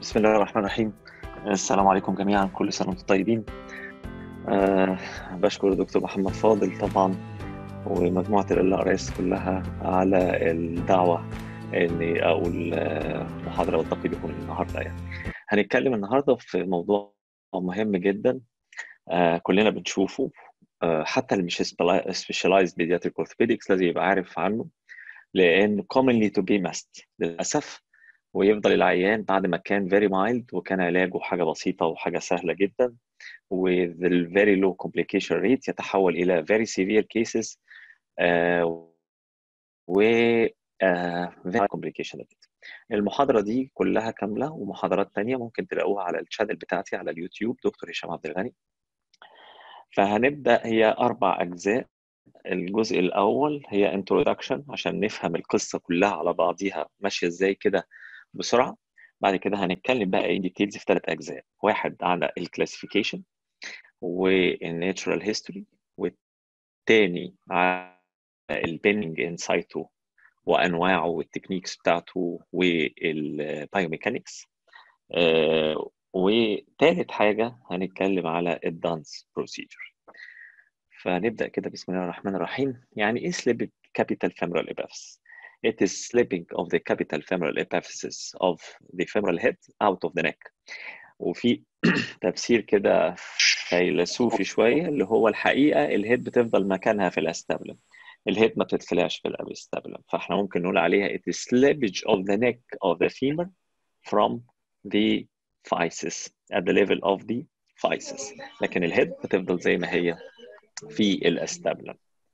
بسم الله الرحمن الرحيم السلام عليكم جميعا كل سنة وانتم طيبين أه بشكر الدكتور محمد فاضل طبعا ومجموعة ال ار كلها على الدعوة اني اقول محاضرة والتقي بكم النهاردة يعني هنتكلم النهاردة في موضوع مهم جدا أه كلنا بنشوفه أه حتى اللي مش سبيشاليزد بيدياتريك اورثوبيدكس لازم يبقى عارف عنه لان commonly to be missed للاسف ويفضل العيان بعد ما كان very mild وكان علاجه حاجه بسيطه وحاجه سهله جدا with the very low complication rate يتحول الى very severe cases uh, و uh, very complication rate المحاضرة دي كلها كاملة ومحاضرات تانية ممكن تلاقوها على الشانل بتاعتي على اليوتيوب دكتور هشام عبد الغني فهنبدأ هي أربع أجزاء الجزء الأول هي introduction عشان نفهم القصة كلها على بعضيها ماشية ازاي كده بسرعة بعد كده هنتكلم بقى in details في ثلاث أجزاء واحد على الكلاسيفيكيشن والناتشورال هيستوري والتاني على البيننج انسايتو وأنواعه والتكنيكس بتاعته والبايوميكانكس آه وتالت حاجة هنتكلم على الدانس بروسيجر فنبدأ كده بسم الله الرحمن الرحيم يعني إيه سليب capital femoral epiphysis it is slipping of the capital femoral epiphysis of the femoral head out of the neck وفي تفسير كده فيلسوفي شوية اللي هو الحقيقة الهيد بتفضل مكانها في الاستابلم الهيد ما بتتخلعش في الاستابلم فاحنا ممكن نقول عليها it is slippage of the neck of the femur from the physis at the level of the physis لكن الهيد بتفضل زي ما هي في الاستابلم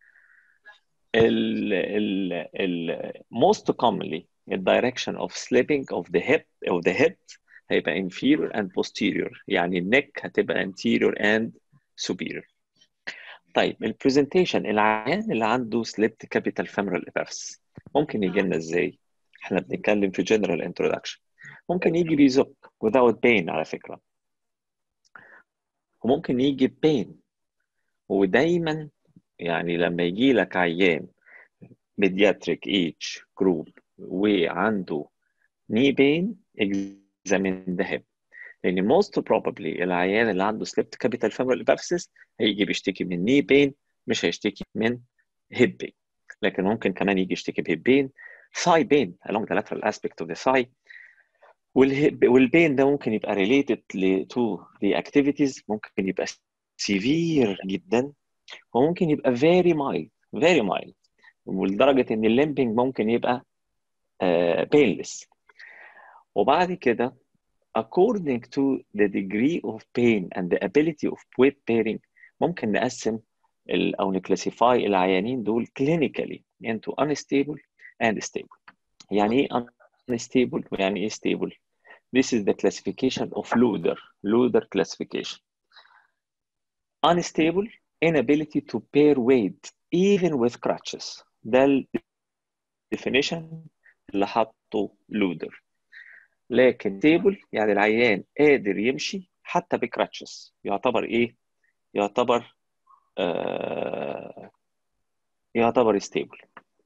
ال ال ال most commonly the direction of slipping of the hip of the head هيبقى inferior and posterior يعني النك هتبقى anterior and superior طيب البرزنتيشن العيان اللي عنده slipped capital femoral epiphysis ممكن يجي لنا ازاي؟ احنا بنتكلم في general introduction ممكن يجي بيزق without pain على فكرة وممكن يجي pain ودايما يعني لما يجي لك عيان بيدياتريك ايج جروب وعنده ني بين examine the hip لان most probably العيان اللي عنده slipped capital femoral epiphysis هيجي بيشتكي من ني بين مش هيشتكي من هيب بين لكن ممكن كمان يجي يشتكي بهيب بين thigh pain along the lateral aspect of the thigh والبين ده ممكن يبقى related to the activities ممكن يبقى severe جدا وممكن يبقى very mild very mild ولدرجة إن الليمبينج ممكن يبقى uh, painless وبعد كده according to the degree of pain and the ability of weight bearing ممكن نقسم أو نكلاسيفاي العيانين دول clinically into unstable and stable يعني إيه unstable ويعني إيه stable This is the classification of Luder Luder classification unstable inability to bear weight even with crutches ده ال definition اللي حطه لودر لكن stable يعني العيان قادر يمشي حتى بكراتشز يعتبر ايه يعتبر آه يعتبر stable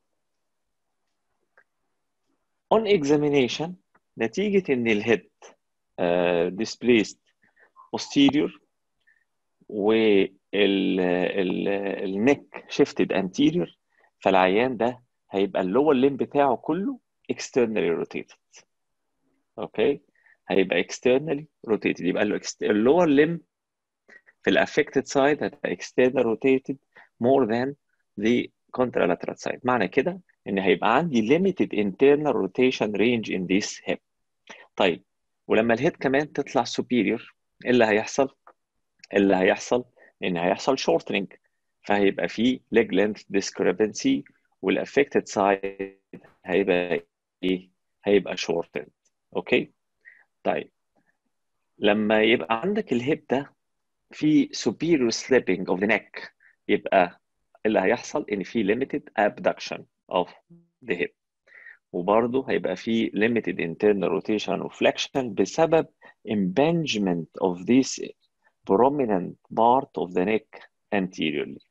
on examination نتيجة ان الهيد uh, displaced posterior و النك شيفتد انتيريور فالعيان ده هيبقى اللور ليم بتاعه كله externally rotated اوكي هيبقى externally rotated يبقى اللور ليم في الافكتد سايد هتبقى externally rotated more than the contralateral side معنى كده ان هيبقى عندي limited internal rotation range in this hip طيب ولما الهيد كمان تطلع superior ايه اللي هيحصل؟ اللي هيحصل ان هيحصل shortening فهيبقى في leg length discrepancy والاffected side هيبقى ايه؟ هيبقى shortened اوكي؟ طيب لما يبقى عندك الهيب ده في superior slipping of the neck يبقى اللي هيحصل ان في limited abduction of the hip وبرضه هيبقى في limited internal rotation و flexion بسبب impingement of this prominent part of the neck anteriorly.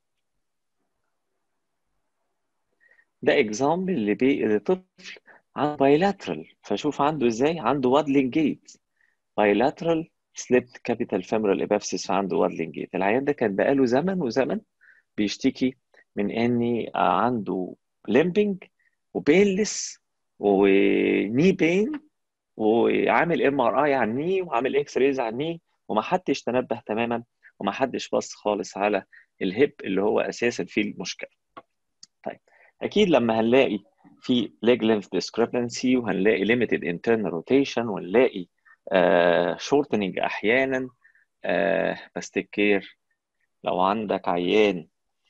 ده example اللي بي... لطفل عنده bilateral فشوف عنده ازاي عنده waddling gait bilateral slipped capital femoral epiphysis عنده وادلينج جيت العيان ده كان بقاله زمن وزمن بيشتكي من اني عنده ليمبنج وبينلس وني بين وعامل ام ار اي على الني وعامل اكس ريز على الني وما حدش تنبه تماما وما حدش بص خالص على الهيب اللي هو اساسا فيه المشكله. طيب اكيد لما هنلاقي في leg length discrepancy وهنلاقي limited internal rotation ونلاقي آه shortening احيانا آه بس تكير لو عندك عيان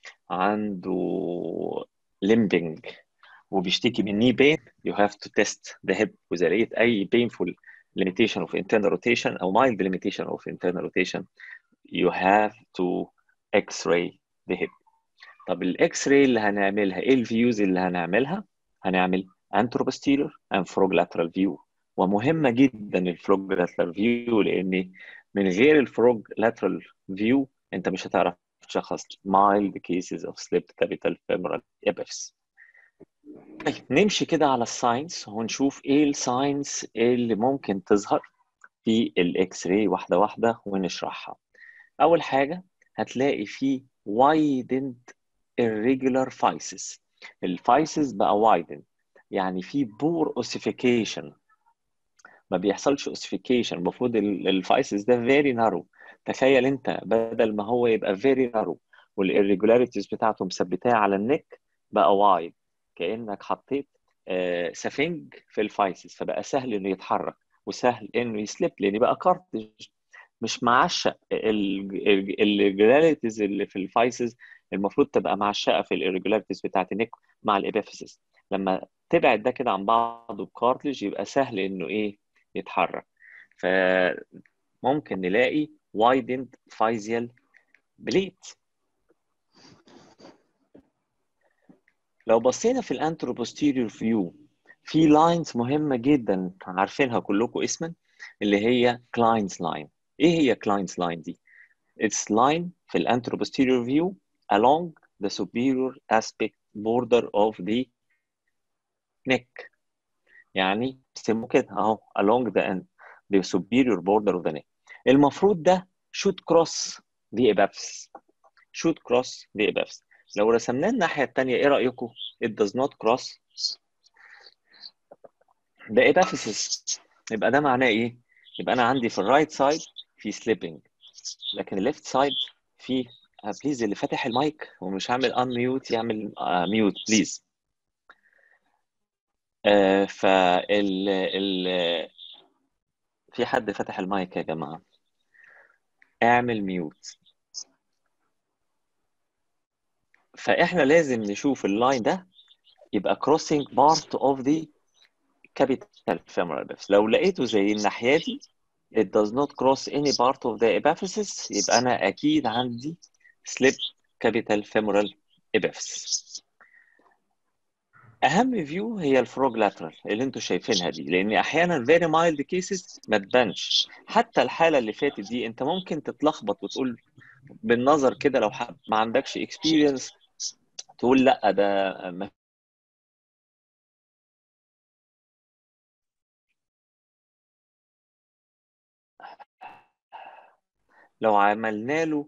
عنده limping وبيشتكي من knee pain you have to test the hip وإذا لقيت أي painful limitation of internal rotation أو mild limitation of internal rotation you have to x-ray the hip طب الاكس راي اللي هنعملها ايه الفيوز اللي هنعملها هنعمل anteroposterior and frog-lateral view ومهمة جدا الفروج lateral view لأن من غير الفروج lateral view أنت مش هتعرف تشخص mild cases of slipped capital femoral epiphysis. طيب نمشي كده على الساينس ونشوف ايه الساينس اللي ممكن تظهر في الاكس راي واحدة واحدة ونشرحها. أول حاجة هتلاقي فيه widened irregular physis. الفايسز بقى وايدن يعني في بور اوسيفيكيشن ما بيحصلش اوسيفيكيشن المفروض الفايسز ده فيري نارو تخيل انت بدل ما هو يبقى فيري نارو والirregularities بتاعته مثبتاه على النك بقى وايد كانك حطيت آه سفنج في الفايسز فبقى سهل انه يتحرك وسهل انه يسلب لان بقى كارتج مش معشق الريجولاريتيز اللي في الفايسز المفروض تبقى معشقه في الirregularities بتاعت النك مع الابيفيسيس لما تبعد ده كده عن بعضه بكارتلج يبقى سهل انه ايه يتحرك فممكن نلاقي widened physial bleed لو بصينا في الانتروبوستيريور فيو في لاينز مهمه جدا عارفينها كلكم اسما اللي هي كلاينز لاين ايه هي كلاينز لاين دي It's line في الانتروبوستيريور view along the superior aspect border of the neck يعني بيسموه كده اهو along the end the superior border of the neck المفروض ده should cross the epiphysis should cross the epiphysis لو رسمناه الناحية التانية ايه رأيكم؟ it does not cross the epiphysis يبقى ده معناه ايه؟ يبقى انا عندي في الرايت سايد في سليبنج لكن الليفت سايد في بليز اللي فاتح المايك ومش عامل ان ميوت يعمل ميوت بليز فال ال في حد فتح المايك يا جماعه اعمل ميوت فاحنا لازم نشوف اللاين ده يبقى crossing part of the capital femoral epiphysis لو لقيته زي الناحيه دي it does not cross any part of the epiphysis يبقى انا اكيد عندي slip capital femoral epiphysis اهم فيو هي الفروج لاترال اللي انتوا شايفينها دي لان احيانا very mild cases ما تبانش حتى الحاله اللي فاتت دي انت ممكن تتلخبط وتقول بالنظر كده لو ما عندكش experience تقول لا ده ما لو عملنا له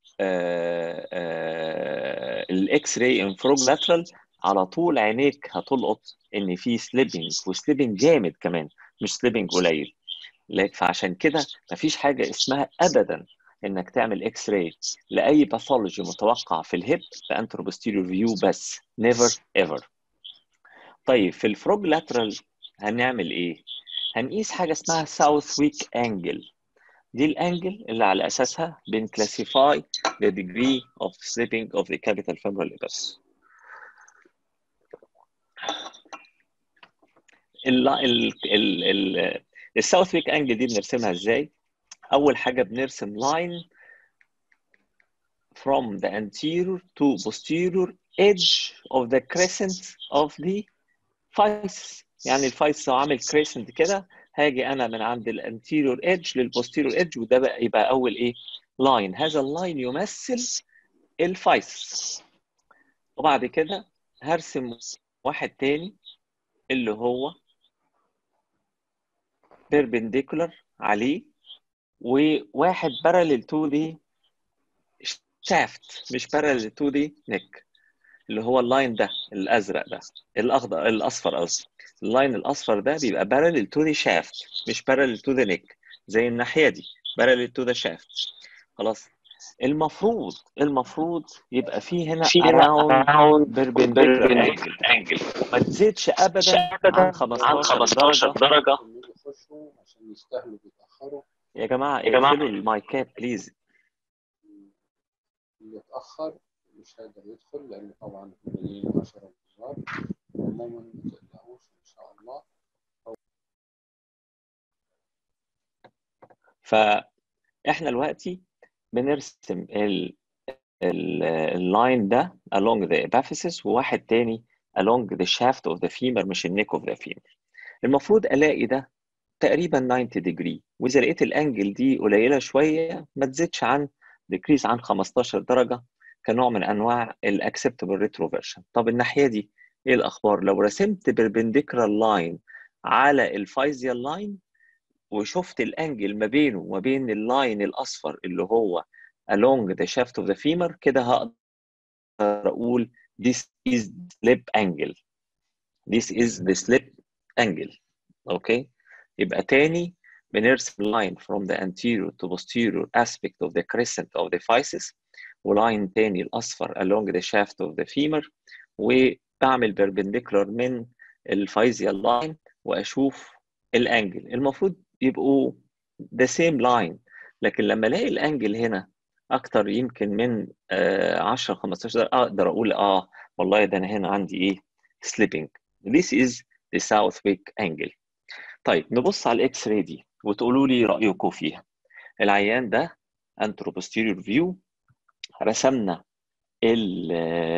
الاكس راي ان فروج لاترال على طول عينيك هتلقط ان في سليبنج وسليبنج جامد كمان مش سليبنج قليل فعشان كده مفيش حاجه اسمها ابدا انك تعمل اكس راي لاي باثولوجي متوقع في الهيب في انتروبوستيريور فيو بس نيفر ايفر طيب في الفروج لاترال هنعمل ايه هنقيس حاجه اسمها ساوث ويك انجل دي الانجل اللي على اساسها بنكلاسيفاي the degree of slipping of the capital femoral epiphysis ال ال ال ال الساوث ويك انجل دي بنرسمها ازاي؟ اول حاجه بنرسم line from the anterior to posterior edge of the crescent of the physis يعني الفايس لو عامل crescent كده هاجي انا من عند الانتيريور ايدج للبوستيريور ايدج وده بقى يبقى اول ايه لاين هذا اللاين يمثل الفايس وبعد كده هرسم واحد تاني اللي هو بيربنديكولار عليه وواحد باراليل تو ذا شافت مش باراليل تو ذا نيك اللي هو اللاين ده الازرق ده الاخضر الاصفر قصدي اللاين الاصفر ده بيبقى باراليل تو ذا شافت مش باراليل تو ذا نيك زي الناحيه دي باراليل تو ذا شافت خلاص المفروض المفروض يبقى فيه هنا around perpendicular angle ما تزيدش ابدا عن 15 درجه اللي يخشوا عشان يستاهلوا بيتاخروا يا جماعه يا جماعة. اقفلوا المايكات بليز اللي يتاخر مش هيقدر يدخل لان طبعا مليين 10 انتظار عموما ما تقلقوش ان شاء الله فاحنا دلوقتي بنرسم ال ال- اللاين ده along the epiphysis وواحد تاني along the shaft of the femur مش النيك of the femur المفروض الاقي ده تقريبا 90 degree واذا لقيت الانجل دي قليله شويه ما تزيدش عن decrease عن 15 درجه كنوع من انواع الاكسبتبل ريتروفيرشن طب الناحيه دي ايه الاخبار لو رسمت perpendicular line على الفايزيال لاين وشفت الانجل ما بينه وما بين اللاين الاصفر اللي هو along the shaft of the femur كده هقدر اقول this is slip angle this is the slip angle اوكي يبقى تاني بنرسم line from the anterior to posterior aspect of the crescent of the physis ولاين تاني الاصفر along the shaft of the femur وبعمل perpendicular من الفايزيال لاين واشوف الانجل المفروض يبقوا the same line لكن لما الاقي الانجل هنا اكتر يمكن من آه، 10 15 درجة اقدر اقول اه والله ده انا هنا عندي ايه slipping this is the south wake angle طيب نبص على الاكس راي دي وتقولوا لي رايكم فيها العيان ده انترو posterior view رسمنا ال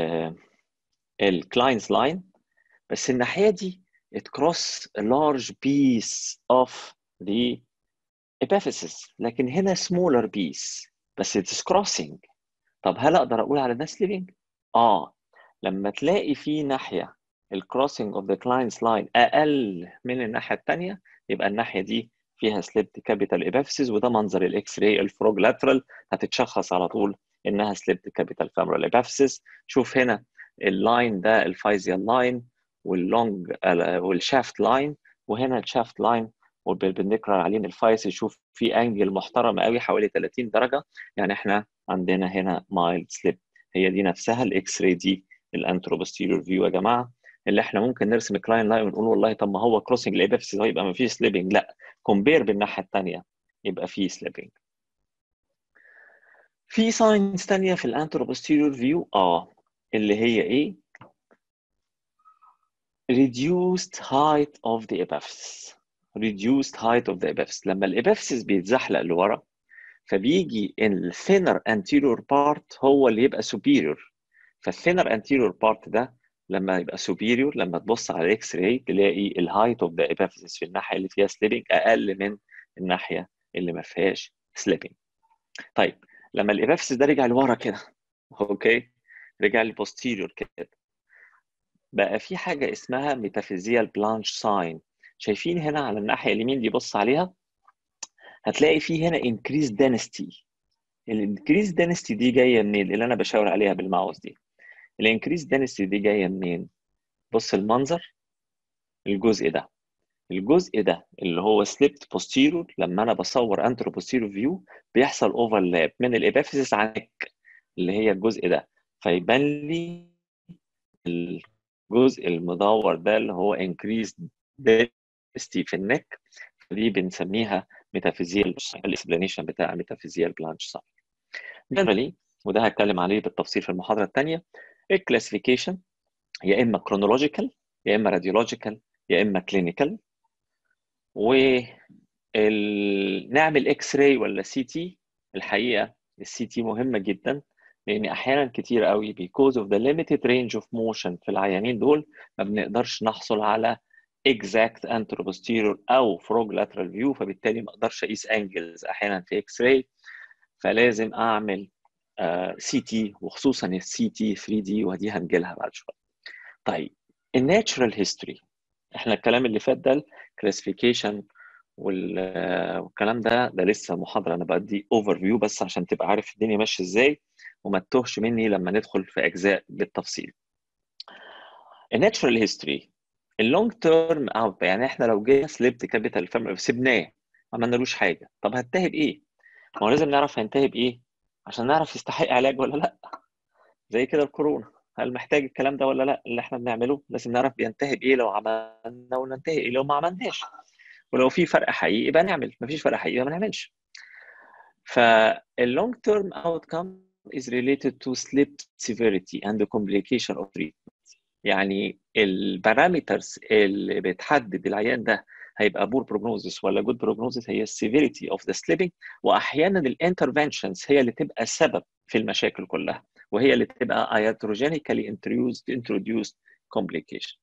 الكلاينز لاين بس الناحيه دي it cross a large piece of the epiphysis لكن هنا smaller piece بس it's crossing طب هل اقدر اقول على ده sleeping؟ اه لما تلاقي في ناحيه الكروسنج اوف ذا كلاينز لاين اقل من الناحيه الثانيه يبقى الناحيه دي فيها سليبت كابيتال ايبافيسيس وده منظر الاكس راي الفروج لاترال هتتشخص على طول انها سليبت كابيتال فامرال ايبافيسيس شوف هنا اللاين ده الفايزيال لاين واللونج والشافت لاين وهنا الشافت لاين والبربنديكولار عليهم الفايس يشوف في انجل محترم قوي حوالي 30 درجه يعني احنا عندنا هنا مايلد سليب هي دي نفسها الاكس راي دي الانترو بوستيريور فيو يا جماعه اللي احنا ممكن نرسم كلاين لاين ونقول والله طب ما هو كروسنج الابيفيس يبقى ما فيش سليبنج لا كومبير بالناحيه الثانيه يبقى فيه سليبنج في ساينز ثانيه في الانترو بوستيريور فيو اه اللي هي ايه reduced height of the epiphysis reduced height of the epiphysis لما الابيفيس بيتزحلق لورا فبيجي الثينر anterior part هو اللي يبقى superior فالثينر anterior part ده لما يبقى superior لما تبص على الاكس راي تلاقي الهايت اوف ذا epiphysis في الناحيه اللي فيها سليبنج اقل من الناحيه اللي ما فيهاش سليبنج طيب لما الابيفيس ده رجع لورا كده اوكي رجع لبوستيريور كده بقى في حاجه اسمها ميتافيزيال بلانش ساين شايفين هنا على الناحيه اليمين دي بص عليها هتلاقي في هنا increased density الانكريز density دي جايه منين اللي انا بشاور عليها بالماوس دي الانكريز density دي جايه منين بص المنظر الجزء ده الجزء ده اللي هو سليبت posterior لما انا بصور انترو posterior فيو بيحصل اوفرلاب من الابيفيسيس عن النك اللي هي الجزء ده فيبان لي الجزء المدور ده اللي هو increased density في النك دي بنسميها ميتافيزيال الاكسبلانيشن بتاع ميتافيزيال بلانش ساين جنرالي وده هتكلم عليه بالتفصيل في المحاضره الثانيه الكلاسيفيكيشن يا اما كرونولوجيكال يا اما راديولوجيكال يا اما كلينيكال و ال... نعمل اكس راي ولا سي تي الحقيقه السي تي مهمه جدا لان احيانا كتير قوي because of the limited range of motion في العيانين دول ما بنقدرش نحصل على exact anteroposterior او frog lateral view فبالتالي ما اقدرش اقيس انجلز احيانا في اكس راي فلازم اعمل سي uh, تي وخصوصا السي تي 3 دي ودي هنجيلها بعد شويه. طيب الناتشرال هيستوري احنا الكلام اللي فات ده كلاسيفيكيشن وال- والكلام ده ده لسه محاضره انا بدي اوفر فيو بس عشان تبقى عارف الدنيا ماشيه ازاي وما تتوهش مني لما ندخل في اجزاء بالتفصيل الناتشورال هيستوري اللونج تيرم اوت يعني احنا لو جينا سليبت كابيتال فيرم سيبناه ما عملنالوش حاجه طب هنتهي بايه؟ ما هو لازم نعرف هينتهي بايه عشان نعرف يستحق علاج ولا لا زي كده الكورونا هل محتاج الكلام ده ولا لا اللي احنا بنعمله لازم نعرف بينتهي بايه لو عملنا وننتهي ايه لو ما عملناش ولو في فرق حقيقي يبقى نعمل مفيش فرق حقيقي يبقى ما نعملش فاللونج term outcome is related to sleep severity and the complication of treatment يعني البارامترز اللي بتحدد العيان ده هيبقى بور بروجنوزس ولا جود بروجنوزس هي السيفيريتي اوف ذا سليبنج واحيانا الانترفنشنز هي اللي تبقى السبب في المشاكل كلها وهي اللي تبقى iatrogenically introduced introduced complication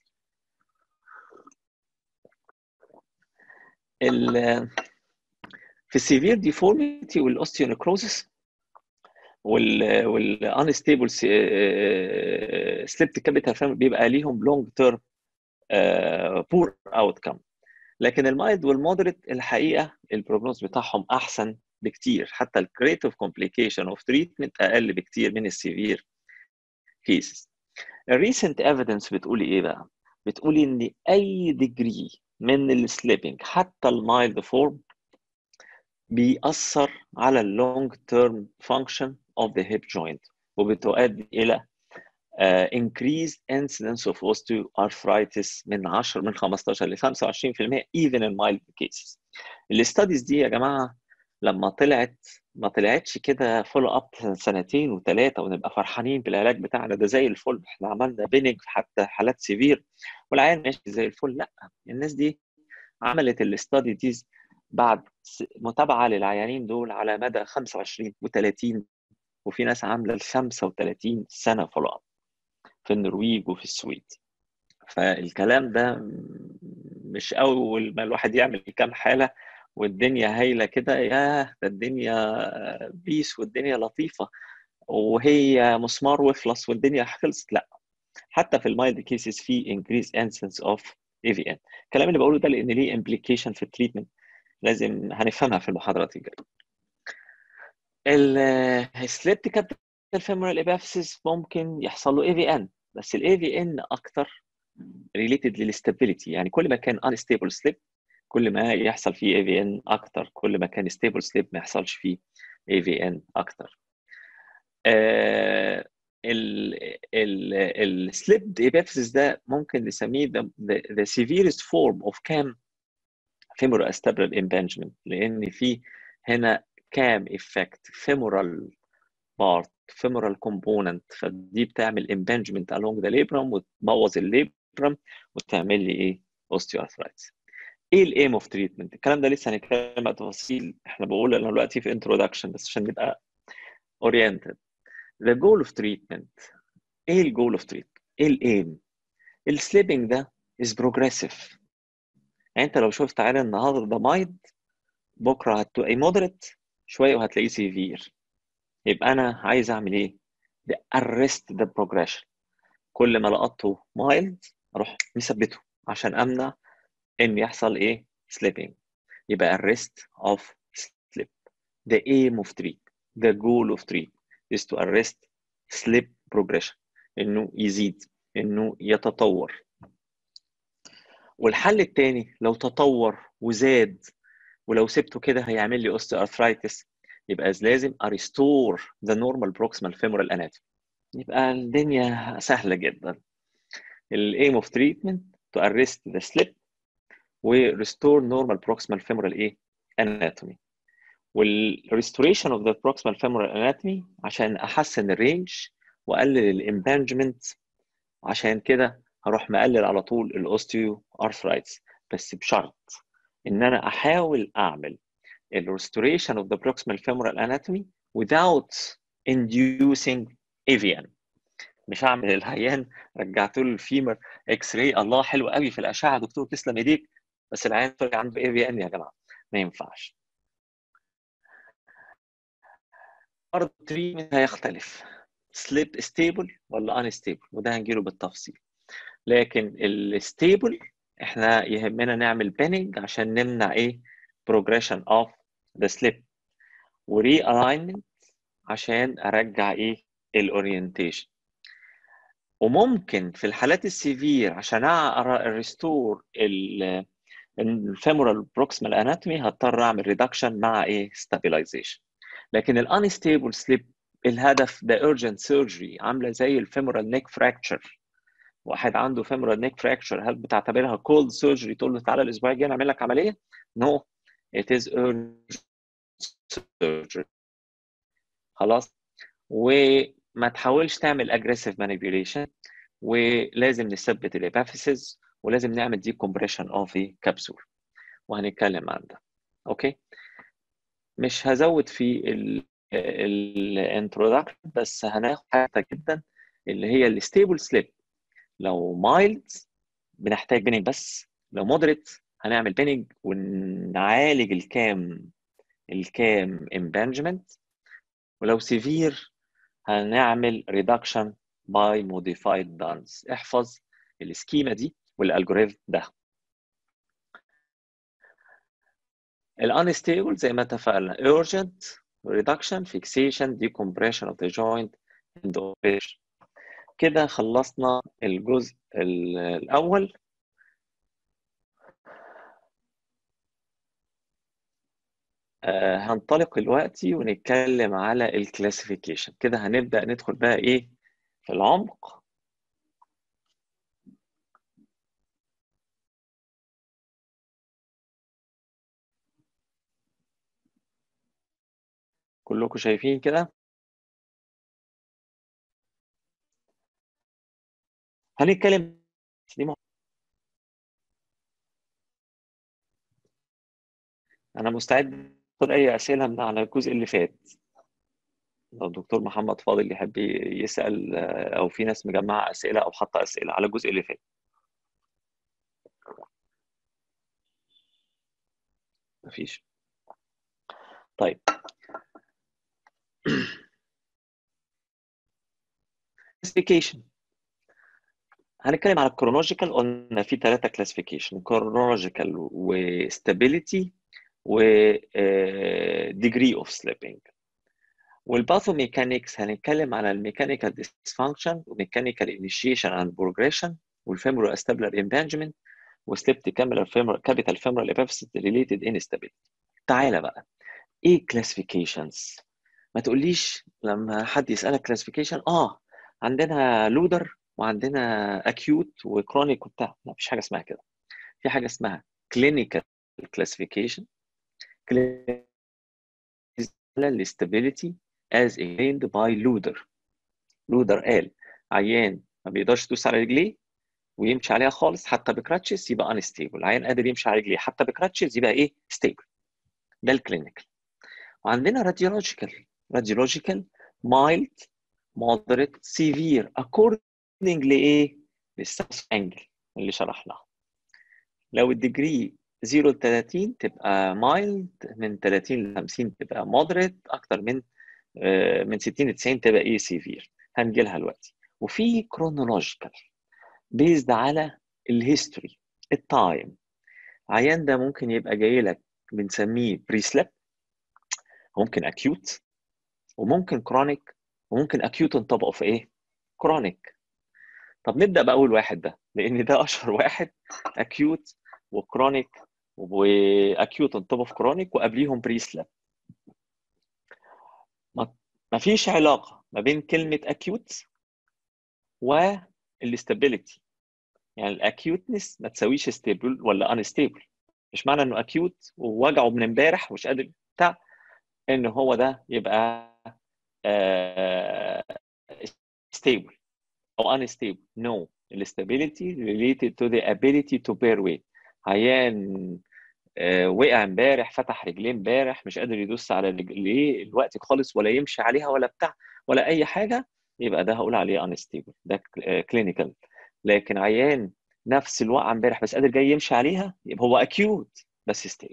ال في السيفير ديفورميتي والاوستيونيكروزس وال والانستيبل سليبت كابيتال فاميلي بيبقى ليهم لونج تيرم بور اوت كم لكن المايلد والمودريت الحقيقه البروجنوز بتاعهم احسن بكتير حتى الكريت اوف كومبليكيشن اوف تريتمنت اقل بكتير من السيفير كيسز الريسنت ايفيدنس بتقولي ايه بقى؟ بتقولي ان اي ديجري من السليبنج حتى المايلد فورم بيأثر على اللونج تيرم فانكشن اوف ذا هيب جوينت وبتؤدي الى uh, increased incidence of osteoarthritis من 10 من 15 ل 25% even in mild cases. الاستاديز دي يا جماعه لما طلعت ما طلعتش كده فولو اب سنتين وثلاثه ونبقى فرحانين بالعلاج بتاعنا ده زي الفل احنا عملنا بينج حتى حالات سيفير والعيان ماشي زي الفل لا الناس دي عملت الاستادي دي بعد متابعه للعيانين دول على مدى 25 و30 وفي ناس عامله ال 35 سنه فولو اب في النرويج وفي السويد فالكلام ده مش اول ما الواحد يعمل كام حاله والدنيا هايله كده ياه ده الدنيا بيس والدنيا لطيفه وهي مسمار ويخلص والدنيا خلصت لا حتى في المايلد كيسز في انكريز انسنس اوف اي في ان الكلام اللي بقوله ده لان ليه امبليكيشن في التريتمنت لازم هنفهمها في المحاضرات الجايه السليبت كابيتال فيمورال ابافيسيس ممكن يحصل له اي في ان بس الاي في ان اكتر ريليتد للاستابيليتي يعني كل ما كان انستيبل سليب كل ما يحصل فيه اي في ان اكتر كل ما كان ستيبل سليب ما يحصلش فيه اي في ان اكتر آه السليب ابافيسيس ده ممكن نسميه the, the, the severest form of CAM femoral acetabular impingement لان في هنا كام افكت femoral part femoral component فدي بتعمل impingement along the labrum وتبوظ الليبرم وتعمل لي ايه osteoarthritis ايه الايم اوف تريتمنت الكلام ده لسه هنتكلم عن تفاصيل احنا بقول انا دلوقتي في introduction بس عشان نبقى oriented the goal of treatment ايه الجول اوف تريتمنت ايه الايم السليبنج ده is progressive يعني انت لو شفت على النهارده ده مايد بكره هتلاقيه مودريت شويه وهتلاقيه سيفير يبقى انا عايز اعمل ايه؟ ده arrest the progression كل ما لقطته مايلد اروح مثبته عشان امنع ان يحصل ايه؟ slipping يبقى arrest of slip the aim of treat the goal of treat is to arrest slip progression انه يزيد انه يتطور والحل الثاني لو تطور وزاد ولو سبته كده هيعمل لي osteoarthritis يبقى لازم restore the normal proximal femoral anatomy يبقى الدنيا سهله جدا الايم اوف تريتمنت to arrest the slip و restore normal proximal femoral ايه anatomy والrestoration of the proximal femoral anatomy عشان احسن الرينج واقلل الامبانجمنت عشان كده هروح مقلل على طول الاوستيو ارثرايتس بس بشرط ان انا احاول اعمل الريستوريشن of the proximal femoral anatomy without inducing AVN مش هعمل العيان رجعت له الفيمر اكس راي الله حلو قوي في الاشعه دكتور تسلم ايديك بس العيان طلع عنده اي في ان يا جماعه ما ينفعش برضه التريتمنت هيختلف سليب ستيبل ولا ان ستيبل وده هنجيله بالتفصيل لكن الستيبل احنا يهمنا نعمل بيننج عشان نمنع ايه progression of the slip وري alignment عشان ارجع ايه الاورينتيشن وممكن في الحالات السيفير عشان ريستور الفيمورال بروكسيمال اناتومي هضطر اعمل ريدكشن مع ايه stabilization لكن الانستيبل سليب الهدف ده urgent surgery عامله زي الفيمورال نيك فراكتشر واحد عنده فيمورال نيك فراكتشر هل بتعتبرها كولد سيرجري تقول له تعالى الاسبوع الجاي نعمل لك عمليه؟ نو no. it is urgent surgery خلاص وما تحاولش تعمل aggressive manipulation ولازم نثبت الابافيسز ولازم نعمل دي كومبريشن اوف كبسول وهنتكلم عن ده اوكي مش هزود في الانترودكشن بس هناخد حاجه جدا اللي هي الستيبل سليب لو مايلد بنحتاج بيننج بس لو مودريت هنعمل بيننج ونعالج الكام الكام امبانجمنت ولو سيفير هنعمل ريدكشن باي موديفايد دانس احفظ السكيما دي والالجوريثم ده الانستيبل زي ما اتفقنا urgent reduction fixation decompression of the joint and operation كده خلصنا الجزء الاول آه هنطلق دلوقتي ونتكلم على الكلاسيفيكيشن كده هنبدا ندخل بقى ايه في العمق كلكم شايفين كده هنتكلم انا مستعد اخد اي اسئله من على الجزء اللي فات لو الدكتور محمد فاضل يحب يسال او في ناس مجمعه اسئله او حاطه اسئله على الجزء اللي فات مفيش طيب كلاسيفيكيشن هنتكلم على الكرونولوجيكال قلنا في ثلاثه كلاسيفيكيشن كرونولوجيكال وستابيليتي و degree اوف سليبنج والباثوميكانكس هنتكلم على الميكانيكال ديسفانكشن وميكانيكال انيشيشن اند بروجريشن والفيمورال استابلر امبانجمنت وسليبت كاميرال فيمورال كابيتال فيمورال ابيفيسيت ريليتد انستابيليتي تعالى بقى ايه كلاسيفيكيشنز ما تقوليش لما حد يسالك كلاسيفيكيشن اه عندنا لودر وعندنا اكيوت وكرونيك وبتاع لا مفيش حاجه اسمها كده في حاجه اسمها كلينيكال كلاسيفيكيشن الاستابيليتي as explained by لودر لودر قال عيان ما بيقدرش يدوس على رجليه ويمشي عليها خالص حتى بكراتشز يبقى انستيبل عيان قادر يمشي على رجليه حتى بكراتشز يبقى ايه ستيبل ده الكلينيكال وعندنا راديولوجيكال راديولوجيكال مايلد مودريت سيفير اكوردنج لايه للساوث انجل اللي شرحناه لو الديجري 0 ل 30 تبقى مايلد من 30 ل 50 تبقى مودريت اكتر من من 60 ل 90 تبقى ايه سيفير هنجي لها دلوقتي وفي كرونولوجيكال بيزد على الهيستوري التايم عيان ده ممكن يبقى جاي لك بنسميه بري سليب ممكن اكيوت وممكن كرونيك وممكن اكيوت انطبقوا في ايه؟ كرونيك طب نبدا باول واحد ده لان ده اشهر واحد اكيوت وكرونيك واكيوت انطبقوا في كرونيك وقبليهم بري سليب ما فيش علاقه ما بين كلمه اكيوت والاستابيليتي يعني الاكيوتنس ما تساويش ستيبل ولا انستيبل مش معنى انه اكيوت ووجعه من امبارح ومش قادر بتاع ان هو ده يبقى stable او unstable no الاستابيليتي related to the ability to bear weight عيان وقع امبارح فتح رجليه امبارح مش قادر يدوس على رجليه الوقت خالص ولا يمشي عليها ولا بتاع ولا اي حاجه يبقى ده هقول عليه unstable ده كلينيكال لكن عيان نفس الوقعه امبارح بس قادر جاي يمشي عليها يبقى هو اكيوت بس ستيبل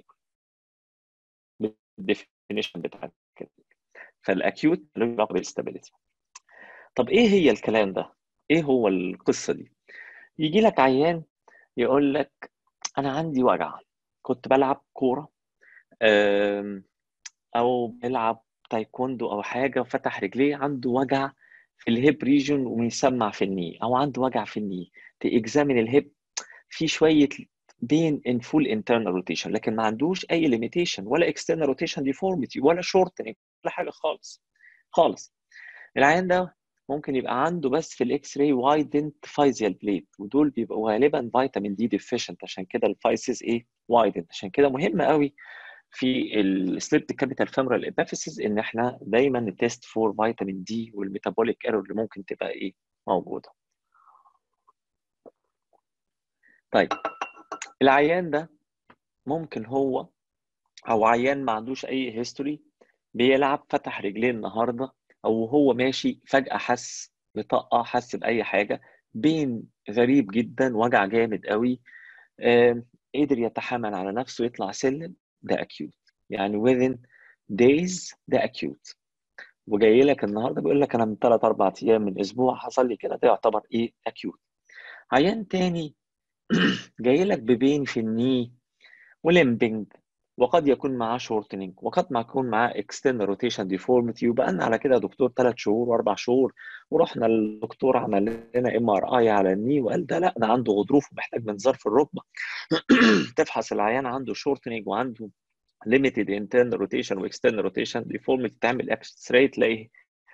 بالديفينيشن بتاع كده فالاكيوت له علاقه بالاستابيليتي طب ايه هي الكلام ده ايه هو القصه دي يجي لك عيان يقول لك انا عندي وجع كنت بلعب كوره آم، او بيلعب تايكوندو او حاجه وفتح رجليه عنده وجع في الهيب ريجون ويسمع في الني او عنده وجع في الني تيجزامن الهيب في شويه بين ان فول انترنال روتيشن لكن ما عندوش اي ليميتيشن ولا اكسترنال روتيشن ديفورميتي ولا شورتنج ولا حاجه خالص خالص العيان ده ممكن يبقى عنده بس في الاكس راي وايدنت فايزيال بليت ودول بيبقوا غالبا فيتامين دي ديفيشنت عشان كده الفايسز ايه وايدنت عشان كده مهم قوي في السليبت كابيتال فيمورال ابيفيسز ان احنا دايما نتست فور فيتامين دي والميتابوليك ايرور اللي ممكن تبقى ايه موجوده طيب العيان ده ممكن هو او عيان ما عندوش اي هيستوري بيلعب فتح رجليه النهارده او هو ماشي فجأة حس بطاقة حس بأي حاجة بين غريب جدا وجع جامد قوي آم، قدر يتحمل على نفسه يطلع سلم ده اكيوت يعني within days ده اكيوت وجاي لك النهارده بيقول لك انا من 3 4 ايام من اسبوع حصل لي كده ده يعتبر ايه اكيوت عيان تاني جاي لك ببين في الني وليمبنج وقد يكون معاه شورتنينج وقد ما يكون معاه اكسترنال روتيشن ديفورميتي وبقى لنا على كده يا دكتور ثلاث شهور واربع شهور ورحنا للدكتور عمل لنا ام ار اي على الني وقال ده لا ده عنده غضروف ومحتاج منظار في الركبه تفحص العيان عنده شورتنينج وعنده limited internal rotation واكسترنال روتيشن ديفورميتي تعمل اكس راي تلاقيه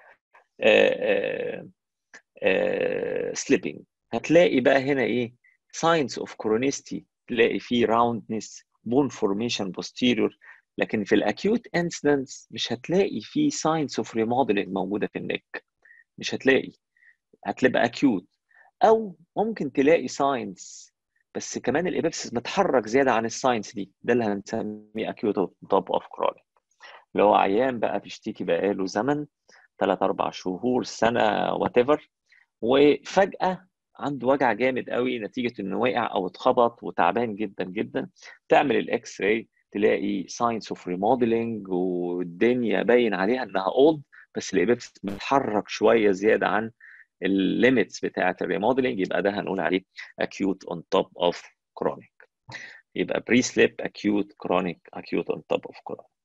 سليبنج هتلاقي بقى هنا ايه signs of chronicity تلاقي فيه roundness bone formation posterior لكن في الاكيوت انسيدنس مش هتلاقي فيه signs of remodeling موجوده في النك مش هتلاقي هتبقى اكيوت او ممكن تلاقي ساينس بس كمان الابيبسس متحرك زياده عن الساينس دي ده اللي هنسميه اكيوت توب اوف كرونيك اللي هو عيان بقى بيشتكي بقاله زمن 3 4 شهور سنه وات ايفر وفجاه عنده وجع جامد قوي نتيجه انه وقع او اتخبط وتعبان جدا جدا تعمل الاكس راي تلاقي ساينس اوف ريموديلنج والدنيا باين عليها انها اولد بس الابيبس متحرك شويه زياده عن الليميتس بتاعه الريموديلنج يبقى ده هنقول عليه acute on top of chronic يبقى بري سليب acute chronic acute on top of chronic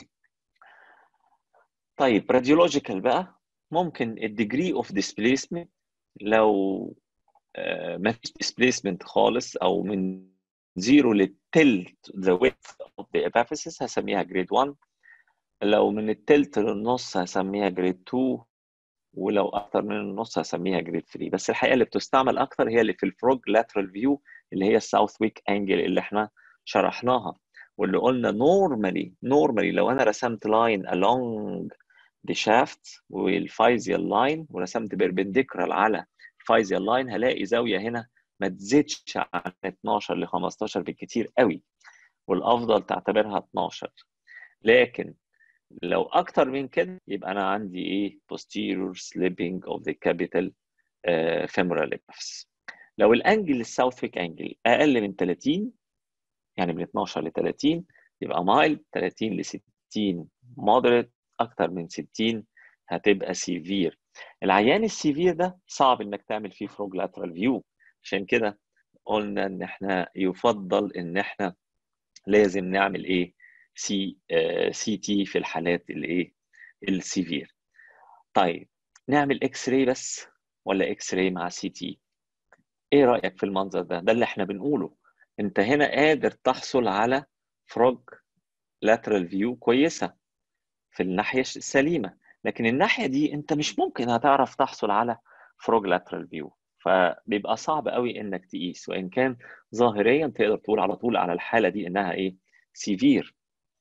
طيب راديولوجيكال بقى ممكن الديجري اوف ديسبيسمنت لو آه، ما فيش ديسبيسمنت خالص او من زيرو للتلت ذا width of the epiphysis هسميها جريد 1 لو من التلت للنص هسميها جريد 2 ولو اكتر من النص هسميها جريد 3 بس الحقيقه اللي بتستعمل اكتر هي اللي في الفروج لاترال فيو اللي هي الساوث ويك انجل اللي احنا شرحناها واللي قلنا نورمالي نورمالي لو انا رسمت لاين along the shaft والفايزيال لاين ورسمت بيربنديكولار على الفايزيال لاين هلاقي زاويه هنا ما تزيدش عن 12 ل 15 بالكتير قوي والافضل تعتبرها 12 لكن لو اكتر من كده يبقى انا عندي ايه posterior slipping of the capital uh, femoral epiphysis لو الانجل الساوث انجل اقل من 30 يعني من 12 ل 30 يبقى مايل 30 ل 60 مودريت اكتر من 60 هتبقى سيفير العيان السيفير ده صعب انك تعمل فيه فروج لاترال فيو عشان كده قلنا ان احنا يفضل ان احنا لازم نعمل ايه سي سي تي في الحالات الايه السيفير طيب نعمل اكس راي بس ولا اكس راي مع سي تي ايه رايك في المنظر ده ده اللي احنا بنقوله انت هنا قادر تحصل على فروج لاترال فيو كويسه في الناحيه السليمه لكن الناحيه دي انت مش ممكن هتعرف تحصل على فروج لاترال فيو فبيبقى صعب قوي انك تقيس وان كان ظاهريا تقدر تقول على طول على الحاله دي انها ايه سيفير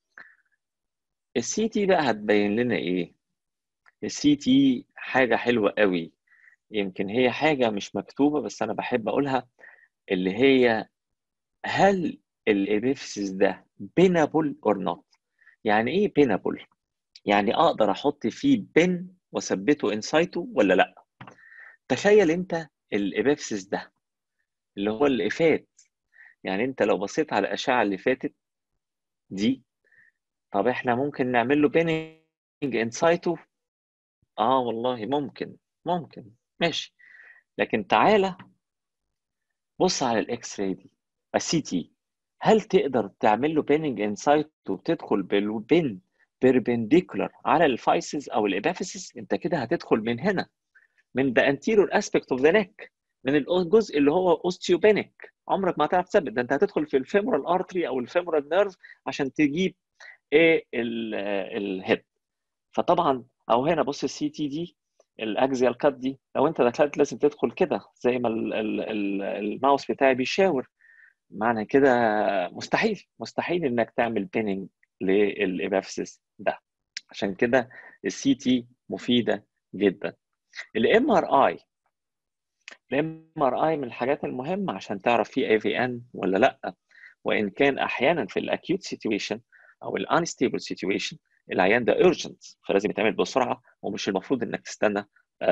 السي تي بقى هتبين لنا ايه السي تي حاجه حلوه قوي يمكن هي حاجه مش مكتوبه بس انا بحب اقولها اللي هي هل الابيفسيس ده بينابل اور نوت يعني ايه بينابل يعني اقدر احط فيه بن واثبته انسايتو ولا لا تخيل انت الابيفسيس ده اللي هو اللي فات يعني انت لو بصيت على الاشعه اللي فاتت دي طب احنا ممكن نعمل له بيننج انسايتو اه والله ممكن ممكن ماشي لكن تعالى بص على الاكس راي دي السي تي هل تقدر تعمل له بيننج انسايت وتدخل بالبين بيربنديكولار على الفايسز او الابافيسز انت كده هتدخل من هنا من the anterior aspect of the neck من الجزء اللي هو اوستيوبينيك عمرك ما هتعرف تثبت ده انت هتدخل في الفيمورال ارتري او الفيمورال نيرف عشان تجيب ايه الهيد فطبعا او هنا بص السي تي دي الاكزيال كات دي لو انت دخلت لازم تدخل كده زي ما ال ال ال الماوس بتاعي بيشاور معنى كده مستحيل مستحيل انك تعمل بيننج للابافيسس ده عشان كده السي تي مفيده جدا الام ار اي الام ار اي من الحاجات المهمه عشان تعرف في اي في ان ولا لا وان كان احيانا في الاكيوت سيتويشن او الانستيبل سيتويشن العيان ده urgent فلازم يتعمل بسرعه ومش المفروض انك تستنى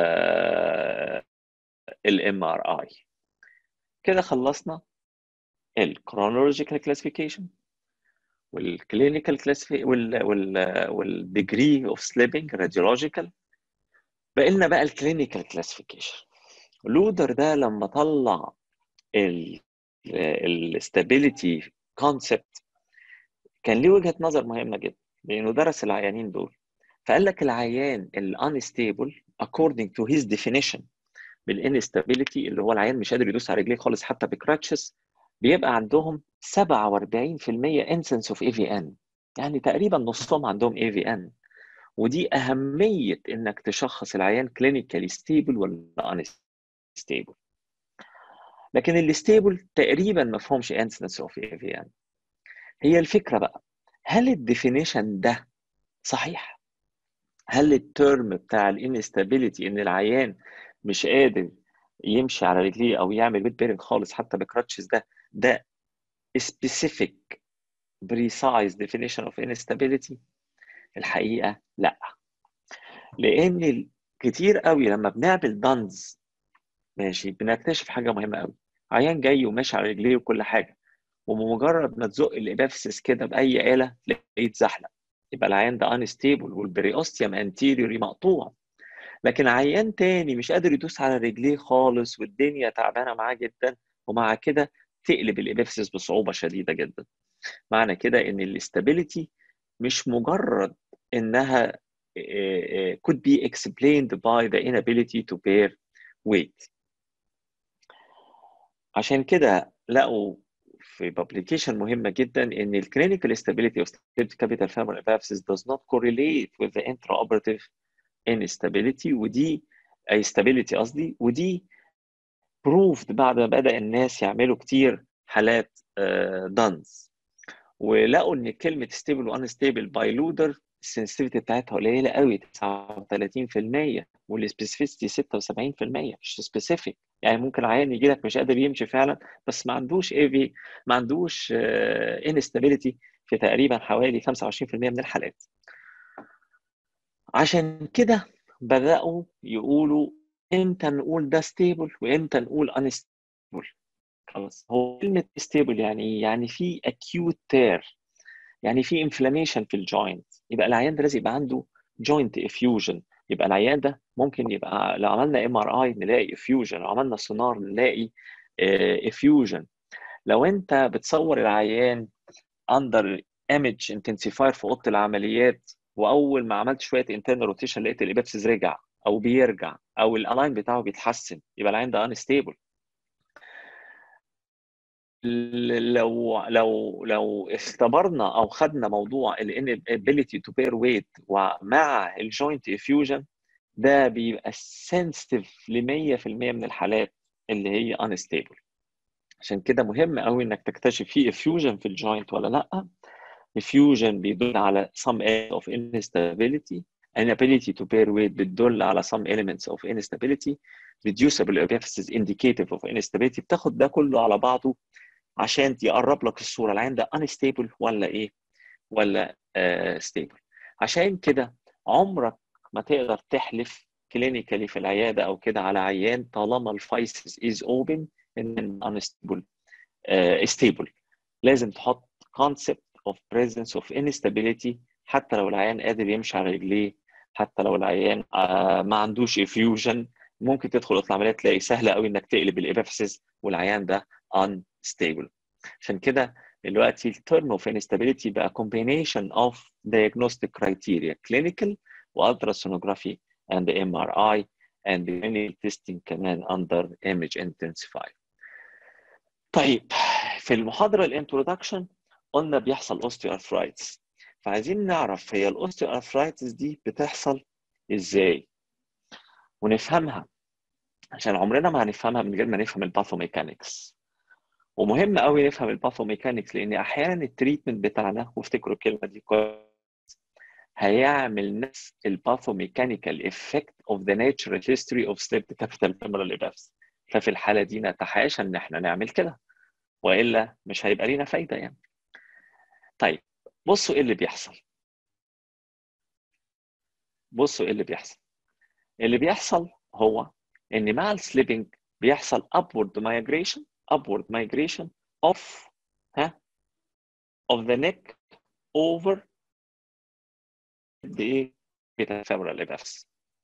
الام ار اي كده خلصنا الكرونولوجيكال كلاسيفيكيشن والكلينيكال كلاسيفي وال وال والديجري اوف سليبنج راديولوجيكال بقى لنا بقى الكلينيكال كلاسيفيكيشن لودر ده لما طلع الاستابيليتي كونسبت كان ليه وجهه نظر مهمه جدا لانه درس العيانين دول فقال لك العيان الانستيبل according to his definition بالانستابيليتي اللي هو العيان مش قادر يدوس على رجليه خالص حتى بكراتشز بيبقى عندهم 47% انسنس اوف اي في ان يعني تقريبا نصهم عندهم اي في ان ودي اهميه انك تشخص العيان كلينيكالي ستيبل ولا انستيبل لكن الستيبل تقريبا ما فيهمش انسنس اوف اي في ان هي الفكره بقى هل الديفينيشن ده صحيح هل الترم بتاع الانستابيليتي ان العيان مش قادر يمشي على رجليه او يعمل بيت بيرنج خالص حتى بكراتشز ده ده specific precise definition of instability الحقيقه لا لان كتير قوي لما بنعمل دانز ماشي بنكتشف حاجه مهمه قوي عيان جاي وماشي على رجليه وكل حاجه ومجرد ما تزق الابافيسس كده باي اله تلاقيه يتزحلق يبقى العيان ده انستيبل والبريوستيوم انتيريوري مقطوع لكن عيان تاني مش قادر يدوس على رجليه خالص والدنيا تعبانه معاه جدا ومع كده تقلب الابيفسس بصعوبه شديده جدا معنى كده ان الاستابيليتي مش مجرد انها could be explained by the inability to bear weight عشان كده لقوا في publication مهمة جدا ان ال clinical stability of stability capital femoral epiphysis does not correlate with the intraoperative instability ودي اي stability قصدي ودي proved بعد ما بدأ الناس يعملوا كتير حالات دانز ولقوا ان كلمة stable و unstable باي لودر السنسيتيفيتي بتاعتها قليلة قوي 39% والسبيسيفيستي 76% مش سبيسيفيك يعني ممكن عيان يجي لك مش قادر يمشي فعلا بس ما عندوش اي في ما عندوش انستابيليتي في تقريبا حوالي 25% من الحالات عشان كده بدأوا يقولوا امتى نقول ده ستيبل وامتى نقول انستيبل خلاص هو كلمة ستيبل يعني يعني في acute tear يعني في انفلاميشن في الجوينت يبقى العيان ده لازم يبقى عنده جوينت افيوجن يبقى العيان ده ممكن يبقى لو عملنا ام ار اي نلاقي افيوجن لو عملنا سونار نلاقي افيوجن لو انت بتصور العيان اندر ايمج انتنسيفاير في اوضه العمليات واول ما عملت شويه انترنال روتيشن لقيت الابيبسيس رجع او بيرجع او الالاين بتاعه بيتحسن يبقى العيان ده انستيبل لو لو لو اختبرنا او خدنا موضوع الانابيليتي تو بير ويت ومع الجوينت افيوجن ده بيبقى سنسيتيف ل 100% من الحالات اللي هي انستيبل عشان كده مهم قوي انك تكتشف في افيوجن في الجوينت ولا لا افيوجن بيدل على some of instability inability to bear weight بتدل على some elements of instability reducible epiphysis indicative of instability بتاخد ده كله على بعضه عشان يقرب لك الصوره العين ده unstable ولا ايه ولا uh, stable عشان كده عمرك ما تقدر تحلف كلينيكالي في العياده او كده على عيان طالما الفايسس از اوبن ان unstable uh, stable لازم تحط concept of presence of instability حتى لو العيان قادر يمشي على رجليه حتى لو العيان uh, ما عندوش افيوجن ممكن تدخل اوضه العمليات تلاقي سهله قوي انك تقلب الابيفسيس والعيان ده unstable عشان كده دلوقتي الترم اوف instability بقى combination of diagnostic criteria clinical والتراسونوجرافي and the MRI and the manual testing كمان under image intensifier. طيب في المحاضرة الانترودكشن قلنا بيحصل osteoarthritis فعايزين نعرف هي الاوستيوارثرايتس دي بتحصل ازاي ونفهمها عشان عمرنا ما هنفهمها من غير ما نفهم الباثوميكانكس ومهم قوي نفهم الباثوميكانكس لان احيانا التريتمنت بتاعنا وافتكروا الكلمه دي كويس هيعمل نفس الباثوميكانيكال افكت اوف ذا ناتشرال هيستوري اوف سليب كابيتال فيمورال ايبابس ففي الحاله دي نتحاشى ان احنا نعمل كده والا مش هيبقى لينا فايده يعني طيب بصوا ايه اللي بيحصل بصوا ايه اللي بيحصل اللي بيحصل هو ان مع السليبنج بيحصل upward migration upward migration of ها of the neck over the ايه femoral epiphysis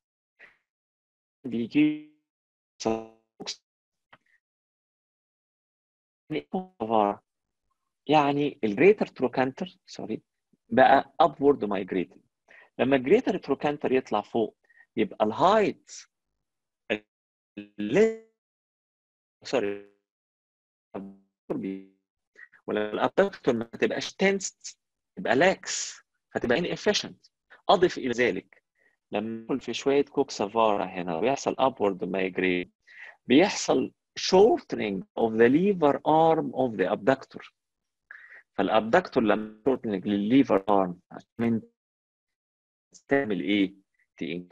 بيجي يعني الجريتر تروكانتر سوري بقى upward migrated لما الجريتر تروكانتر يطلع فوق يبقى الهايت سوري ولما الابدكتور ما تبقاش تنست تبقى لاكس فتبقى ان efficient اضف الى ذلك لما ندخل في شويه كوكسافارا هنا ويحصل upward migrate بيحصل shortening of the lever arm of the abductor فالابدكتور لما shortening للليفر arm عشان تعمل ايه؟ تين.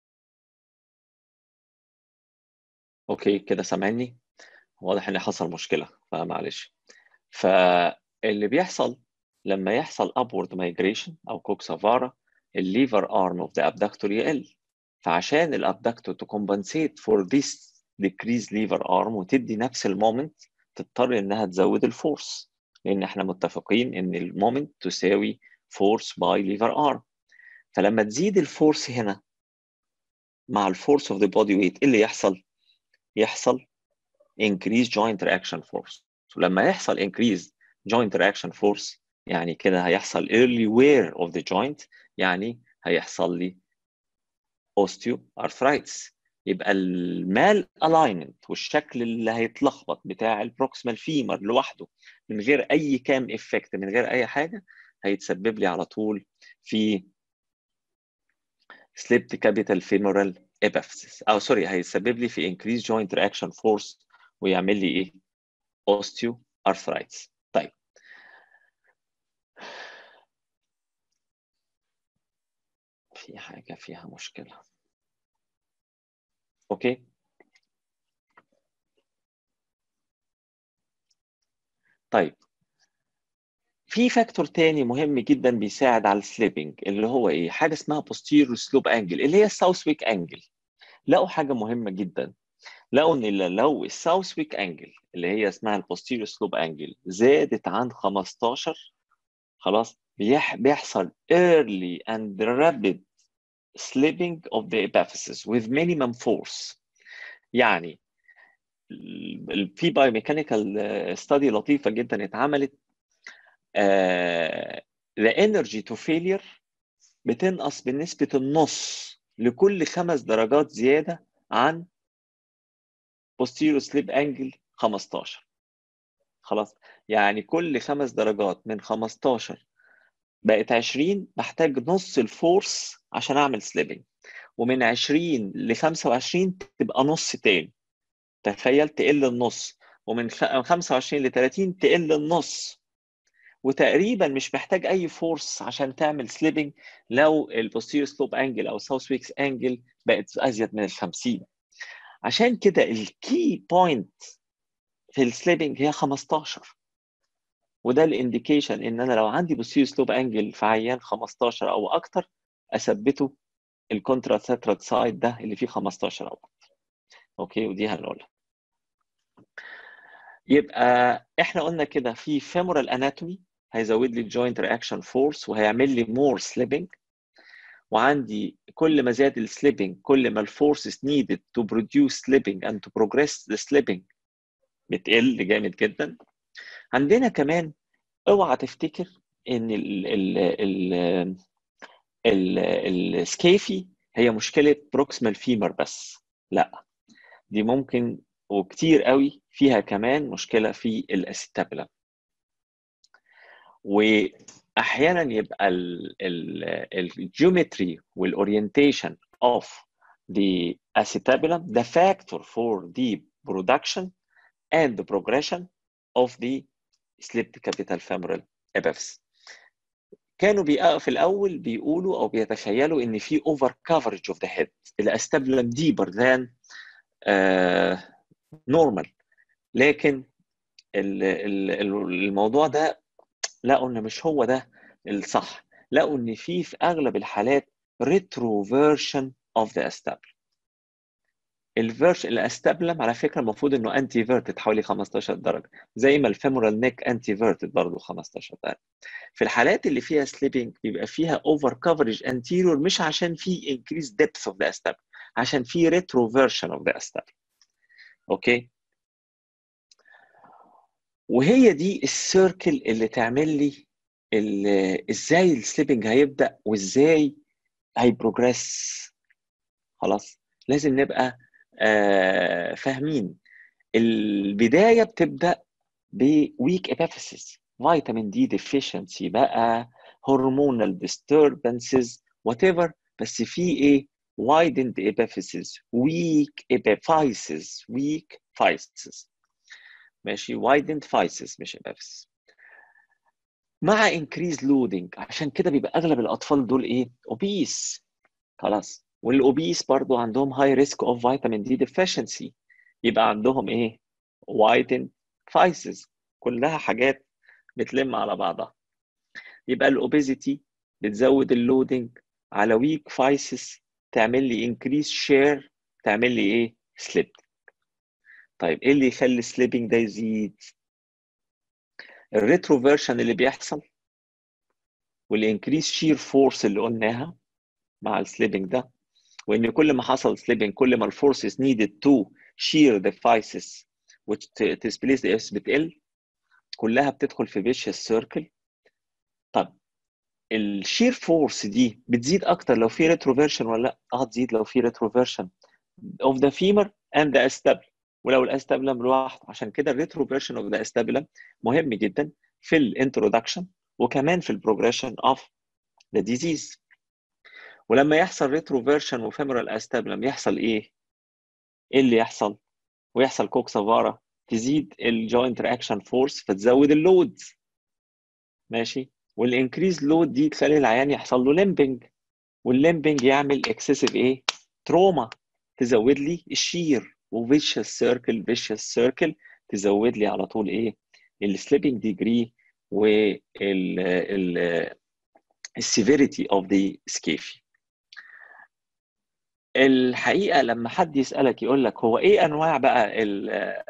اوكي كده سامعني؟ واضح ان حصل مشكله فمعلش فاللي بيحصل لما يحصل upward migration او كوكسافارا الليفر arm of the abductor يقل فعشان الابدكتور to compensate for this decreased lever arm وتدي نفس المومنت تضطر انها تزود الفورس لان احنا متفقين ان المومنت تساوي فورس باي ليفر arm فلما تزيد الفورس هنا مع الفورس اوف ذا بودي ويت ايه اللي يحصل؟ يحصل increase joint reaction force ولما يحصل increase joint reaction force يعني كده هيحصل early wear of the joint يعني هيحصل لي osteoarthritis يبقى المال الاينمنت والشكل اللي هيتلخبط بتاع البروكسيمال فيمر لوحده من غير اي كام افكت من غير اي حاجه هيتسبب لي على طول في slipped capital femoral epiphysis او سوري هيسبب لي في increased joint reaction force ويعمل لي ايه osteoarthritis طيب في حاجة فيها مشكلة اوكي طيب في فاكتور تاني مهم جدا بيساعد على السليبنج اللي هو ايه حاجه اسمها posterior slope angle اللي هي الساوث ويك انجل لقوا حاجه مهمه جدا لقوا ان لو الساوث ويك انجل اللي هي اسمها البوستيريور سلوب انجل زادت عن 15 خلاص بيح بيحصل early and rapid slipping of the epiphysis with minimum force يعني في بايوميكانيكال ستادي لطيفه جدا اتعملت the energy to failure بتنقص بنسبة النص لكل خمس درجات زيادة عن posterior slip angle 15 خلاص يعني كل خمس درجات من 15 بقت 20 بحتاج نص الفورس عشان اعمل سليبنج ومن 20 ل 25 تبقى نص تاني تخيل تقل النص ومن 25 ل 30 تقل النص وتقريبا مش محتاج اي فورس عشان تعمل سليبنج لو البوستيريور سلوب انجل او ساوث ويكس انجل بقت ازيد من ال 50 عشان كده الكي بوينت في السليبنج هي 15 وده الانديكيشن ان انا لو عندي بوستيريور سلوب انجل في عيان 15 او اكتر اثبته الكونترا ساترال سايد ده اللي فيه 15 او اكتر اوكي ودي هنقولها يبقى احنا قلنا كده في femoral anatomy هيزود لي الجوينت رياكشن فورس وهيعمل لي مور سليبنج وعندي كل ما زاد السليبنج كل ما الفورسز needed to produce slipping and to progress the slipping بتقل جامد جدا عندنا كمان اوعى تفتكر ان ال ال ال ال السكيفي هي مشكله بروكسيمال فيمر بس لا دي ممكن وكتير قوي فيها كمان مشكله في الاستابلم واحيانا يبقى الجيومتري والاورينتيشن of the acetabulum the factor for the production and the progression of the slipped capital femoral epiphysis كانوا بي في الاول بيقولوا او بيتخيلوا ان في اوفر كفرج اوف ذا هيد الاستابلم ديبر ذان نورمال لكن ال ال الموضوع ده لقوا ان مش هو ده الصح لقوا ان في في اغلب الحالات retroversion of the acetabulum الفيرش الاستابلم على فكره المفروض انه انتي فيرتد حوالي 15 درجه زي ما الفيمورال نيك انتي فيرتد برضه 15 درجه في الحالات اللي فيها سليبنج بيبقى فيها اوفر كفرج انتيريور مش عشان في انكريز ديبث اوف ذا استابلم عشان في ريتروفيرشن اوف ذا استابلم اوكي وهي دي السيركل اللي تعمل لي ازاي السليبنج هيبدا وازاي هيبروجريس خلاص لازم نبقى آه فاهمين البدايه بتبدا بويك ابيفيسيس فيتامين دي ديفيشنسي بقى هرمونال disturbances وات ايفر بس في ايه widened epiphysis weak epiphysis weak physis ماشي widened physis مش epiphysis مع increased loading عشان كده بيبقى اغلب الاطفال دول ايه obese خلاص والاوبيس برضو عندهم هاي ريسك اوف فيتامين دي ديفيشنسي يبقى عندهم ايه وايتن فايسز كلها حاجات بتلم على بعضها يبقى الاوبيزيتي بتزود اللودنج على ويك فايسز تعمل لي انكريس شير تعمل لي ايه سليب طيب ايه اللي يخلي السليبنج ده يزيد الريتروفيرشن اللي بيحصل والانكريس شير فورس اللي قلناها مع السليبنج ده وان كل ما حصل سليبنج كل ما الفورسز needed to shear the physis which displace the S بتقل كلها بتدخل في vicious circle طب الشير فورس دي بتزيد اكتر لو في ريتروفيرشن ولا لا؟ اه تزيد لو في ريتروفيرشن of the femur and the acetabulum ولو الاستابلم لوحده عشان كده الريتروفيرشن اوف ذا استابلم مهم جدا في الانترودكشن وكمان في البروجريشن اوف ذا ديزيز ولما يحصل ريتروفيرشن وفيمورال استابلم يحصل ايه؟ ايه اللي يحصل؟ ويحصل كوكسافارا تزيد الجوينت رياكشن فورس فتزود اللود ماشي والانكريز لود دي تخلي العيان يحصل له ليمبنج والليمبنج يعمل اكسسيف ايه؟ تروما تزود لي الشير وفيشس سيركل فيشس سيركل تزود لي على طول ايه؟ السليبنج ديجري وال السيفيريتي اوف ذا سكيفي الحقيقه لما حد يسالك يقول لك هو ايه انواع بقى ال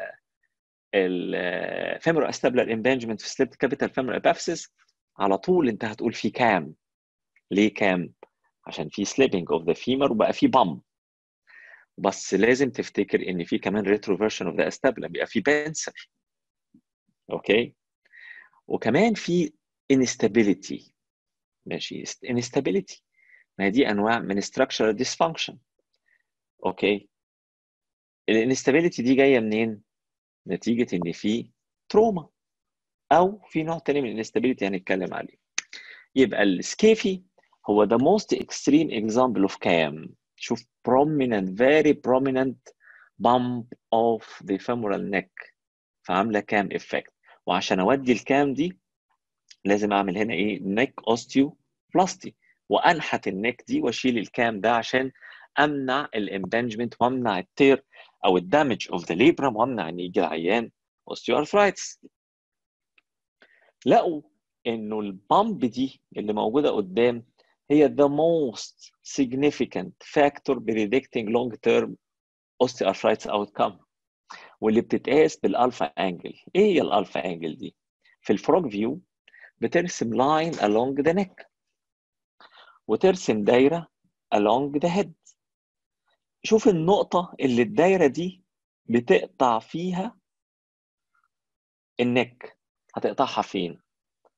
الفيمورال استابلر امبانجمنت في سليبت كابيتال فيمورال ابافسيس على طول انت هتقول في كام ليه كام عشان في سليبنج اوف ذا فيمر وبقى في بام بس لازم تفتكر ان في كمان ريتروفيرشن اوف ذا استابلر بيبقى في بنسر اوكي وكمان في instability ماشي instability ما هي دي انواع من structural dysfunction اوكي الانستابيليتي دي جايه منين نتيجه ان في تروما او في نوع تاني من الانستابيليتي هنتكلم عليه يبقى السكيفي هو the most extreme example of CAM شوف prominent very prominent bump of the femoral neck فعامله كام effect وعشان اودي الكام دي لازم اعمل هنا ايه neck osteoplasty وانحت النك دي واشيل الكام ده عشان امنع الامبنجمنت وامنع التير او الدامج اوف ذا ليبرم وامنع ان يجي العيان اوستيوارثرايتس لقوا انه البامب دي اللي موجوده قدام هي the most significant factor predicting long term osteoarthritis outcome واللي بتتقاس بالالفا انجل ايه هي الالفا انجل دي في الفروج فيو بترسم لاين along the neck وترسم دايره along the head شوف النقطة اللي الدايرة دي بتقطع فيها النك هتقطعها فين؟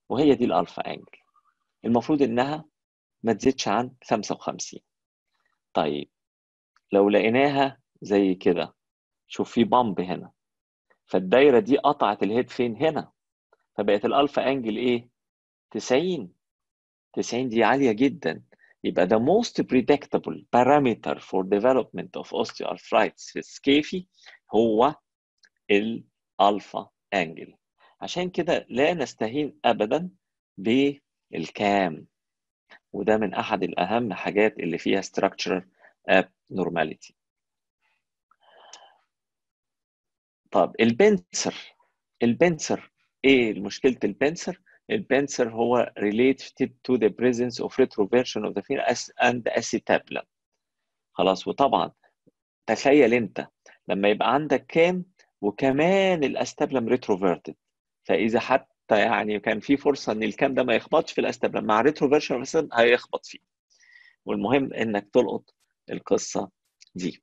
وهي دي الالفا انجل المفروض انها ما تزيدش عن 55 طيب لو لقيناها زي كده شوف في بامب هنا فالدايره دي قطعت الهيد فين هنا فبقت الالفا انجل ايه 90 90 دي عاليه جدا يبقى the most predictable parameter for development of osteoarthritis في السكيفي هو الالفا انجل عشان كده لا نستهين ابدا بالكام وده من احد الاهم حاجات اللي فيها structural abnormality طب البنسر البنسر ايه مشكله البنسر البنسر هو related to the presence of retroversion of the finger and acetabulum خلاص وطبعا تخيل انت لما يبقى عندك كام وكمان الاستابلم ريتروفيرتد فاذا حتى يعني كان في فرصه ان الكام ده ما يخبطش في الاستابلم مع ريتروفيرشن مثلا هيخبط فيه والمهم انك تلقط القصه دي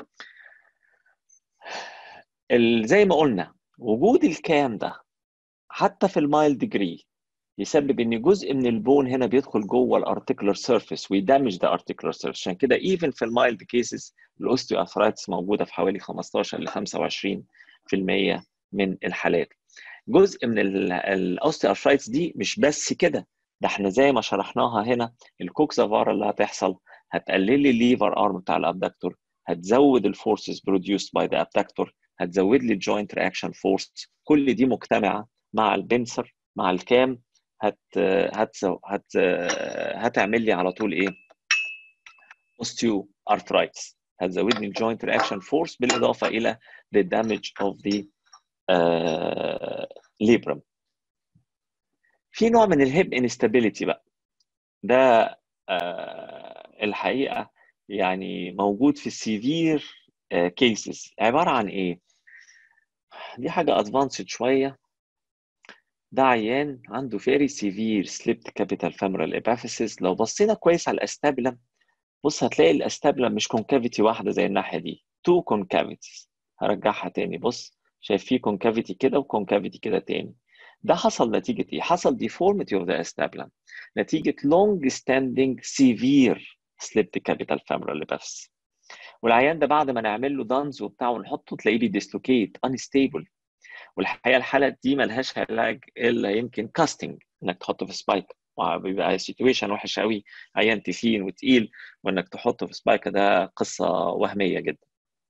زي ما قلنا وجود الكام ده حتى في المايل ديجري يسبب ان جزء من البون هنا بيدخل جوه الارتيكولار سيرفيس ويدمج ذا ارتيكولار سيرفيس عشان كده ايفن في المايلد كيسز الاوستيو ارثرايتس موجوده في حوالي 15 ل 25% من الحالات جزء من الاوستيو ارثرايتس دي مش بس كده ده احنا زي ما شرحناها هنا الكوكسافارا اللي هتحصل هتقلل لي الليفر ارم بتاع الابدكتور هتزود الفورسز بروديوسد باي ذا ابدكتور هتزود لي الجوينت رياكشن فورس كل دي مجتمعه مع البنسر مع الكام هت هت هت هتعمل لي على طول ايه اوستيو ارثرايتس هتزود لي الجوينت رياكشن فورس بالاضافه الى the damage of the uh, labrum في نوع من الهيب انستابيليتي بقى ده uh, الحقيقه يعني موجود في السيفير كيسز uh, عباره عن ايه دي حاجه ادفانسد شويه ده عيان عنده very severe slipped capital femoral epiphysis لو بصينا كويس على الاستابلم بص هتلاقي الاستابلم مش كونكافيتي واحده زي الناحيه دي تو كونكافيتيز هرجعها تاني بص شايف في كونكافيتي كده وكونكافيتي كده تاني ده حصل نتيجه ايه حصل deformity of the acetabulum نتيجه long standing severe slipped capital femoral epiphysis والعيان ده بعد ما نعمل له دانز وبتاع ونحطه تلاقيه بيديسلوكيت unstable والحقيقه الحاله دي ملهاش علاج الا يمكن كاستنج انك تحطه في سبايك وبيبقى سيتويشن وحش قوي عيان تخين وتقيل وانك تحطه في سبايك ده قصه وهميه جدا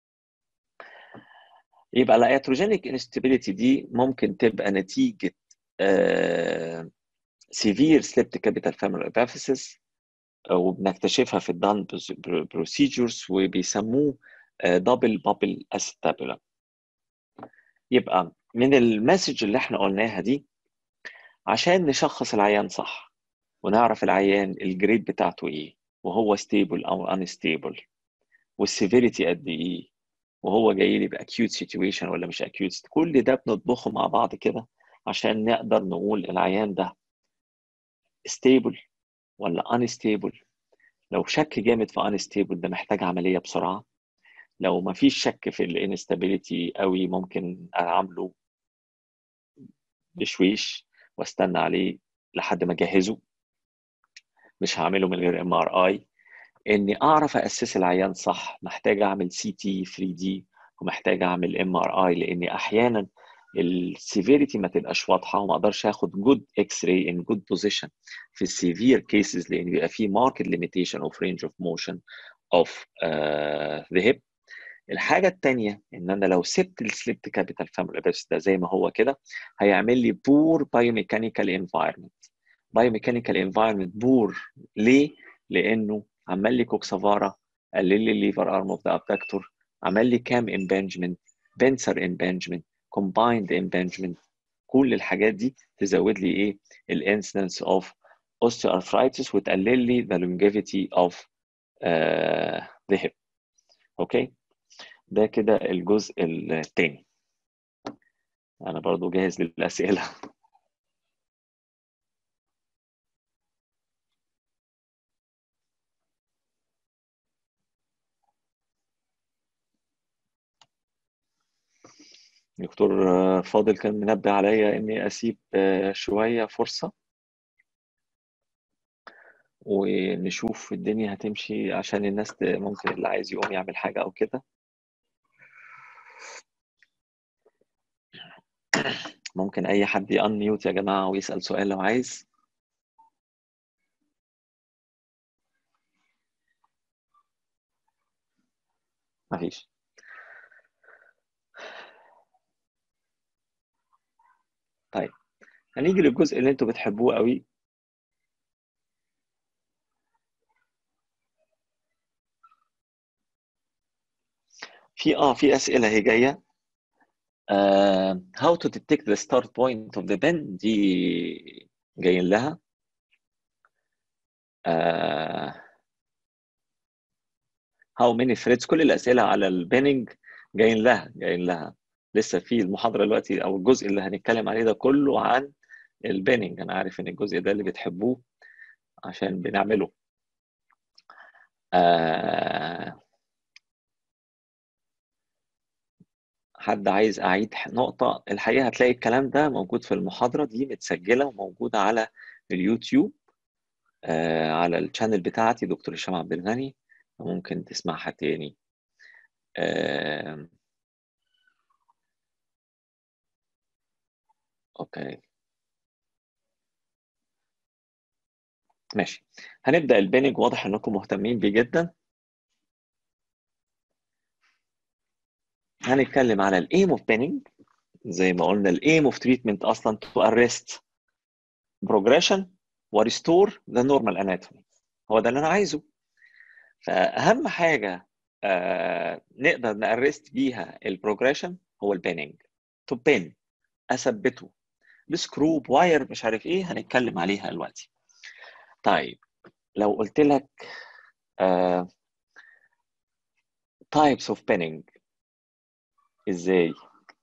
يبقى الاتروجينيك انستابيليتي دي ممكن تبقى نتيجه سيفير سليبت كابيتال فاميلي ابافيسيس وبنكتشفها في الدان بروسيجرز وبيسموه دبل بابل استابولا يبقى من المسج اللي احنا قلناها دي عشان نشخص العيان صح ونعرف العيان الجريد بتاعته ايه وهو ستيبل او انستيبل والسيفيريتي قد ايه وهو جاي لي باكيوت سيتويشن ولا مش اكيوت كل ده بنطبخه مع بعض كده عشان نقدر نقول العيان ده ستيبل ولا انستيبل لو شك جامد في انستيبل ده محتاج عمليه بسرعه لو ما فيش شك في الانستابيليتي قوي ممكن اعمله بشويش واستنى عليه لحد ما اجهزه مش هعمله من غير ام ار اي اني اعرف اسس العيان صح محتاج اعمل سي تي 3 دي ومحتاج اعمل ام ار اي لاني احيانا السيفيريتي ما تبقاش واضحه وما اقدرش اخد جود اكس راي ان جود بوزيشن في السيفير كيسز لان بيبقى في ماركت ليميتيشن اوف رينج اوف موشن اوف ذا هيب الحاجه الثانيه ان انا لو سبت السليبت كابيتال فاميلي بس ده زي ما هو كده هيعمل لي بور بايوميكانيكال انفايرمنت بايوميكانيكال انفايرمنت بور ليه؟ لانه عمل لي كوكسافارا قلل لي الليفر ارم اوف ذا ابدكتور عمل لي كام امبانجمنت بنسر امبانجمنت combined impingement كل الحاجات دي تزود لي ايه الانسنس اوف osteoarthritis وتقلل لي the longevity of uh, the hip اوكي okay. ده كده الجزء الثاني انا برضو جاهز للاسئله دكتور فاضل كان منبه عليا اني اسيب شويه فرصه ونشوف الدنيا هتمشي عشان الناس ت- ممكن اللي عايز يقوم يعمل حاجة أو كده ممكن أي حد يانميوت يا جماعة ويسأل سؤال لو عايز مفيش طيب هنيجي للجزء اللي انتوا بتحبوه قوي في اه في أسئلة هي جاية آه how to detect the start point of the pen دي جايين لها آه how many threads كل الأسئلة على البيننج جايين لها جايين لها لسه في المحاضرة دلوقتي أو الجزء اللي هنتكلم عليه ده كله عن البيننج أنا عارف إن الجزء ده اللي بتحبوه عشان بنعمله آه حد عايز أعيد نقطة الحقيقة هتلاقي الكلام ده موجود في المحاضرة دي متسجلة وموجودة على اليوتيوب آه على الشانل بتاعتي دكتور هشام عبد الغني ممكن تسمعها تاني آه أوكي ماشي هنبدأ البيننج واضح إنكم مهتمين بيه جدا هنتكلم على الايم اوف بيننج زي ما قلنا الايم اوف تريتمنت اصلا تو ارست progression وريستور ذا نورمال اناتومي هو ده اللي انا عايزه فاهم حاجه آه نقدر نارست بيها البروجريشن هو البيننج تو بين اثبته بسكرو بواير مش عارف ايه هنتكلم عليها دلوقتي طيب لو قلت لك آه types of pinning ازاي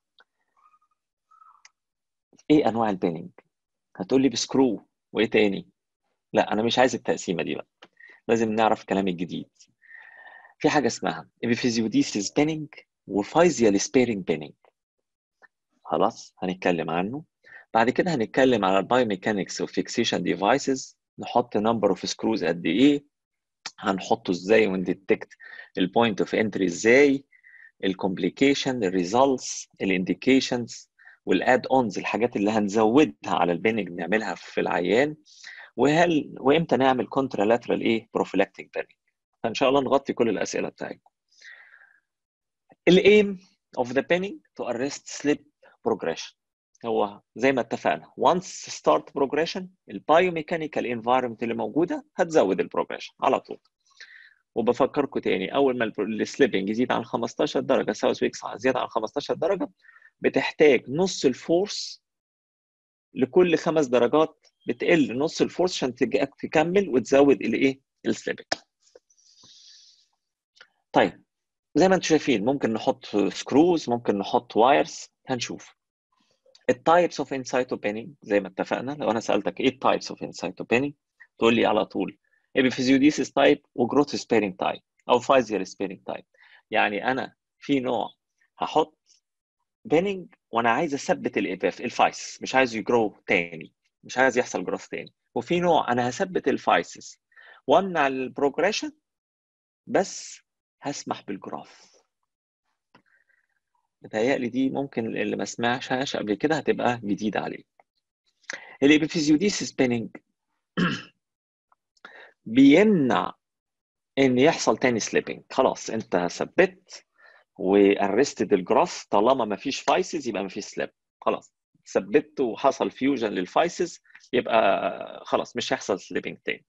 ايه انواع البيننج هتقول لي بسكرو وايه تاني لا انا مش عايز التقسيمه دي بقى لازم نعرف الكلام الجديد في حاجه اسمها epiphysiodesis pinning وفايزيال سبيرنج بيننج خلاص هنتكلم عنه بعد كده هنتكلم على البايوميكانكس وفيكسيشن ديفايسز نحط نمبر اوف سكروز قد ايه هنحطه ازاي ونديتكت البوينت اوف انتري ازاي الكومبليكيشن الريزلتس الانديكيشنز والاد اونز الحاجات اللي هنزودها على البيننج نعملها في العيان وهل وامتى نعمل كونترالاترال ايه بروفيلاكتيك بيننج فان شاء الله نغطي كل الاسئله بتاعتكم الايم اوف ذا بيننج تو ارست سليب بروجريشن هو زي ما اتفقنا once start progression البايوميكانيكال انفايرمنت اللي موجوده هتزود البروجريشن على طول وبفكركم تاني اول ما السليبنج يزيد عن 15 درجه ساوث ويكس زياده عن 15 درجه بتحتاج نص الفورس لكل خمس درجات بتقل نص الفورس عشان تكمل وتزود الايه السليبنج طيب زي ما انتم شايفين ممكن نحط سكروز ممكن نحط وايرز هنشوف التايبس اوف انسايتو بيننج زي ما اتفقنا لو انا سالتك ايه التايبس اوف انسايتو بيننج تقول لي على طول ابيفيزيوديسيس تايب وجروث سبيرنج تايب او فايزيال سبيرنج تايب يعني انا في نوع هحط بيننج وانا عايز اثبت الاباف الفايس مش عايز يجرو تاني مش عايز يحصل جروث تاني وفي نوع انا هثبت الفايسز وامنع البروجريشن بس هسمح بالجراف متهيألي دي ممكن اللي ما سمعهاش قبل كده هتبقى جديدة عليه الابيفيزيوديسيس بيننج بيمنع ان يحصل تاني سليبنج خلاص انت ثبت وارستد الجراف طالما ما فيش فايسز يبقى ما فيش سليب خلاص ثبت وحصل فيوجن للفايسز يبقى خلاص مش هيحصل سليبنج تاني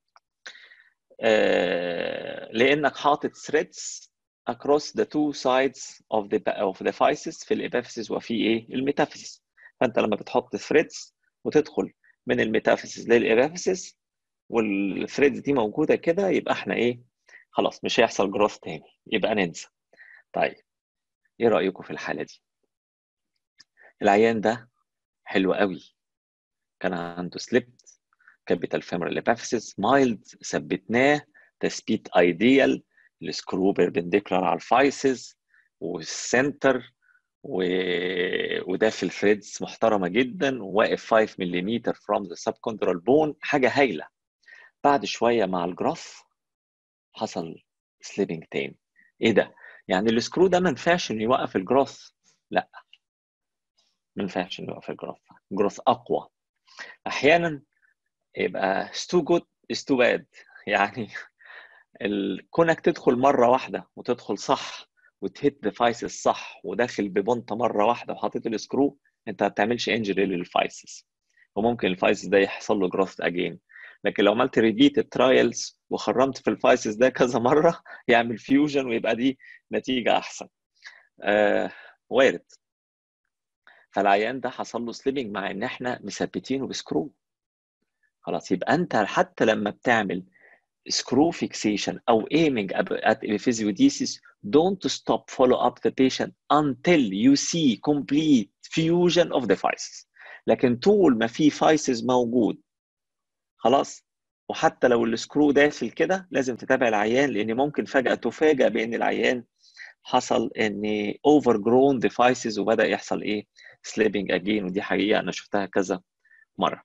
آه لانك حاطط ثريدز across the two sides of the of the physis في الابيفيسيس وفي ايه الميتافيسيس فانت لما بتحط ثريدز وتدخل من الميتافيسيس للابيفيسيس والثريدز دي موجوده كده يبقى احنا ايه خلاص مش هيحصل جروث تاني يبقى ننسى طيب ايه رايكم في الحاله دي العيان ده حلو قوي كان عنده سليبت كابيتال فيمورال ابيفيسيس مايلد ثبتناه تثبيت ايديال السكرو بيربنديكولار على الفايسز والسنتر و... وده في الثريدز محترمه جدا وواقف 5 ملم فروم ذا سبكوندرال بون حاجه هايله بعد شويه مع الجراف حصل سليبنج تاني ايه ده يعني السكرو ده ما ينفعش انه يوقف الجروث لا ما ينفعش انه يوقف الجروث جروث اقوى احيانا يبقى ستو جود از تو باد يعني كونك تدخل مره واحده وتدخل صح وتهت ديفايسز صح وداخل ببنطه مره واحده وحاطط السكرو انت ما بتعملش انجري للفايسز وممكن الفايسز ده يحصل له جروث اجين لكن لو عملت ريبيت الترايلز وخرمت في الفايسز ده كذا مره يعمل فيوجن ويبقى دي نتيجه احسن آه وارد فالعيان ده حصل له سليبنج مع ان احنا مثبتينه بسكرو خلاص يبقى انت حتى لما بتعمل screw fixation او aiming at epiphysiodesis don't stop follow up the patient until you see complete fusion of the physis لكن طول ما في فايسز موجود خلاص وحتى لو السكرو داخل كده لازم تتابع العيان لان ممكن فجاه تفاجئ بان العيان حصل ان اوفر جرون ديفايسز وبدا يحصل ايه سليبنج اجين ودي حقيقه انا شفتها كذا مره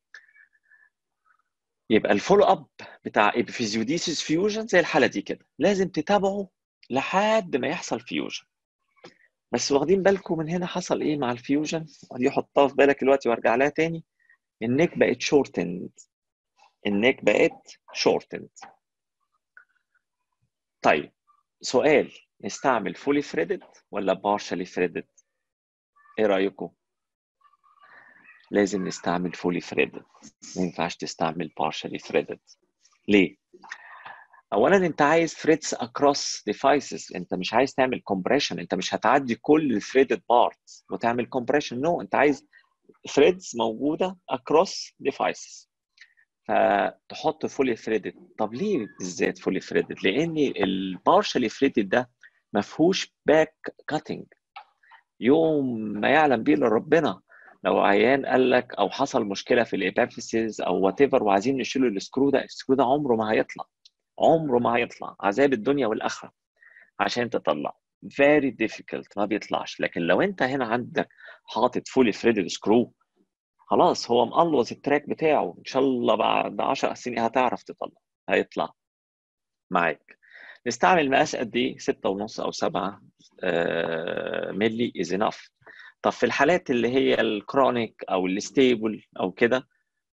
يبقى الفولو اب بتاع ابيفيزيوديسيس فيوجن زي الحاله دي كده لازم تتابعه لحد ما يحصل فيوجن بس واخدين بالكم من هنا حصل ايه مع الفيوجن ودي حطها في بالك دلوقتي وارجع لها تاني النيك بقت شورتند النيك بقت شورتند طيب سؤال نستعمل فولي فريدد ولا بارشلي فريدد ايه رايكم لازم نستعمل فولي فريدد ما ينفعش تستعمل partially threaded ليه اولا انت عايز threads across devices انت مش عايز تعمل compression انت مش هتعدي كل threaded parts وتعمل compression no انت عايز threads موجوده across devices فتحط فولي threaded طب ليه بالذات فولي threaded لان البارشلي threaded ده ما فيهوش باك كاتنج يوم ما يعلم به الا ربنا لو عيان قال لك او حصل مشكله في الابافيسز او وات ايفر وعايزين نشيل السكرو ده السكرو ده عمره ما هيطلع عمره ما هيطلع عذاب الدنيا والاخره عشان تطلع very difficult ما بيطلعش لكن لو انت هنا عندك حاطط فولي فريدد سكرو خلاص هو مقلوظ التراك بتاعه ان شاء الله بعد 10 سنين هتعرف تطلع هيطلع معاك نستعمل مقاس قد ايه 6 ونص او 7 ملي از انف طب في الحالات اللي هي الكرونيك او الستيبل او كده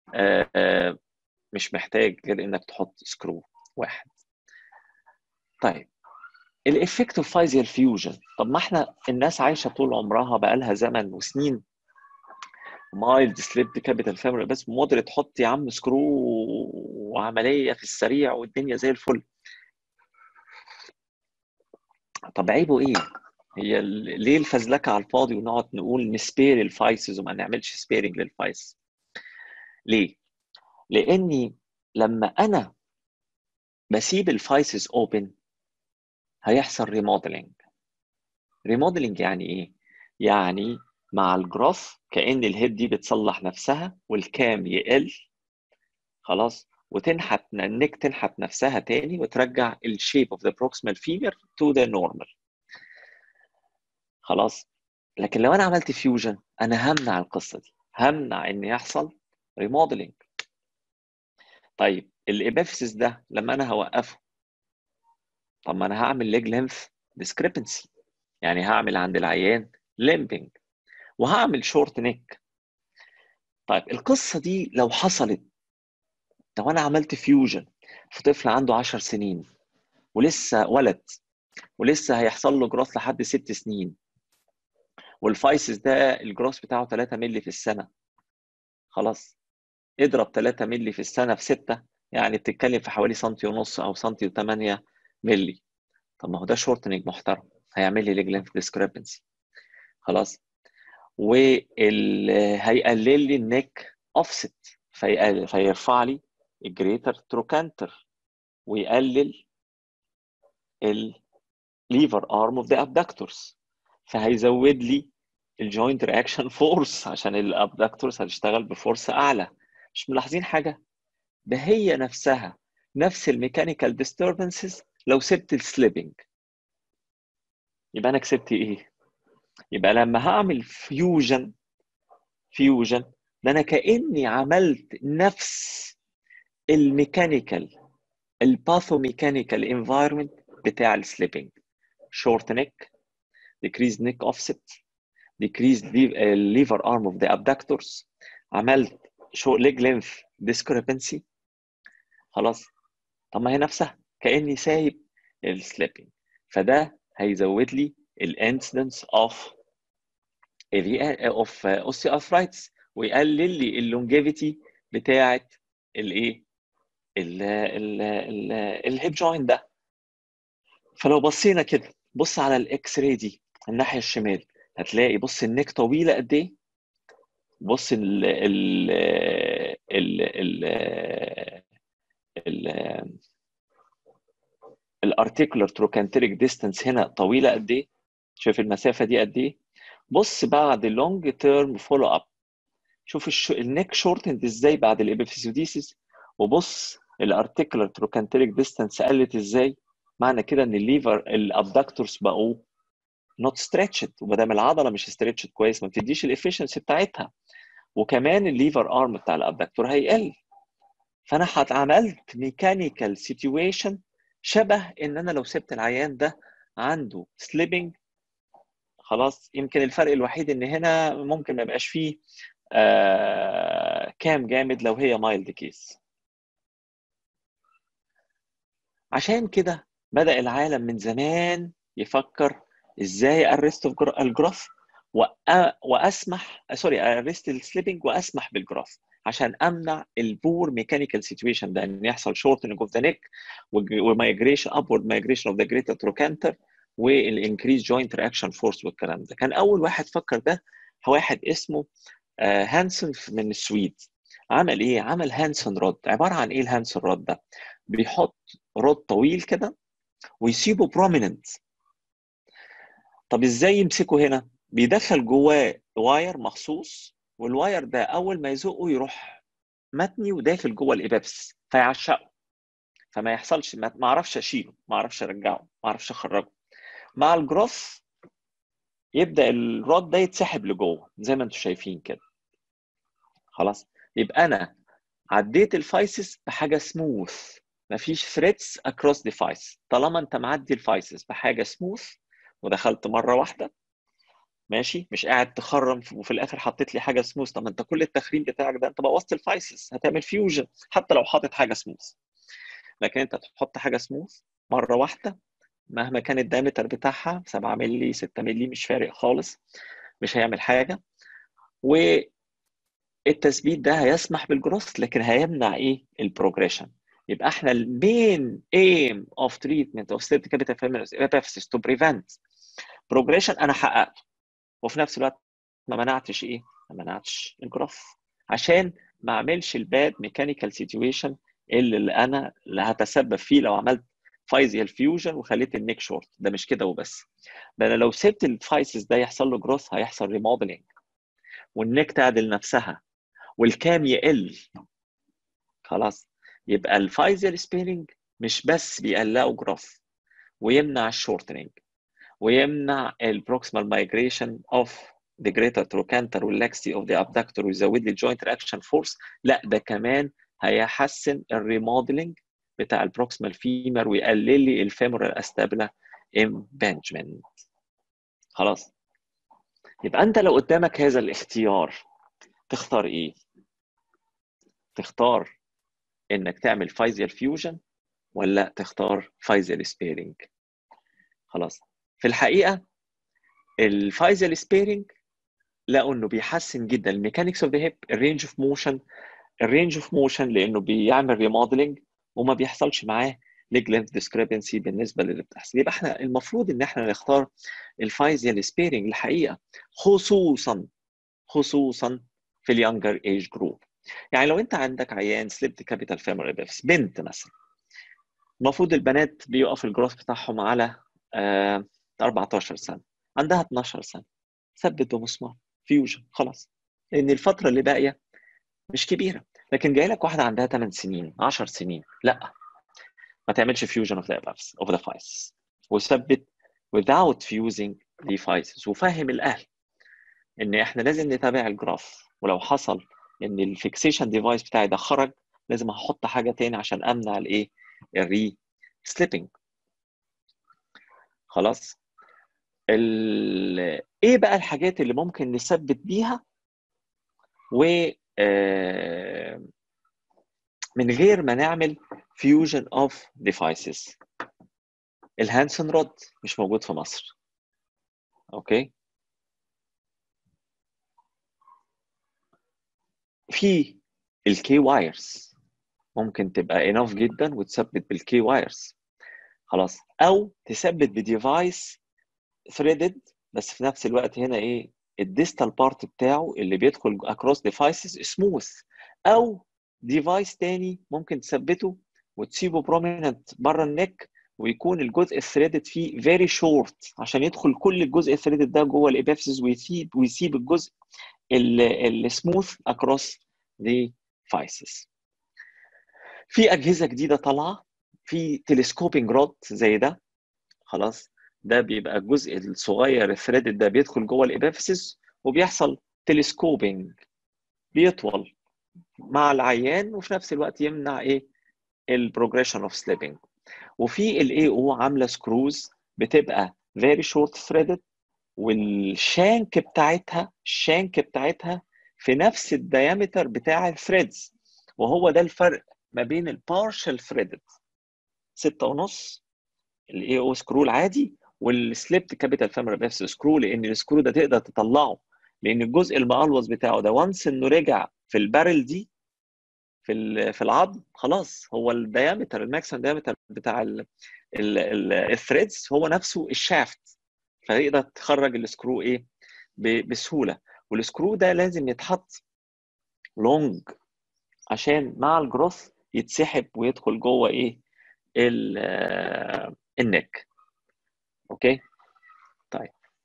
مش محتاج غير انك تحط سكرو واحد طيب الافكتيف فايزيال فيوجن طب ما احنا الناس عايشه طول عمرها بقى لها زمن وسنين مايلد سليب كابيتال فاميلي بس مودريت حط يا عم سكرو وعمليه في السريع والدنيا زي الفل طب عيبه ايه؟ هي ليه الفزلكه على الفاضي ونقعد نقول نسبير الفايسز وما نعملش سبيرنج للفايس ليه لاني لما انا بسيب الفايسز اوبن هيحصل ريموديلنج ريموديلنج يعني ايه يعني مع الجراف كان الهيد دي بتصلح نفسها والكام يقل خلاص وتنحت النك تنحت نفسها تاني وترجع الشيب اوف ذا بروكسيمال فيجر تو ذا نورمال خلاص لكن لو انا عملت فيوجن انا همنع القصه دي همنع ان يحصل ريموديلنج طيب الابيفيسيس ده لما انا هوقفه طب ما انا هعمل ليج لينث ديسكريبنسي يعني هعمل عند العيان ليمبنج وهعمل شورت نيك طيب القصه دي لو حصلت لو انا عملت فيوجن في طفل عنده 10 سنين ولسه ولد ولسه هيحصل له جروث لحد ست سنين والفايسس ده الجروث بتاعه 3 مللي في السنه خلاص اضرب 3 مللي في السنه في 6 يعني بتتكلم في حوالي سنتي ونص او سنتي و8 مللي طب ما هو ده شورتنج محترم هيعمل لي ليج لينث ديسكريبنسي خلاص وهيقلل لي النك اوفست فيرفع لي الجريتر تروكانتر ويقلل الليفر ارم اوف ذا ابدكتورز فهيزود لي الجوينت رياكشن فورس عشان الابدكتورز هتشتغل بفورس اعلى مش ملاحظين حاجه ده هي نفسها نفس الميكانيكال ديستربنسز لو سبت السليبنج يبقى انا كسبت ايه يبقى لما هعمل فيوجن فيوجن ده انا كاني عملت نفس الميكانيكال الباثوميكانيكال انفايرمنت بتاع السليبنج short neck decreased neck offset decreased lever arm of the abductors عملت short leg length discrepancy خلاص طب ما هي نفسها كاني سايب السليبنج فده هيزود لي الانسيدنس اوف اوف osteoarthritis ويقلل لي اللونجيفيتي بتاعه الايه الهيب جوينت ده فلو بصينا كده بص على الاكس راي دي الناحيه الشمال هتلاقي بص النك طويله قد ايه بص ال ال ال ال ال الارتيكولار تروكانتريك ديستانس هنا طويله قد ايه شوف المسافه دي قد ايه بص بعد لونج تيرم فولو اب شوف الش... النك شورتند ازاي بعد الابيفيزوديسيس وبص الارتيكولار تروكانتريك ديستانس قلت ازاي معنى كده ان الليفر الابدكتورز بقوا نوت ستريتشد وما دام العضله مش ستريتشد كويس ما بتديش الافشنسي بتاعتها وكمان الليفر ارم بتاع الابدكتور هيقل فانا عملت ميكانيكال سيتويشن شبه ان انا لو سبت العيان ده عنده سليبنج خلاص يمكن الفرق الوحيد ان هنا ممكن ما يبقاش فيه آه كام جامد لو هي مايلد كيس عشان كده بدأ العالم من زمان يفكر ازاي ارست الجراف واسمح سوري ارست السليبنج واسمح بالجراف عشان امنع البور ميكانيكال سيتويشن ده ان يحصل شورتنج اوف ذا نيك ومايجريشن ابورد مايجريشن اوف ذا جريتر تروكانتر والانكريز جوينت رياكشن فورس والكلام ده كان اول واحد فكر ده واحد اسمه هانسون من السويد عمل ايه عمل هانسون رود عباره عن ايه الهانسون رود ده بيحط رود طويل كده ويسيبه بروميننت طب ازاي يمسكه هنا بيدخل جواه واير مخصوص والواير ده اول ما يزقه يروح متني وداخل جوه الابابس فيعشقه فما يحصلش ما اعرفش اشيله ما اعرفش ارجعه ما اعرفش اخرجه مع الجروف يبدا الرod ده يتسحب لجوه زي ما انتم شايفين كده خلاص يبقى انا عديت الفايسس بحاجه سموث مفيش ثريتس اكروس ذا فايس طالما انت معدي الفايسس بحاجه سموث ودخلت مره واحده ماشي مش قاعد تخرم وفي الاخر حطيت لي حاجه سموث طب انت كل التخريم بتاعك ده انت بوظت الفايسس هتعمل فيوجن حتى لو حاطط حاجه سموث لكن انت تحط حاجه سموث مره واحده مهما كان الدايمتر بتاعها 7 مللي 6 مللي مش فارق خالص مش هيعمل حاجه والتثبيت ده هيسمح بالجروث لكن هيمنع ايه البروجريشن يبقى احنا المين ايم اوف تريتمنت اوف ستيت كابيتال فيمينس ابيفيسيس تو بريفنت بروجريشن انا حققته وفي نفس الوقت ما منعتش ايه ما منعتش الجروث عشان ما اعملش الباد ميكانيكال سيتويشن اللي انا اللي هتسبب فيه لو عملت فايزيال فيوجن وخليت النيك شورت ده مش كده وبس ده انا لو سبت الفايسز ده يحصل له جروث هيحصل ريموديلنج والنيك تعدل نفسها والكام يقل خلاص يبقى الفايزيال سبيرنج مش بس بيقلقوا جروث ويمنع الشورتنج ويمنع البروكسيمال مايجريشن اوف the greater trochanter والlaxity of the abductor ويزود لي joint reaction force لا ده كمان هيحسن الريموديلنج بتاع البروكسيمال فيمر ويقلل لي الفيمورال استابلا امبانجمنت خلاص يبقى انت لو قدامك هذا الاختيار تختار ايه تختار انك تعمل فايزيال فيوجن ولا تختار فايزيال سبيرنج خلاص في الحقيقه الفايزيال سبيرنج لقوا انه بيحسن جدا الميكانكس اوف ذا هيب الرينج اوف موشن الرينج اوف موشن لانه بيعمل ريموديلنج وما بيحصلش معاه ليج لينث ديسكريبنسي بالنسبه للي بتحصل يبقى احنا المفروض ان احنا نختار الفايزيال سبيرنج الحقيقه خصوصا خصوصا في اليونجر ايج جروب يعني لو انت عندك عيان سليبت كابيتال فيمورال بيفس بنت مثلا المفروض البنات بيقف الجروث بتاعهم على آه 14 سنه عندها 12 سنه ثبت بمسمار فيوجن خلاص لان الفتره اللي باقيه مش كبيره لكن جاي لك واحده عندها 8 سنين 10 سنين لا ما تعملش فيوجن اوف ذا ابس اوف ذا فايس وثبت without fusing the devices وفهم الاهل ان احنا لازم نتابع الجراف ولو حصل ان الفيكسيشن ديفايس بتاعي ده خرج لازم احط حاجه تاني عشان امنع الايه الري سليبنج خلاص ال... ايه بقى الحاجات اللي ممكن نثبت بيها و آه، من غير ما نعمل فيوجن اوف ديفايسز الهانسون رود مش موجود في مصر اوكي في الكي وايرز ممكن تبقى اناف جدا وتثبت بالكي وايرز خلاص او تثبت بديفايس ثريدد بس في نفس الوقت هنا ايه الديستال بارت بتاعه اللي بيدخل اكروس ديفايسز سموث او ديفايس تاني ممكن تثبته وتسيبه بروميننت بره النك ويكون الجزء الثريدد فيه فيري شورت عشان يدخل كل الجزء الثريدد ده جوه الابيفيسز ويسيب ويسيب الجزء السموث اكروس ديفايسز في اجهزه جديده طالعه في تلسكوبينج رود زي ده خلاص ده بيبقى الجزء الصغير الثريدد ده بيدخل جوه الابيفيسز وبيحصل تلسكوبينج بيطول مع العيان وفي نفس الوقت يمنع ايه البروجريشن اوف سليبنج وفي الاي او عامله سكروز بتبقى فيري شورت ثريدد والشانك بتاعتها الشانك بتاعتها في نفس الديامتر بتاع الثريدز وهو ده الفرق ما بين البارشال ثريدد ستة ونص الاي او سكرو العادي والسليبت كابيتال فاميلي بيفس سكرو لان السكرو ده تقدر تطلعه لان الجزء المقلوص بتاعه ده وانس انه رجع في البارل دي في في العظم خلاص هو الديامتر الماكسيمم ديامتر بتاع الثريدز هو نفسه الشافت فيقدر تخرج السكرو ايه بسهوله والسكرو ده لازم يتحط لونج عشان مع الجروث يتسحب ويدخل جوه ايه النك اوكي طيب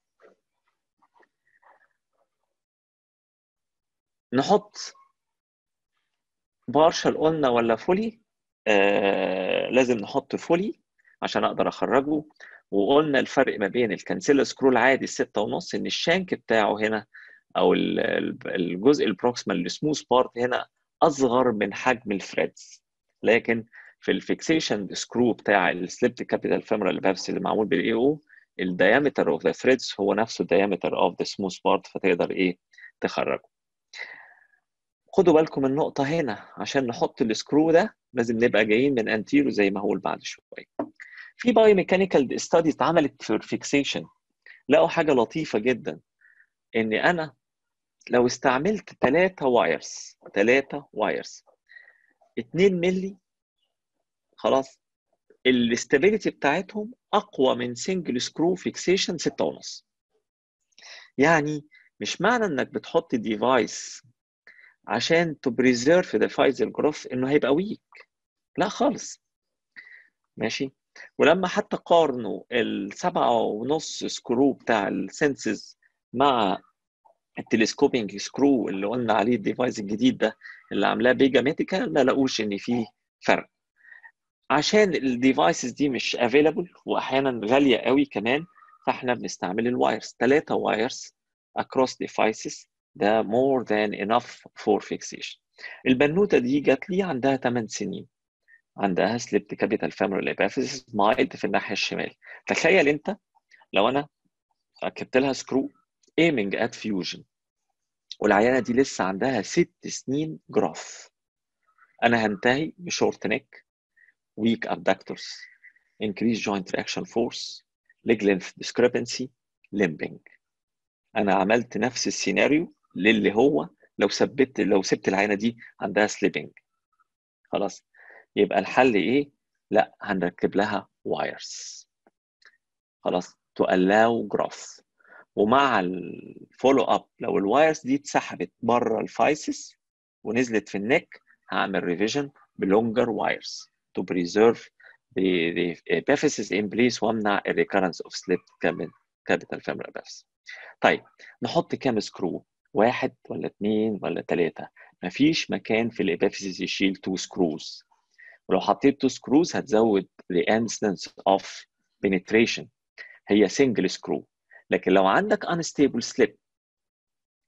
نحط بارشل قلنا ولا فولي آه لازم نحط فولي عشان اقدر اخرجه وقلنا الفرق ما بين الكانسيلا سكرو العادي الستة ونص ان الشانك بتاعه هنا او الجزء البروكسيمال السموث بارت هنا اصغر من حجم الثريدز لكن في الفيكسيشن سكرو بتاع السليبت كابيتال فيمورال بابس اللي معمول بالاي او الديامتر اوف ذا ثريدز هو نفسه الديامتر اوف ذا سموث بارت فتقدر ايه تخرجه خدوا بالكم من النقطة هنا عشان نحط السكرو ده لازم نبقى جايين من انتيرو زي ما هقول بعد شوية. في باي ميكانيكال ستادي اتعملت في الفيكسيشن لقوا حاجة لطيفة جدا ان انا لو استعملت ثلاثة وايرز ثلاثة وايرز 2 ملي خلاص الاستابيليتي بتاعتهم اقوى من سنجل سكرو فيكسيشن 6 ونص يعني مش معنى انك بتحط ديفايس عشان تو بريزيرف ذا فايزل جروث انه هيبقى ويك لا خالص ماشي ولما حتى قارنوا السبعة ونص سكرو بتاع السنسز مع التلسكوبينج سكرو اللي قلنا عليه الديفايس الجديد ده اللي عاملاه بيجا ميديكال ما لقوش ان فيه فرق عشان الديفايسز دي مش افيلابل واحيانا غاليه قوي كمان فاحنا بنستعمل الوايرز ثلاثه وايرز across devices ده more than enough for fixation البنوته دي جات لي عندها 8 سنين عندها سليبت كابيتال فاميلي ابيفيسيس مايلد في الناحيه الشمال تخيل انت لو انا ركبت لها سكرو ايمنج ات فيوجن والعيانه دي لسه عندها ست سنين جراف انا هنتهي بشورت نيك weak abductors increased joint reaction force leg length discrepancy limping انا عملت نفس السيناريو للي هو لو ثبت لو سبت العينه دي عندها سليبنج خلاص يبقى الحل ايه لا هنركب لها وايرز خلاص to allow growth ومع الفولو اب لو الوايرز دي اتسحبت بره الفايسس ونزلت في النك هعمل ريفيجن بلونجر وايرز to preserve the, the epiphysis in place وامنع ال recurrence of slip capital femoral epiphysis. طيب نحط كام سكرو؟ واحد ولا اثنين ولا ثلاثة؟ مفيش مكان في الابيفيسيس يشيل تو سكروز. ولو حطيت تو سكروز هتزود the instance of penetration هي single screw. لكن لو عندك unstable slip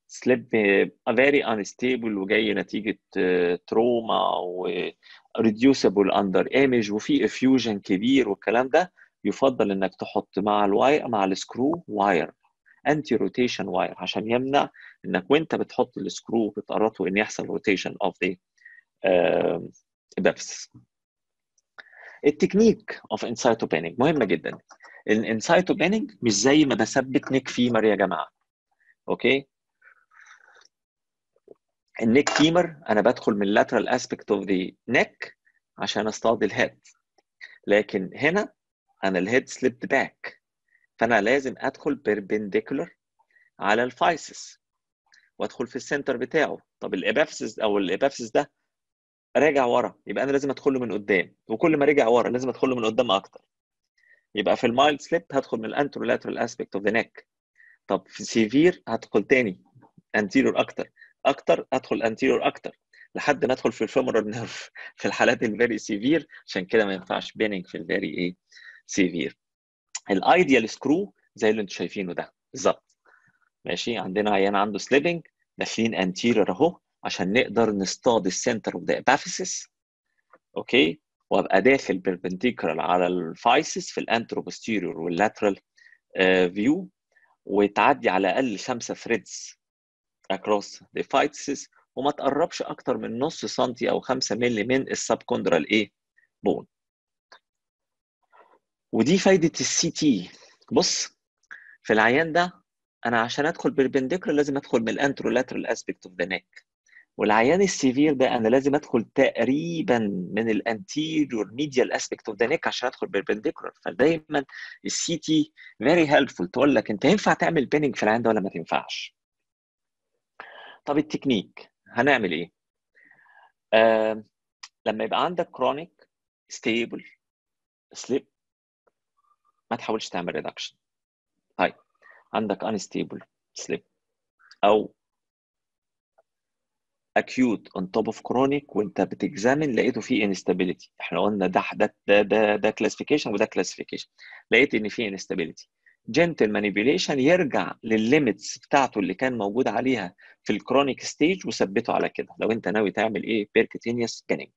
سليب very unstable وجاي نتيجه تروما و reducible under image وفي افيوجن كبير والكلام ده يفضل انك تحط مع الواير مع السكرو واير انتي روتيشن واير عشان يمنع انك وانت بتحط السكرو بتقرطه ان يحصل روتيشن اوف ذا بابس التكنيك اوف انسايتو بانينج مهمه جدا الانسايتو بانينج مش زي ما بثبت نيك فيمر يا جماعه اوكي النيك فيمر انا بدخل من اللاترال اسبكت اوف ذا نيك عشان اصطاد الهيد لكن هنا انا الهيد سليبت باك فانا لازم ادخل بيربنديكولر على الفايسس وادخل في السنتر بتاعه طب الابافسس او الابافسس ده راجع ورا يبقى انا لازم ادخله من قدام وكل ما رجع ورا لازم ادخله من قدام اكتر يبقى في المايلد سليب هدخل من الانترولاترال اسبكت اوف ذا نيك طب في سيفير هدخل تاني انتيريور اكتر اكتر ادخل انتيريور اكتر لحد ما ادخل في الفيمورال نيرف في الحالات الفيري سيفير عشان كده ما ينفعش بيننج في الفيري ايه سيفير الايديال سكرو زي اللي انتم شايفينه ده بالظبط ماشي عندنا عيان عنده سليبنج داخلين انتيريور اهو عشان نقدر نصطاد السنتر اوف ذا ابافيسس اوكي وابقى داخل بيربنديكولار على الفايسس في الانترو بوستيريور واللاترال فيو وتعدي على الاقل خمسه ثريدز across the physis وما تقربش اكتر من نص سنتي او 5 مللي من السبكوندرال ايه بون ودي فايده السي تي بص في العيان ده انا عشان ادخل بالبنديكولار لازم ادخل من الانترولاترال اسبكت اوف ذا نيك والعيان السيفير ده انا لازم ادخل تقريبا من الانتيريور ميديال اسبكت اوف ذا نيك عشان ادخل بالبنديكولار فدايما السي تي فيري هيلبفول تقول لك انت ينفع تعمل بيننج في العيان ده ولا ما تنفعش طب التكنيك هنعمل ايه آه لما يبقى عندك كرونيك ستيبل سليب ما تحاولش تعمل ريدكشن طيب عندك unstable sleep او acute on top of chronic وانت بتكزامن لقيته فيه instability احنا قلنا ده ده ده ده, ده classification وده classification لقيت ان فيه instability gentle manipulation يرجع للليميتس بتاعته اللي كان موجود عليها في الكرونيك ستيج وثبته على كده لو انت ناوي تعمل ايه بيركتينيوس بيننج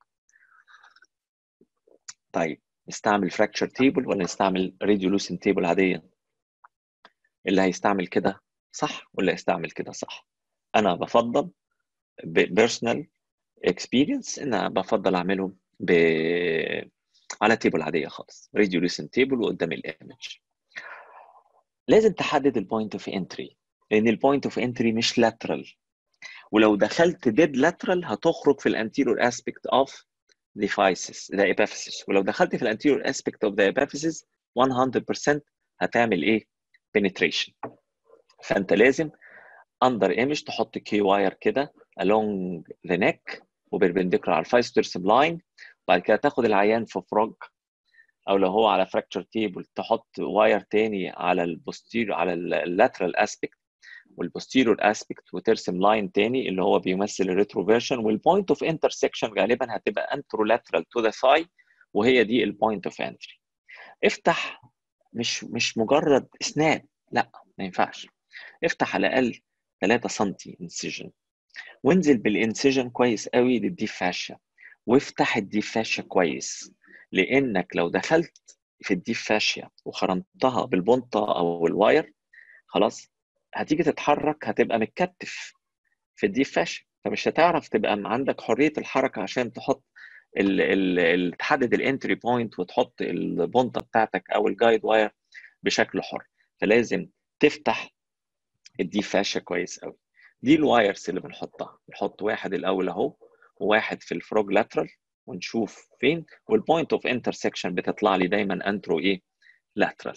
طيب نستعمل فراكشر تيبل ولا نستعمل راديولوسين تيبل عاديه اللي هيستعمل كده صح ولا يستعمل كده صح انا بفضل بيرسونال اكسبيرينس ان انا بفضل اعملهم ب على تيبل عاديه خالص راديولوسين تيبل وقدام الايمج لازم تحدد البوينت اوف انتري لان البوينت اوف انتري مش لاترال ولو دخلت ديد لاترال هتخرج في الانتيريور اسبكت اوف the physis the epiphysis ولو دخلت في الانتيريور اسبكت اوف the epiphysis 100% هتعمل ايه penetration فانت لازم under image تحط كي واير كده along the neck وبربنديكولار على الفايس ترسم لاين بعد كده تاخد العيان في فروج او لو هو على فراكتشر تيبل تحط واير تاني على البوستيريور على اللاترال اسبكت والبوستيريور اسبكت وترسم لاين تاني اللي هو بيمثل الريتروفيرشن والبوينت اوف انترسكشن غالبا هتبقى انترولاترال تو ذا ثاي وهي دي البوينت اوف انتري افتح مش مش مجرد اسنان لا ما ينفعش افتح على الاقل 3 سم انسجن وانزل بالانسجن كويس قوي للديب فاشيا وافتح الديب فاشيا كويس لانك لو دخلت في الديب فاشيا وخرمتها بالبنطه او الواير خلاص هتيجي تتحرك هتبقى متكتف في الديب فاشيا فمش هتعرف تبقى عندك حريه الحركه عشان تحط ال ال تحدد الانتري بوينت وتحط البنطه بتاعتك او الجايد واير بشكل حر فلازم تفتح الديب فاشيا كويس قوي دي الوايرز اللي بنحطها بنحط واحد الاول اهو وواحد في الفروج لاترال ونشوف فين والبوينت اوف انترسكشن بتطلع لي دايما انترو ايه لاترال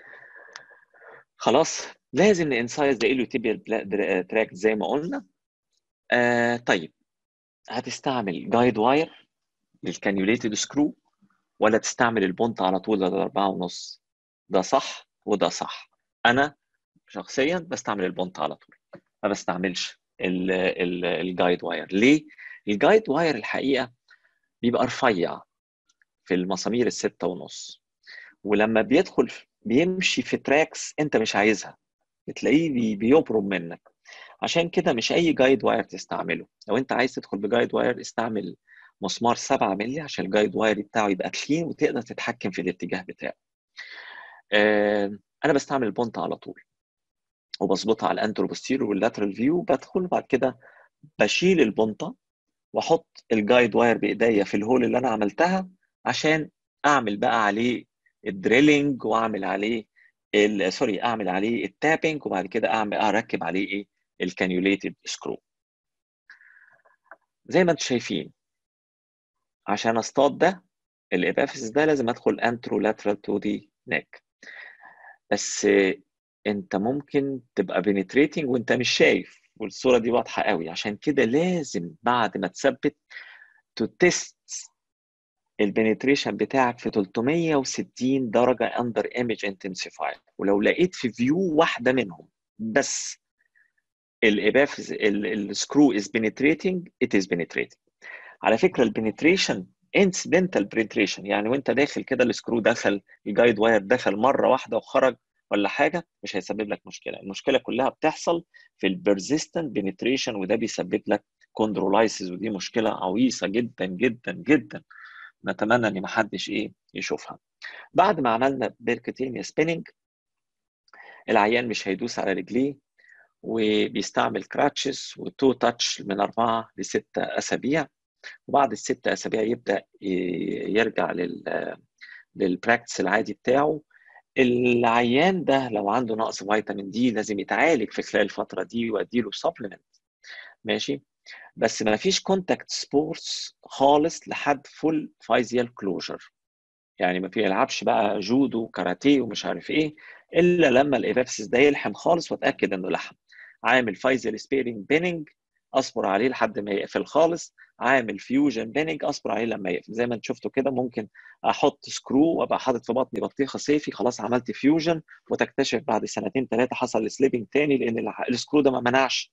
خلاص لازم نانسايز ذا اليوتيبيال تراك زي ما قلنا آه طيب هتستعمل جايد واير للكانيوليتد سكرو ولا تستعمل البونت على طول ده أربعة ونص ده صح وده صح أنا شخصيا بستعمل البونت على طول ما بستعملش الجايد واير ليه؟ الجايد واير الحقيقة بيبقى رفيع في المسامير الستة ونص ولما بيدخل بيمشي في تراكس انت مش عايزها بتلاقيه بيبرم منك عشان كده مش اي جايد واير تستعمله لو انت عايز تدخل بجايد واير استعمل مسمار 7 مللي عشان الجايد واير بتاعه يبقى كلين وتقدر تتحكم في الاتجاه بتاعه آه انا بستعمل البونت على طول وبظبطها على الانترو بوستيرو واللاترال فيو بدخل بعد كده بشيل البونطه واحط الجايد واير بايديا في الهول اللي انا عملتها عشان اعمل بقى عليه الدريلينج واعمل عليه سوري اعمل عليه التابنج وبعد كده اعمل اركب عليه ايه الكانيوليتد سكرو زي ما انتم شايفين عشان اصطاد ده الابافيس ده لازم ادخل انترو لاترال تو دي نيك بس انت ممكن تبقى بنتريتنج وانت مش شايف والصوره دي واضحه قوي عشان كده لازم بعد ما تثبت تو تيست البنتريشن بتاعك في 360 درجه اندر ايمج انتنسيفاير ولو لقيت في فيو واحده منهم بس الابافيس السكرو از بنتريتنج ات از بنتريتنج على فكره البنتريشن انسيدنتال بنتريشن يعني وانت داخل كده السكرو دخل الجايد واير دخل مره واحده وخرج ولا حاجه مش هيسبب لك مشكله المشكله كلها بتحصل في البرزيستنت بنتريشن وده بيسبب لك كوندرولايسيس ودي مشكله عويصه جدا جدا جدا نتمنى ان ما حدش ايه يشوفها بعد ما عملنا بيركتينيا سبيننج العيان مش هيدوس على رجليه وبيستعمل كراتشز وتو تاتش من أربعة لستة أسابيع وبعد الست أسابيع يبدأ يرجع لل للبراكتس العادي بتاعه العيان ده لو عنده نقص فيتامين دي لازم يتعالج في خلال الفترة دي وأديله سبلمنت ماشي بس ما فيش كونتاكت سبورتس خالص لحد فول فايزيال كلوجر يعني ما بيلعبش بقى جودو كاراتيه ومش عارف ايه الا لما الابابسيس ده يلحم خالص واتاكد انه لحم عامل فايزل سبيرنج بيننج اصبر عليه لحد ما يقفل خالص عامل فيوجن بيننج اصبر عليه لما يقفل زي ما انت شفتوا كده ممكن احط سكرو وابقى حاطط في بطني بطيخه صيفي خلاص عملت فيوجن وتكتشف بعد سنتين ثلاثه حصل سليبنج تاني لان السكرو ده ما منعش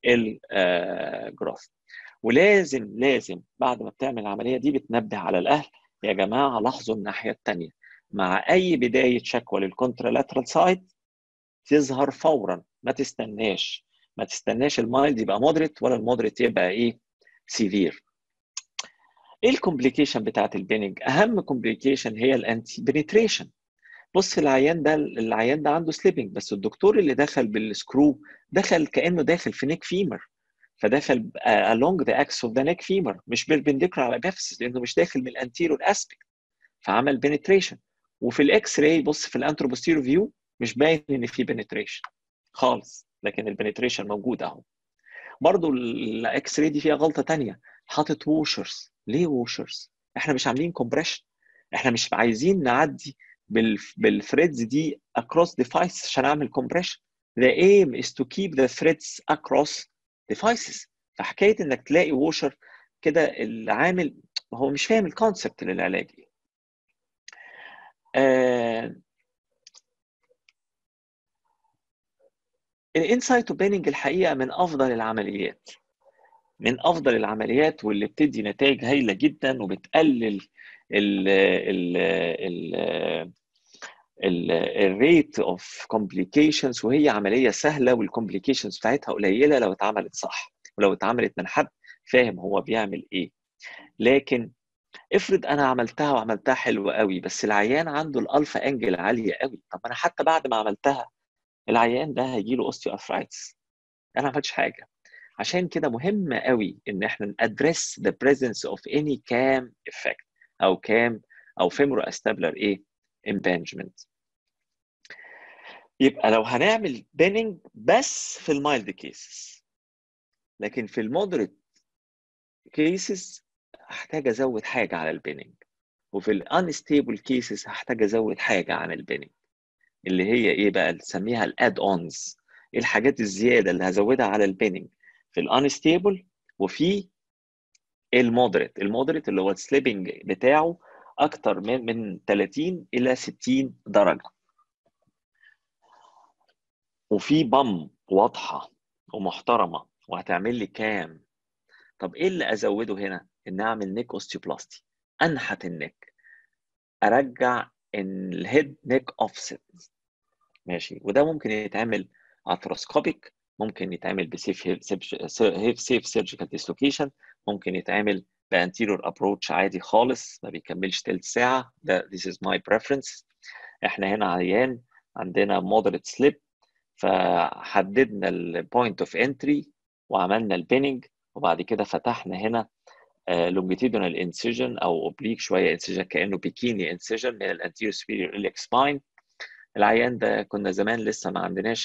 الجروث ولازم لازم بعد ما بتعمل العمليه دي بتنبه على الاهل يا جماعه لاحظوا الناحيه الثانيه مع اي بدايه شكوى للكونترالاترال سايد تظهر فورا ما تستناش ما تستناش المايلد يبقى مودريت ولا المودريت يبقى ايه سيفير ايه الكومبليكيشن بتاعت البيننج اهم كومبليكيشن هي الانتي بنتريشن بص العيان ده العيان ده عنده سليبنج بس الدكتور اللي دخل بالسكرو دخل كانه داخل في نيك فيمر فدخل along the axis of the neck femur مش بالبنديكولار على بيفسس لانه مش داخل من الانتيرور اسبكت فعمل بنتريشن وفي الاكس راي بص في الانتروبوستيرو فيو مش باين ان في بنتريشن خالص لكن البنتريشن موجود اهو برضو الاكس راي دي فيها غلطه ثانيه حاطط ووشرز ليه ووشرز احنا مش عاملين كومبريشن احنا مش عايزين نعدي بالثريدز دي across device عشان اعمل كومبريشن the aim is to keep the threads across devices فحكايه انك تلاقي ووشر كده العامل هو مش فاهم الكونسبت للعلاج ايه آه الانسايت بيننج الحقيقه من افضل العمليات من افضل العمليات واللي بتدي نتائج هايله جدا وبتقلل ال ال ال الريت اوف كومبليكيشنز وهي عمليه سهله والكومبليكيشنز بتاعتها قليله لو اتعملت صح ولو اتعملت من حد فاهم هو بيعمل ايه لكن افرض انا عملتها وعملتها حلو قوي بس العيان عنده الالفا انجل عاليه قوي طب انا حتى بعد ما عملتها العيان ده هيجي له اوستيو ارثرايتس انا ما عملتش حاجه عشان كده مهم قوي ان احنا نادرس the presence of any cam effect او كام او فيمورو استابلر ايه impingement يبقى لو هنعمل بيننج بس في المايلد كيسز لكن في المودريت كيسز هحتاج ازود حاجه على البيننج وفي الانستيبل كيسز هحتاج ازود حاجه عن البيننج اللي هي ايه بقى نسميها الاد اونز ايه الحاجات الزياده اللي هزودها على البيننج في الانستيبل وفي المودريت المودريت اللي هو السليبنج بتاعه اكتر من من 30 الى 60 درجه وفي بم واضحه ومحترمه وهتعمل لي كام طب ايه اللي ازوده هنا ان اعمل نيك اوستيوبلاستي انحت النك ارجع الهيد نيك اوفست ماشي وده ممكن يتعمل ارثروسكوبيك ممكن يتعمل بسيف سيف سيرجيكال ديسلوكيشن ممكن يتعمل بانتيريور ابروتش عادي خالص ما بيكملش تلت ساعه ده this is my preference احنا هنا عيان عندنا moderate slip فحددنا البوينت اوف انتري وعملنا البيننج وبعد كده فتحنا هنا لونجيتيودونال انسيجن او اوبليك شويه انسيجن كانه بيكيني انسيجن من الانتيريور سبيريور اليك سباين العيان ده كنا زمان لسه ما عندناش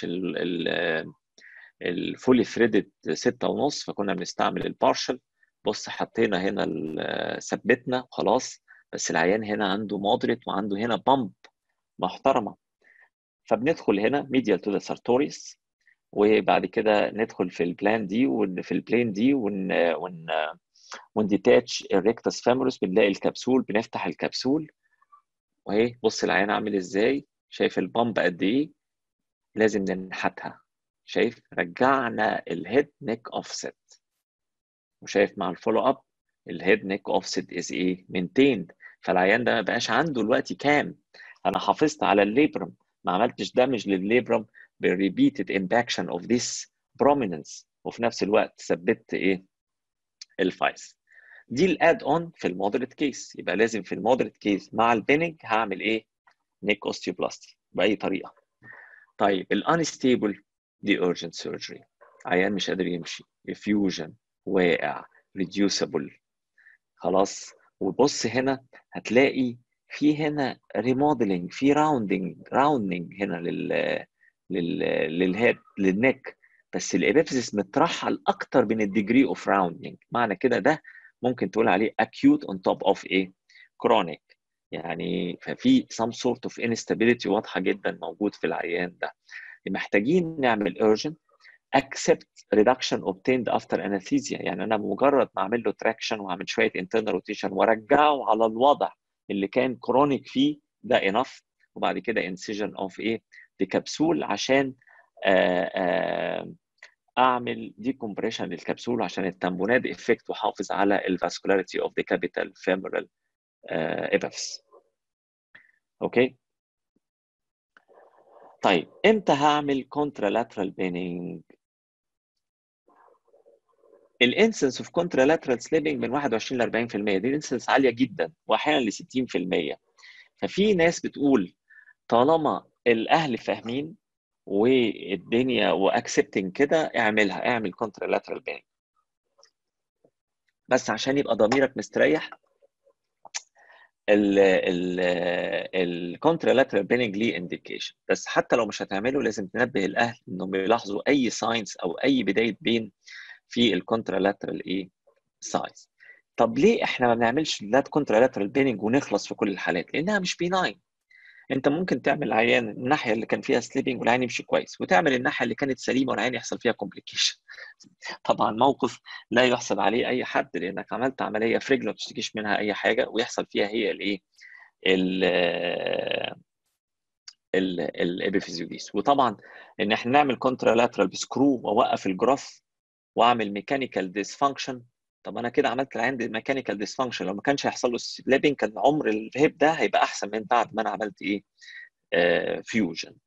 الفولي ثريدد ستة ونص فكنا بنستعمل البارشل بص حطينا هنا ثبتنا خلاص بس العيان هنا عنده مودريت وعنده هنا بامب محترمه فبندخل هنا ميديال تو ذا سارتوريس وبعد كده ندخل في البلان دي وفي البلين دي ون ون ونديتاتش الريكتس فامورس بنلاقي الكبسول بنفتح الكبسول وهي بص العيان عامل ازاي شايف البامب قد ايه لازم ننحتها شايف رجعنا الهيد نيك اوفست وشايف مع الفولو اب الهيد نيك اوفست از ايه مينتيند فالعيان ده ما بقاش عنده دلوقتي كام انا حافظت على الليبرم ما عملتش دامج للليبرم بالريبيتد امباكشن اوف ذيس بروميننس وفي نفس الوقت ثبت ايه الفايس دي الاد اون في المودريت كيس يبقى لازم في المودريت كيس مع البيننج هعمل ايه نيك اوستيوبلاستي باي طريقه طيب الانستيبل دي urgent سيرجري عيان مش قادر يمشي effusion واقع reducible خلاص وبص هنا هتلاقي في هنا ريموديلنج في راوندنج راوندنج هنا لل لل للهيد للنك بس الابيفيسيس مترحل اكتر من الديجري اوف راوندنج معنى كده ده ممكن تقول عليه acute on top of ايه chronic يعني ففي some sort of instability واضحه جدا موجود في العيان ده محتاجين نعمل urgent accept reduction obtained after anesthesia يعني انا بمجرد ما اعمل له traction واعمل شويه internal rotation وارجعه على الوضع اللي كان كرونيك فيه ده enough وبعد كده incision of ايه بكبسول عشان آآ آآ اعمل decompression للكبسول عشان التامبونات افكت وحافظ على الفاسكولاريتي اوف ذا كابيتال femoral ابيفس اوكي طيب امتى هعمل contralateral bending الانسنس اوف contralateral slipping من 21 ل 40% دي انسنس عاليه جدا واحيانا ل 60% ففي ناس بتقول طالما الاهل فاهمين والدنيا واكسبتنج كده اعملها اعمل contralateral bending بس عشان يبقى ضميرك مستريح ال ال الكونترالاترال بيننج ليه انديكيشن بس حتى لو مش هتعمله لازم تنبه الاهل انهم يلاحظوا اي ساينس او اي بدايه بين في الكونترالاترال ايه ساينس طب ليه احنا ما بنعملش لات كونترالاترال بيننج ونخلص في كل الحالات لانها مش بيناين انت ممكن تعمل عيان الناحيه اللي كان فيها سليبنج والعين يمشي كويس وتعمل الناحيه اللي كانت سليمه والعين يحصل فيها كومبليكيشن طبعا موقف لا يحسب عليه اي حد لانك عملت عمليه في رجل ما بتشتكيش منها اي حاجه ويحصل فيها هي الايه الابيفيزيوديس وطبعا ان احنا نعمل كونترالاترال بسكرو واوقف الجراف واعمل ميكانيكال ديسفانكشن طب انا كده عملت العين ميكانيكال ديسفانكشن لو ما كانش هيحصل له سليبنج كان عمر الهيب ده هيبقى احسن من بعد ما انا عملت ايه آه فيوجن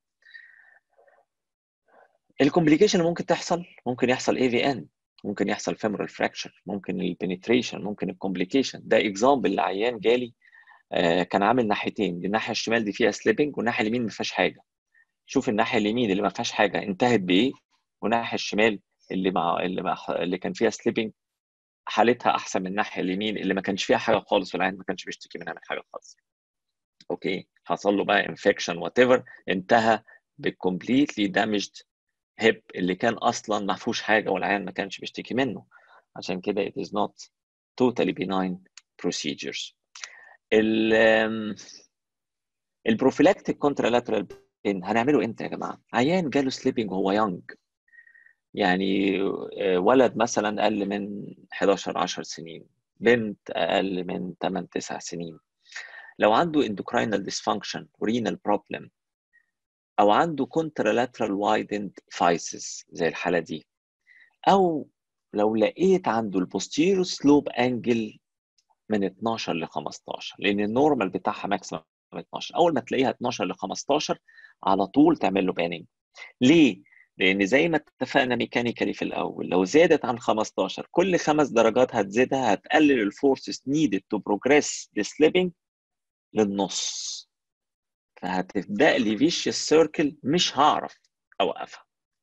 الكومبليكيشن اللي ممكن تحصل ممكن يحصل اي في ان ممكن يحصل فيمورال فراكشر ممكن البنتريشن ممكن الكومبليكيشن ده اكزامبل لعيان جالي آه كان عامل ناحيتين الناحيه الشمال دي فيها سليبنج والناحيه اليمين ما فيهاش حاجه شوف الناحيه اليمين اللي ما فيهاش حاجه انتهت بايه والناحيه الشمال اللي مع اللي, مع اللي كان فيها سليبنج حالتها احسن من الناحيه اليمين اللي ما كانش فيها حاجه خالص والعين ما كانش بيشتكي منها من حاجه خالص اوكي حصل له بقى انفكشن وات ايفر انتهى بالكومبليتلي دامجد هيب اللي كان اصلا ما فيهوش حاجه والعيان ما كانش بيشتكي منه عشان كده it is not totally benign procedures ال البروفيلاكتيك كونترالاترال بين هنعمله امتى يا جماعه؟ عيان جاله سليبنج وهو يونج يعني ولد مثلا اقل من 11 10 سنين بنت اقل من 8 9 سنين لو عنده endocrine dysfunction renal problem او عنده contralateral widened physis زي الحاله دي او لو لقيت عنده البوستيرو سلوب انجل من 12 ل 15 لان النورمال بتاعها ماكسيمم 12 اول ما تلاقيها 12 ل 15 على طول تعمل له باننج ليه لان زي ما اتفقنا ميكانيكالي في الاول لو زادت عن 15 كل خمس درجات هتزيدها هتقلل الفورسز needed to progress the slipping للنص فهتبدا لي فيش سيركل مش هعرف اوقفها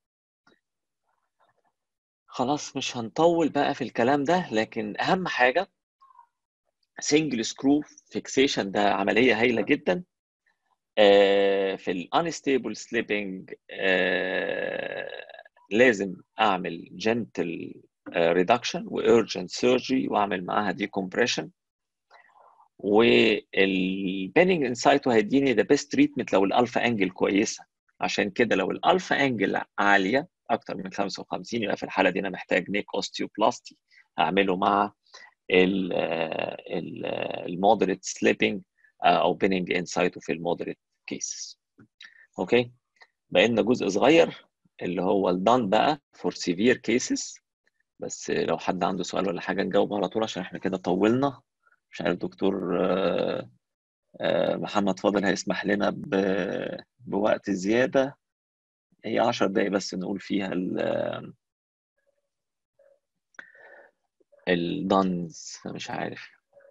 خلاص مش هنطول بقى في الكلام ده لكن اهم حاجه سنجل سكرو فيكسيشن ده عمليه هايله جدا آه، في الانستيبل سليبنج لازم اعمل جنتل ريدكشن وارجنت سيرجري واعمل معاها ديكومبريشن والبيننج انسايتو هيديني ذا بيست تريتمنت لو الالفا انجل كويسه عشان كده لو الالفا انجل عاليه اكتر من 55 يبقى في الحاله دي انا محتاج نيك اوستيوبلاستي هعمله مع المودريت سليبنج او بيننج انسايتو في المودريت كيسز اوكي بقى لنا جزء صغير اللي هو الدان بقى فور سيفير كيسز بس لو حد عنده سؤال ولا حاجه نجاوب على طول عشان احنا كده طولنا مش عارف دكتور آه، آه، محمد فاضل هيسمح لنا ب- بوقت زياده هي 10 دقايق بس نقول فيها ال الدانز مش عارف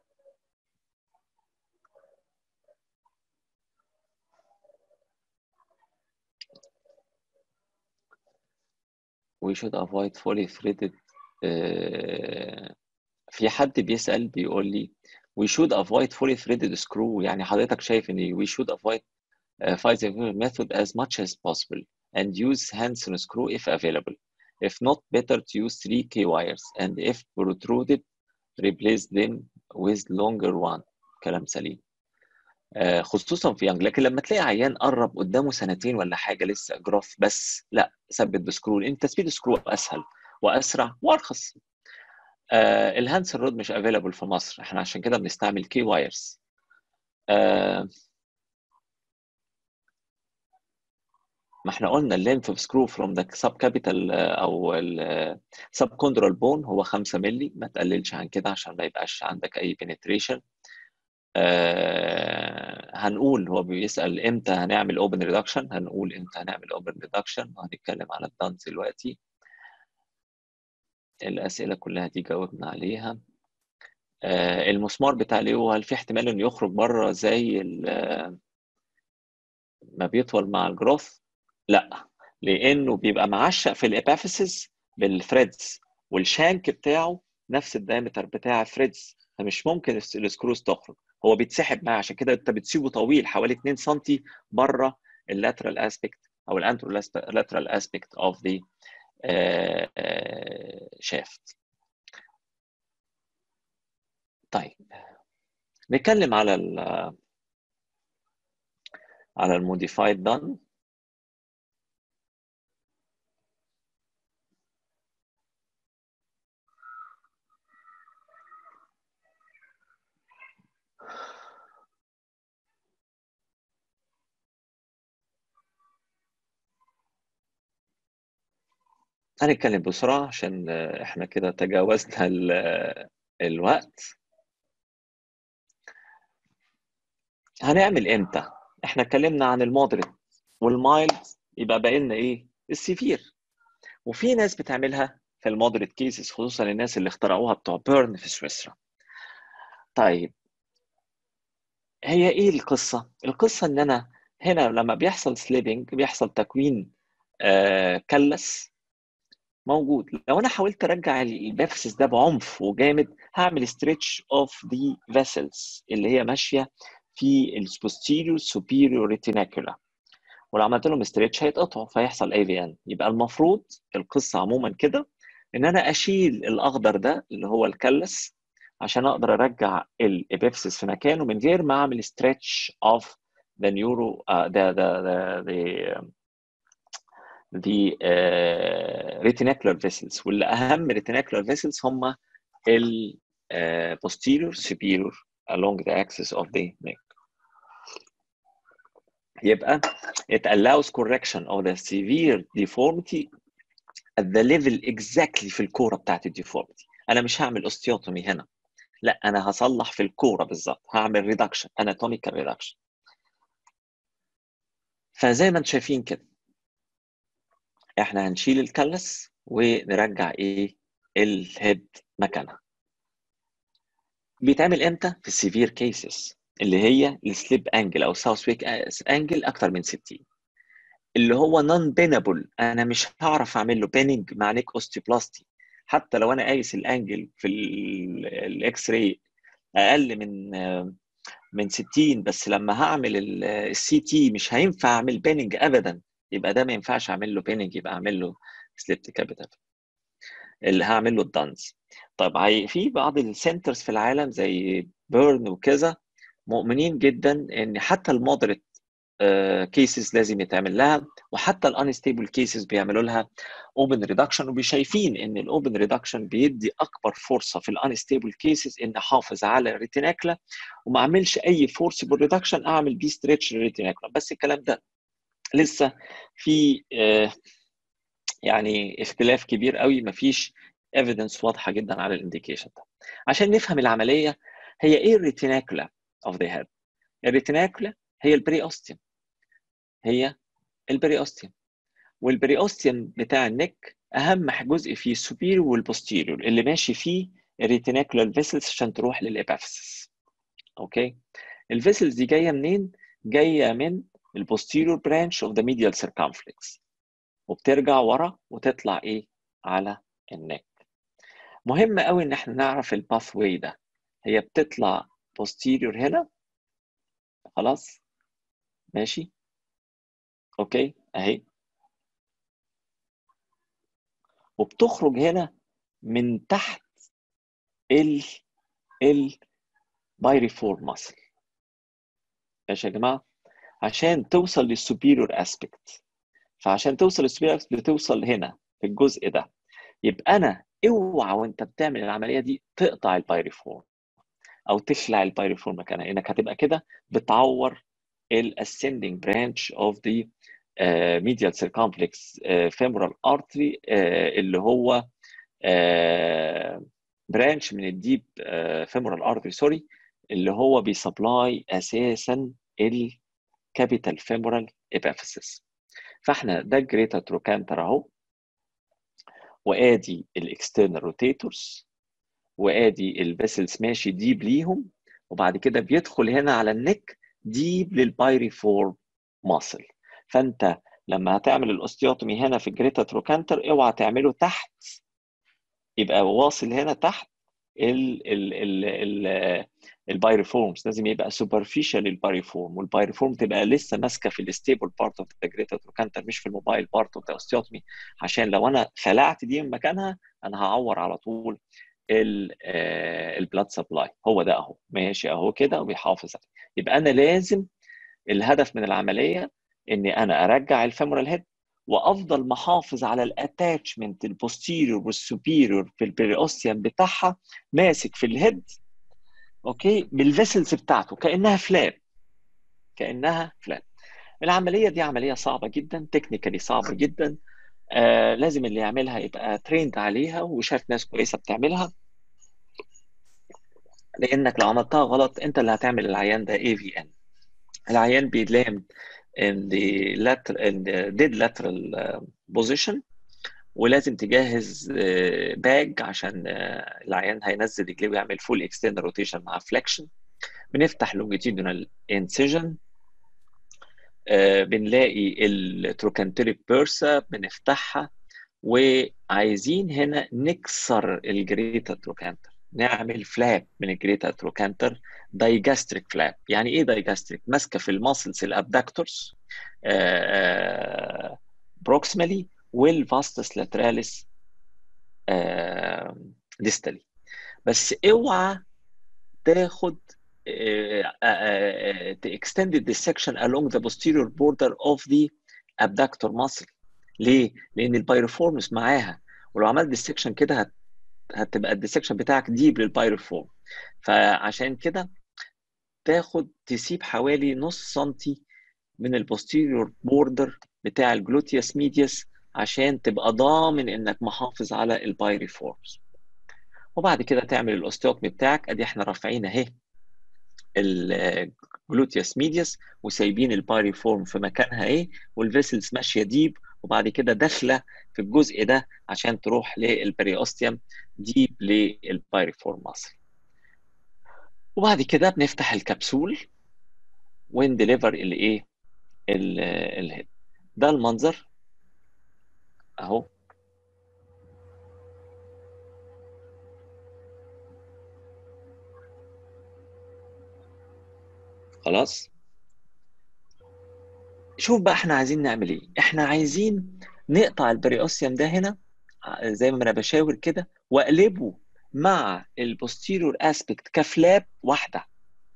we should avoid fully threaded آه، في حد بيسأل بيقول لي we should avoid fully threaded screw يعني حضرتك شايف ان we should avoid uh, fighting method as much as possible and use Hansen screw if available if not better to use 3K wires and if protruded replace them with longer one كلام سليم آه، خصوصا في يانج لكن لما تلاقي عيان قرب قدامه سنتين ولا حاجه لسه جراف بس لا ثبت بسكرو لان تثبيت سكرو اسهل واسرع وارخص آه الهانسن رود مش افيلابل في مصر احنا عشان كده بنستعمل كي وايرز آه ما احنا قلنا الليمف سكرو فروم ذا سب كابيتال او السب كوندرال بون هو 5 مللي ما تقللش عن كده عشان ما يبقاش عندك اي بنتريشن آه هنقول هو بيسأل امتى هنعمل اوبن ريدكشن هنقول امتى هنعمل اوبن ريدكشن وهنتكلم على الدانس دلوقتي الأسئلة كلها دي جاوبنا عليها آه المسمار بتاع ليو هل في احتمال انه يخرج بره زي ما بيطول مع الجروث؟ لا لانه بيبقى معشق في الابافيسز بالثريدز والشانك بتاعه نفس الدايمتر بتاع الثريدز فمش ممكن السكروز تخرج هو بيتسحب معاه عشان كده انت بتسيبه طويل حوالي 2 سم بره اللاترال اسبكت او الانترولاترال اسبكت اوف ذا شافت طيب نتكلم على ال على الموديفايد دان هنتكلم بسرعة عشان احنا كده تجاوزنا الوقت هنعمل امتى؟ احنا اتكلمنا عن المودريت والمايلد يبقى باقي لنا ايه؟ السيفير وفي ناس بتعملها في المودريت كيسز خصوصا الناس اللي اخترعوها بتوع بيرن في سويسرا. طيب هي ايه القصة؟ القصة ان انا هنا لما بيحصل سليبنج بيحصل تكوين آه كلس موجود لو انا حاولت ارجع البافسس ده بعنف وجامد هعمل ستريتش اوف ذا فيسلز اللي هي ماشيه في البوستيريور سوبيريور ريتيناكولا ولو عملت لهم ستريتش هيتقطعوا فيحصل اي في ان يبقى المفروض القصه عموما كده ان انا اشيل الاخضر ده اللي هو الكلس عشان اقدر ارجع الابيفسس في مكانه من غير ما اعمل ستريتش اوف ذا نيورو ذا ذا ذا the uh, retinacular vessels واللي اهم retinacular vessels هم ال uh, posterior superior along the axis of the neck يبقى it allows correction of the severe deformity at the level exactly في الكورة بتاعت الديفورميتي انا مش هعمل osteotomy هنا لا انا هصلح في الكورة بالظبط هعمل reduction anatomical reduction فزي ما انتم شايفين كده احنا هنشيل الكلس ونرجع ايه الهيد مكانها بيتعمل امتى في السيفير كيسز اللي هي السليب انجل او ساوث ويك انجل اكتر من 60 اللي هو نون بينابل انا مش هعرف اعمل له بيننج مع نيك اوستيوبلاستي حتى لو انا قايس الانجل في الاكس راي اقل من من 60 بس لما هعمل السي تي مش هينفع اعمل بيننج ابدا يبقى ده ما ينفعش اعمل له بيننج يبقى اعمل له سليبت كابيتال اللي هعمل له الدانز طب هي في بعض السنترز في العالم زي بيرن وكذا مؤمنين جدا ان حتى المودريت كيسز لازم يتعمل لها وحتى الانستيبل كيسز بيعملوا لها اوبن ريدكشن وبيشايفين ان الاوبن ريدكشن بيدي اكبر فرصه في الانستيبل كيسز ان احافظ على الريتيناكلا وما اعملش اي فورسبل ريدكشن اعمل بيه ستريتش للريتيناكلا بس الكلام ده لسه في يعني اختلاف كبير قوي مفيش ايفيدنس واضحه جدا على الانديكيشن ده عشان نفهم العمليه هي ايه الريتيناكولا اوف ذا هيد الريتيناكولا هي البري اوستيوم هي البري اوستيوم والبري اوستيوم بتاع النك اهم جزء فيه السوبيريور والبوستيريور اللي ماشي فيه الريتيناكولار فيسلز عشان تروح للابافيسس اوكي الفيسلز دي جايه منين جايه من البوستيريور برانش اوف ذا ميديال سيركمفلكس وبترجع ورا وتطلع ايه على النك مهم قوي ان احنا نعرف الباث واي ده هي بتطلع posterior هنا خلاص ماشي اوكي اهي وبتخرج هنا من تحت ال ال بايريفور ماسل ماشي يا جماعه عشان توصل للسوبيريور اسبكت فعشان توصل للسوبيريور اسبكت بتوصل هنا في الجزء ده يبقى انا اوعى وانت بتعمل العمليه دي تقطع البايريفورم او تخلع البايريفورم مكانها انك هتبقى كده بتعور الاسcending branch of the uh, medial circumflex uh, femoral artery uh, اللي هو برانش من الديب femoral artery سوري اللي هو بيسبلاي اساسا الكابيتال femoral epiphysis فاحنا ده الجريتا تروكانتر اهو وادي الاكسترنال روتيتورز وادي الفيسلز ماشي ديب ليهم وبعد كده بيدخل هنا على النك ديب للبايريفورم ماسل فانت لما هتعمل الاوستيوتومي هنا في الجريتا تروكانتر اوعى تعمله تحت يبقى واصل هنا تحت ال ال ال ال البايريفورمز لازم يبقى سوبرفيشال البايريفورم والبايريفورم تبقى لسه ماسكه في الستيبل بارت اوف ذا جريتا تروكانتر مش في الموبايل بارت اوف ذا اوستيوتومي عشان لو انا خلعت دي من مكانها انا هعور على طول البلاد سبلاي هو ده اهو ماشي اهو كده وبيحافظ عليه يبقى انا لازم الهدف من العمليه اني انا ارجع الفيمورال هيد وافضل محافظ على الاتاتشمنت البوستيريور والسوبيريور في البريوستيوم بتاعها ماسك في الهيد اوكي بالفيسلز بتاعته كانها فلاب كانها فلاب العمليه دي عمليه صعبه جدا تكنيكالي صعبه جدا آه لازم اللي يعملها يبقى تريند عليها وشاف ناس كويسه بتعملها لانك لو عملتها غلط انت اللي هتعمل العيان ده اي في ان العيان بيتلام in the lateral in the dead lateral position ولازم تجهز باج عشان العيان هينزل رجليه ويعمل فول اكستند روتيشن مع فليكشن بنفتح لونجيتيودونال انسيجن بنلاقي التروكانتريك بيرسا بنفتحها وعايزين هنا نكسر الجريتا تروكانتر نعمل فلاب من الجريتا تروكانتر دايجاستريك فلاب يعني ايه دايجاستريك ماسكه في الماسلز الابدكتورز بروكسيمالي والفاستس لاتراليس ديستالي بس اوعى تاخد extended dissection along the posterior border of the abductor muscle ليه؟ لأن البايروفورمز معاها ولو عملت ديسكشن كده هت... هتبقى الديسكشن بتاعك ديب للبايروفورم فعشان كده تاخد تسيب حوالي نص سنتي من البوستيريور بوردر بتاع الجلوتيوس ميديوس عشان تبقى ضامن انك محافظ على البايريفورمز وبعد كده تعمل الاوستيوتمي بتاعك ادي احنا رافعين اهي الجلوتيوس ميديوس وسايبين البايريفورم في مكانها ايه والفيسلز ماشيه ديب وبعد كده داخله في الجزء ده عشان تروح للبريوستيوم ديب للبايريفورم ماسل وبعد كده بنفتح الكبسول ونديليفر الايه الهيد ده المنظر اهو خلاص شوف بقى احنا عايزين نعمل ايه احنا عايزين نقطع البريوسيوم ده هنا زي ما انا بشاور كده واقلبه مع البوستيريور اسبكت كفلاب واحده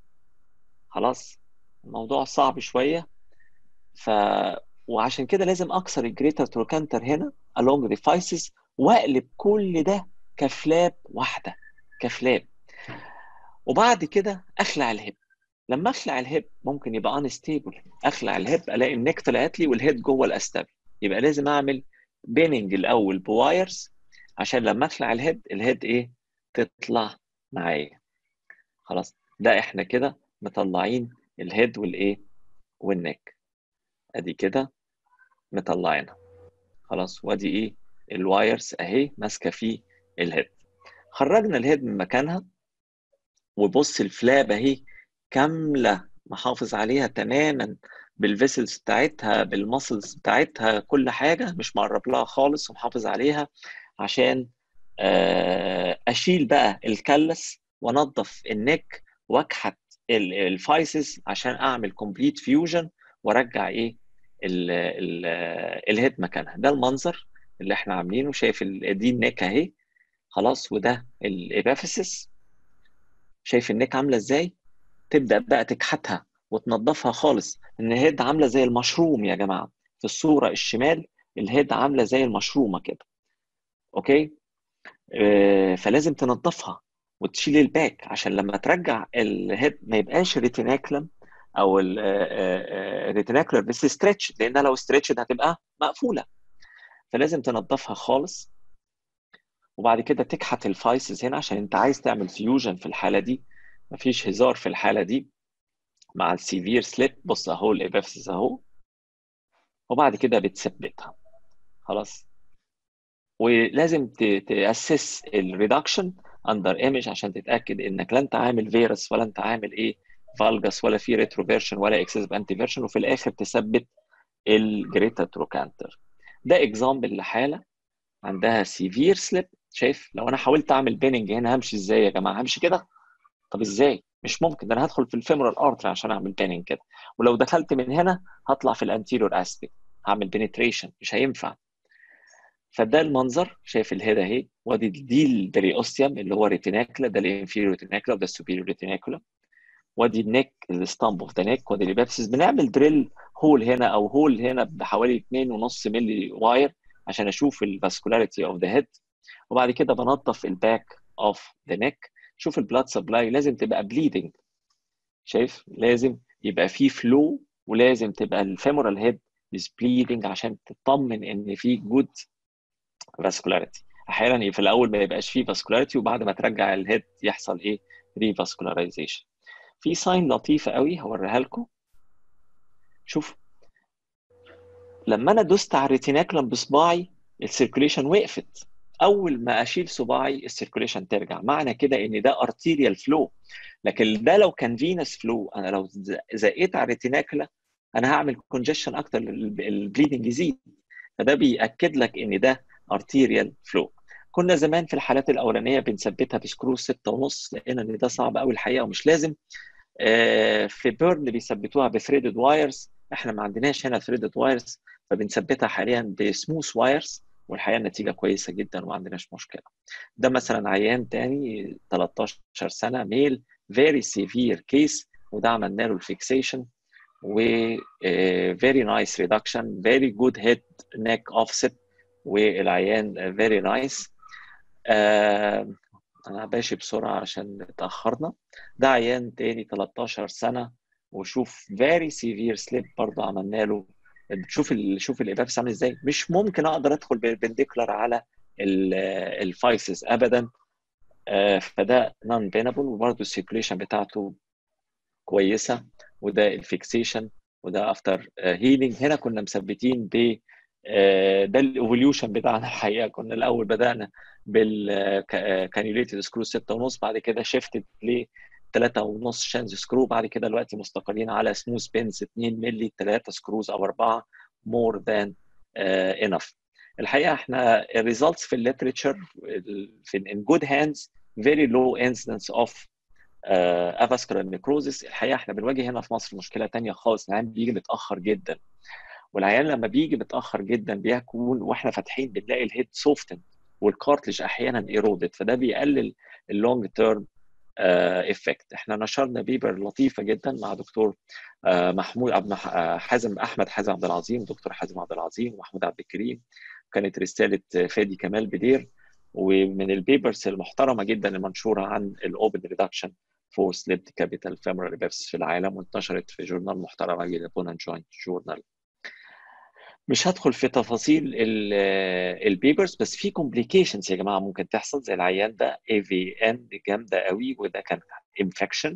خلاص الموضوع صعب شويه ف وعشان كده لازم اكسر الجريتر تروكانتر هنا along the faces واقلب كل ده كفلاب واحده كفلاب وبعد كده اخلع الهب لما اخلع الهب ممكن يبقى انستيبل اخلع الهب الاقي النك طلعت لي والهيد جوه الاستابل يبقى لازم اعمل بيننج الاول بوايرز عشان لما اخلع الهيد الهيد ايه تطلع معايا خلاص ده احنا كده مطلعين الهيد والايه والنك ادي كده مطلعينها خلاص وادي ايه الوايرز اهي ماسكه في الهيد خرجنا الهيد من مكانها وبص الفلاب اهي كامله محافظ عليها تماما بالفيسلز بتاعتها بالمسلز بتاعتها كل حاجه مش مقرب لها خالص ومحافظ عليها عشان اشيل بقى الكلس وانضف النك واكحت الفايسز عشان اعمل كومبليت فيوجن وارجع ايه ال ال الهيد مكانها ده المنظر اللي احنا عاملينه شايف دي النك اهي خلاص وده الابافيسس شايف النك عامله ازاي تبدا بقى تكحتها وتنضفها خالص ان الهيد عامله زي المشروم يا جماعه في الصوره الشمال الهيد عامله زي المشرومه كده اوكي آه فلازم تنضفها وتشيل الباك عشان لما ترجع الهيد ما يبقاش ريتيناكلم او الريتيناكولار بس ستريتش لانها لو ستريتش هتبقى مقفوله فلازم تنضفها خالص وبعد كده تكحت الفايسز هنا عشان انت عايز تعمل فيوجن في الحاله دي مفيش هزار في الحاله دي مع السيفير سليب بص اهو الابافسس اهو وبعد كده بتثبتها خلاص ولازم تاسس الريدكشن اندر ايمج عشان تتاكد انك لا انت عامل فيروس ولا انت عامل ايه فالجس ولا في ريتروفيرشن ولا اكسسيف انتي فيرشن وفي الاخر تثبت الجريتا تروكانتر ده اكزامبل لحاله عندها سيفير سليب شايف لو انا حاولت اعمل بيننج هنا همشي ازاي يا جماعه همشي كده طب ازاي مش ممكن ده انا هدخل في الفيمورال ارتري عشان اعمل بيننج كده ولو دخلت من هنا هطلع في الانتيريور اسبيكت هعمل بنتريشن مش هينفع فده المنظر شايف الهيد اهي وادي دي البريوستيوم اللي هو ريتيناكلا ده الانفيريور ريتيناكلا وده السوبيريور ريتيناكلا وادي النك الستامب اوف ذا نيك وادي الابسس بنعمل دريل هول هنا او هول هنا بحوالي 2.5 مللي واير عشان اشوف الفاسكولاريتي اوف ذا هيد وبعد كده بنظف الباك اوف ذا نيك شوف البلاد سبلاي لازم تبقى بليدنج شايف لازم يبقى في فلو ولازم تبقى الفيمورال هيد is bleeding عشان تطمن ان في جود فاسكولاريتي احيانا في الاول ما يبقاش فيه فاسكولاريتي وبعد ما ترجع الهيد يحصل ايه ريفاسكولاريزيشن في ساين لطيفه قوي هوريها لكم شوف لما انا دوست على الريتيناكولم بصباعي السيركوليشن وقفت اول ما اشيل صباعي السيركوليشن ترجع معنى كده ان ده ارتيريال فلو لكن ده لو كان فينس فلو انا لو زقيت على الريتيناكولا انا هعمل كونجشن اكتر البليدنج يزيد فده بياكد لك ان ده ارتيريال فلو كنا زمان في الحالات الاولانيه بنثبتها بسكرو 6 ونص لقينا ان ده صعب قوي الحقيقه ومش لازم في بيرن بيثبتوها بثريدد وايرز احنا ما عندناش هنا ثريدد وايرز فبنثبتها حاليا بسموث وايرز والحقيقه النتيجه كويسه جدا وما عندناش مشكله ده مثلا عيان تاني 13 سنه ميل فيري سيفير كيس وده عملنا له الفيكسيشن و فيري نايس ريدكشن فيري جود هيد نيك اوفست والعيان فيري نايس انا ماشي بسرعه عشان اتاخرنا ده عيان تاني 13 سنه وشوف فيري سيفير سليب برضه عملنا له شوف ال... شوف الابابس عامل ازاي مش ممكن اقدر ادخل بالبنديكولار على الفايسز ابدا فده نون بينابل وبرضه السيركوليشن بتاعته كويسه وده الفيكسيشن وده افتر هيلينج هنا كنا مثبتين ده الايفوليوشن بتاعنا الحقيقه كنا الاول بدانا بالكانيوليتد سكرو 6 ونص بعد كده شيفتد ل 3 ونص شانز سكرو بعد كده دلوقتي مستقرين على سموث بينز 2 مللي 3 سكروز او 4 مور ذان انف الحقيقه احنا الريزلتس في الليترشر في ان جود هاندز very low incidence of uh, avascular necrosis الحقيقه احنا بنواجه هنا في مصر مشكله ثانيه خالص العيان بيجي متاخر جدا والعيان لما بيجي متاخر جدا بيكون واحنا فاتحين بنلاقي الهيد سوفتن والكارتلج احيانا ايرودد فده بيقلل اللونج تيرم افكت احنا نشرنا بيبر لطيفه جدا مع دكتور uh, محمود عبد حازم احمد حازم عبد العظيم دكتور حازم عبد العظيم ومحمود عبد الكريم كانت رساله فادي كمال بدير ومن البيبرز المحترمه جدا المنشوره عن الاوبن ريدكشن فور سليبت كابيتال فيمورال ريبس في العالم وانتشرت في جورنال محترمه جدا بون جوينت جورنال مش هدخل في تفاصيل البيبرز بس في كومبليكيشنز يا جماعه ممكن تحصل زي العيان ده اي في ان جامده قوي وده كان انفكشن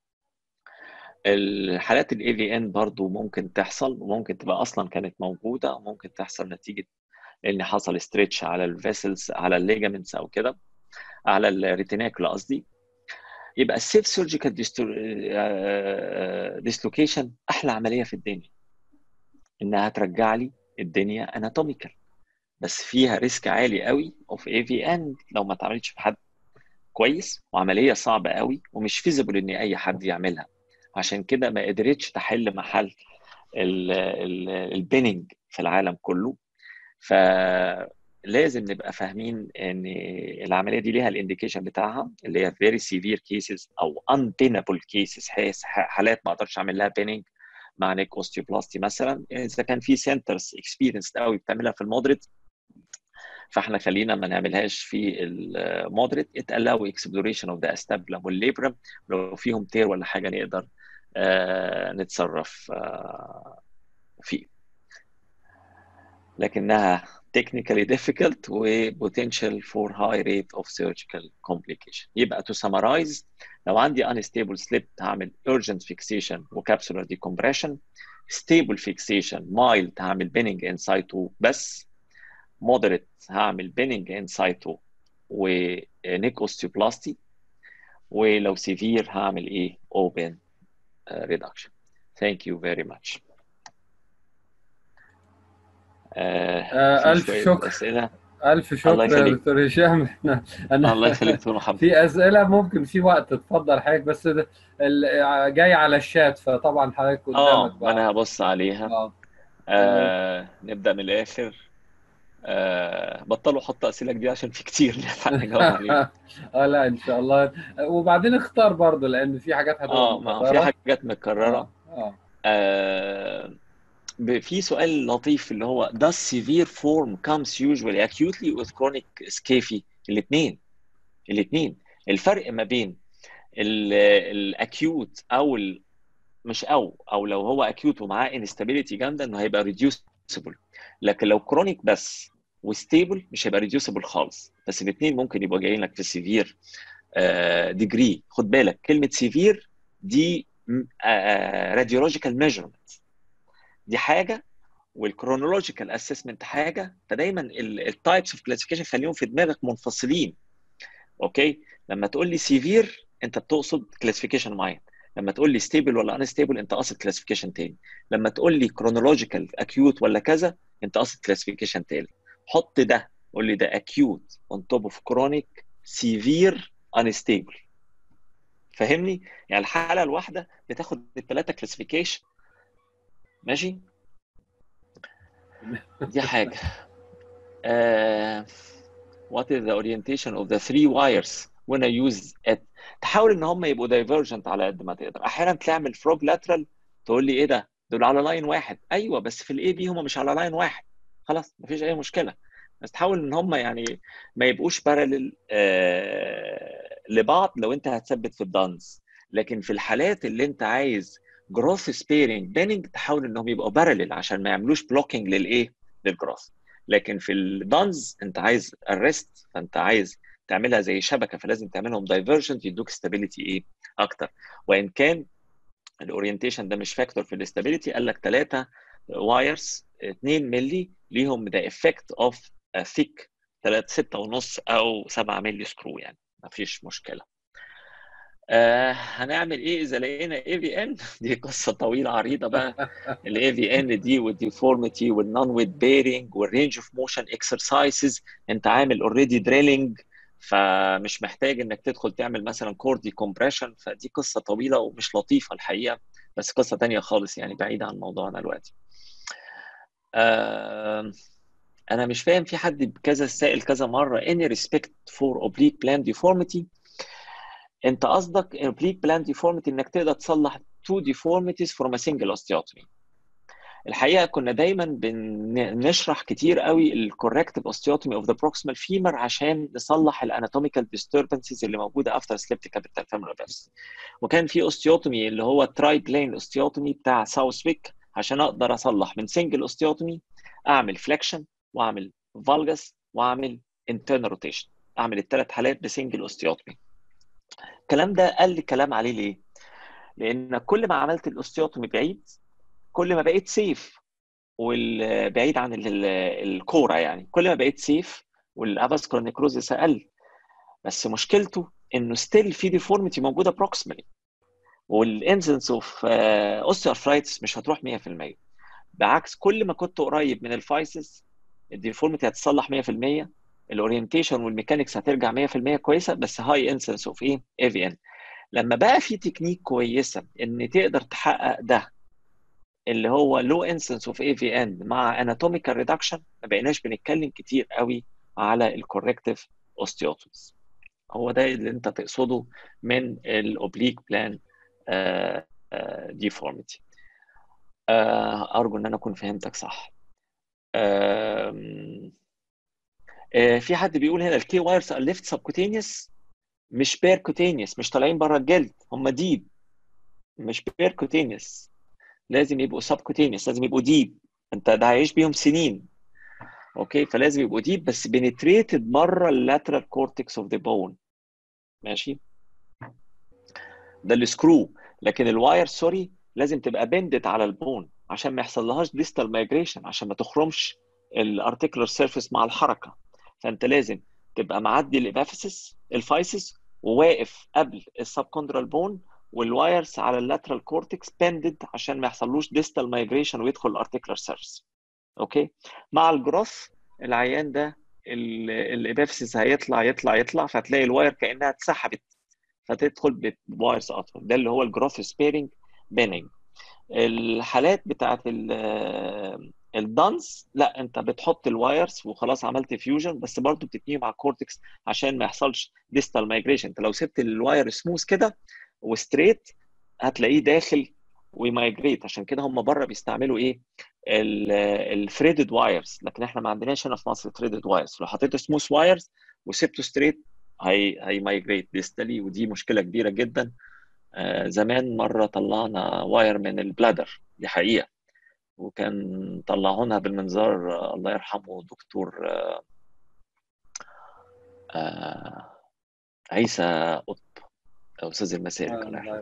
الحالات الاي في ان برضو ممكن تحصل وممكن تبقى اصلا كانت موجوده وممكن تحصل نتيجه ان حصل ستريتش على الفيسلز على الليجامنتس او كده على الريتيناكولا قصدي يبقى السيف سيرجيكال ديسلوكيشن احلى عمليه في الدنيا انها ترجع لي الدنيا اناتوميكال بس فيها ريسك عالي قوي اوف اي في ان لو ما اتعملتش في حد كويس وعمليه صعبه قوي ومش فيزبل ان اي حد يعملها عشان كده ما قدرتش تحل محل البيننج في العالم كله فلازم نبقى فاهمين ان العمليه دي ليها الانديكيشن بتاعها اللي هي very severe cases او unpinnable cases حالات ما اقدرش اعمل لها بيننج مع نيك اوستيوبلاستي مثلا اذا كان في سنترز اكسبيرينس قوي بتعملها في المودريت فاحنا خلينا ما نعملهاش في المودريت اتقلاو اكسبلوريشن اوف ذا استابلم والليبرم لو فيهم تير ولا حاجه نقدر آه نتصرف آه فيه لكنها technically difficult و potential for high rate of surgical complication يبقى to summarize لو عندي unstable slip هعمل urgent fixation و capsular decompression stable fixation mild هعمل binning in situ بس moderate هعمل binning in situ و neck osteoplasty ولو severe هعمل ايه open uh, reduction thank you very much آه ألف شكر أسئلة. ألف شكر يا دكتور هشام احنا أنا الله يخليك دكتور محمد في أسئلة ممكن في وقت تتفضل حضرتك بس جاي على الشات فطبعا حضرتك قدامك اه أنا هبص عليها آه. آه نبدأ من الآخر آه بطلوا حط أسئلة جديدة عشان في كتير نجاوب عليها اه لا إن شاء الله وبعدين اختار برضه لأن في حاجات هتبقى اه ما في حاجات متكررة اه, آه. في سؤال لطيف اللي هو does severe form comes usually acutely with chronic scaphy الاثنين الاثنين الفرق ما بين الاكيوت او ال مش او او لو هو اكيوت ومعاه انستابيليتي جامده انه هيبقى ريديوسبل لكن لو كرونيك بس وستيبل مش هيبقى ريديوسبل خالص بس الاثنين ممكن يبقوا جايين لك في سيفير ديجري خد بالك كلمه سيفير دي راديولوجيكال ميجرمنت دي حاجه والكرونولوجيكال اسسمنت حاجه فدايما التايبس اوف كلاسيفيكيشن خليهم في دماغك منفصلين اوكي لما تقول لي سيفير انت بتقصد كلاسيفيكيشن معين لما تقول لي ستيبل ولا انستيبل انت قاصد كلاسيفيكيشن تاني لما تقول لي كرونولوجيكال اكيوت ولا كذا انت قاصد كلاسيفيكيشن تاني حط ده قول لي ده اكيوت اون توب اوف كرونيك سيفير انستيبل فاهمني يعني الحاله الواحده بتاخد الثلاثه كلاسيفيكيشن ماشي دي حاجة uh, what is the orientation of the three wires when I use it تحاول ان هم يبقوا divergent على قد ما تقدر احيانا تعمل فروج lateral تقول لي ايه ده دول على لاين واحد ايوه بس في الاي بي هم مش على لاين واحد خلاص مفيش اي مشكله بس تحاول ان هم يعني ما يبقوش بارلل آه لبعض لو انت هتثبت في الدانز لكن في الحالات اللي انت عايز جروث سبيرنج بيننج تحاول انهم يبقوا بارلل عشان ما يعملوش بلوكينج للايه للجروث لكن في الدانز انت عايز الريست فانت عايز تعملها زي شبكه فلازم تعملهم دايفرجنت يدوك ستابيليتي ايه اكتر وان كان الاورينتيشن ده مش فاكتور في الاستابيليتي قال لك ثلاثه وايرز 2 مللي ليهم ذا افكت اوف ثيك 3 6 ونص او 7 مللي سكرو يعني ما فيش مشكله آه هنعمل ايه اذا لقينا اي في ان دي قصه طويله عريضه بقى الاي في ان دي والديفورميتي والنون ويت بيرنج والرينج اوف موشن اكسرسايزز انت عامل اوريدي دريلنج فمش محتاج انك تدخل تعمل مثلا كور دي كومبريشن فدي قصه طويله ومش لطيفه الحقيقه بس قصه تانية خالص يعني بعيده عن موضوعنا دلوقتي آه انا مش فاهم في حد كذا سائل كذا مره any respect for oblique plan deformity انت قصدك oblique plan deformity انك تقدر تصلح two deformities from a single osteotomy الحقيقه كنا دايما بنشرح كتير قوي الكوركتيف اوستيوتومي اوف ذا بروكسيمال فيمر عشان نصلح الاناتوميكال ديستربنسز اللي موجوده افتر سليبت كابيتال فيمر بس وكان في اوستيوتومي اللي هو تراي بلين اوستيوتومي بتاع ساوثويك عشان اقدر اصلح من سنجل اوستيوتومي اعمل فليكشن واعمل فالجس واعمل انترنال روتيشن اعمل الثلاث حالات بسنجل اوستيوتومي الكلام ده قل كلام عليه ليه؟ لان كل ما عملت الاوستيوتومي بعيد كل ما بقيت سيف والبعيد عن الكوره يعني كل ما بقيت سيف والافاسكولار نيكروزيس اقل بس مشكلته انه ستيل في ديفورميتي موجوده بروكسيمالي والانسنس اوف اوستيوارثرايتس مش هتروح 100% بعكس كل ما كنت قريب من الفايسس الديفورميتي هتصلح 100% الاورينتيشن والميكانكس هترجع 100% كويسه بس هاي انسنس اوف ايه اي في ان لما بقى في تكنيك كويسه ان تقدر تحقق ده اللي هو لو انسنس اوف اي في ان مع اناتوميكال ريدكشن ما بقيناش بنتكلم كتير قوي على الكوركتيف اوستيوتومز هو ده اللي انت تقصده من الاوبليك بلان ديفورميتي ارجو ان انا اكون فهمتك صح في حد بيقول هنا الكي وايرز ار ليفت سبكوتينيوس مش بيركوتينيوس مش طالعين بره الجلد هم ديب مش بيركوتينيوس لازم يبقوا سبكوتينيوس لازم يبقوا ديب انت ده هيعيش بيهم سنين اوكي فلازم يبقوا ديب بس بنتريتد بره اللاترال كورتكس اوف ذا بون ماشي ده السكرو لكن الواير سوري لازم تبقى بندت على البون عشان ما يحصلهاش ديستال مايجريشن عشان ما تخرمش الارتيكولار سيرفيس مع الحركه فانت لازم تبقى معدي الابافيسس الفايسس وواقف قبل السبكوندرال بون والوايرز على اللاترال كورتكس بندد عشان ما يحصلوش ديستال مايجريشن ويدخل الارتيكولار سيرفيس اوكي مع الجروث العيان ده الابافيسس هيطلع يطلع يطلع فتلاقي الواير كانها اتسحبت فتدخل بوايرز اطول ده اللي هو الجروث سبيرنج بيننج الحالات بتاعت الدانس لا انت بتحط الوايرز وخلاص عملت فيوجن بس برضه بتتنيه مع الكورتكس عشان ما يحصلش ديستال مايجريشن انت لو سبت الواير سموث كده وستريت هتلاقيه داخل ومايجريت عشان كده هم بره بيستعملوا ايه الثريدد وايرز لكن احنا ما عندناش هنا في مصر ثريدد وايرز لو حطيت سموث وايرز وسبته ستريت هي هي مايجريت ديستالي ودي مشكله كبيره جدا آه زمان مره طلعنا واير من البلادر دي حقيقه وكان طلعونا بالمنظار آه الله يرحمه دكتور آه آه عيسى قطب استاذ المسالك الله يرحمه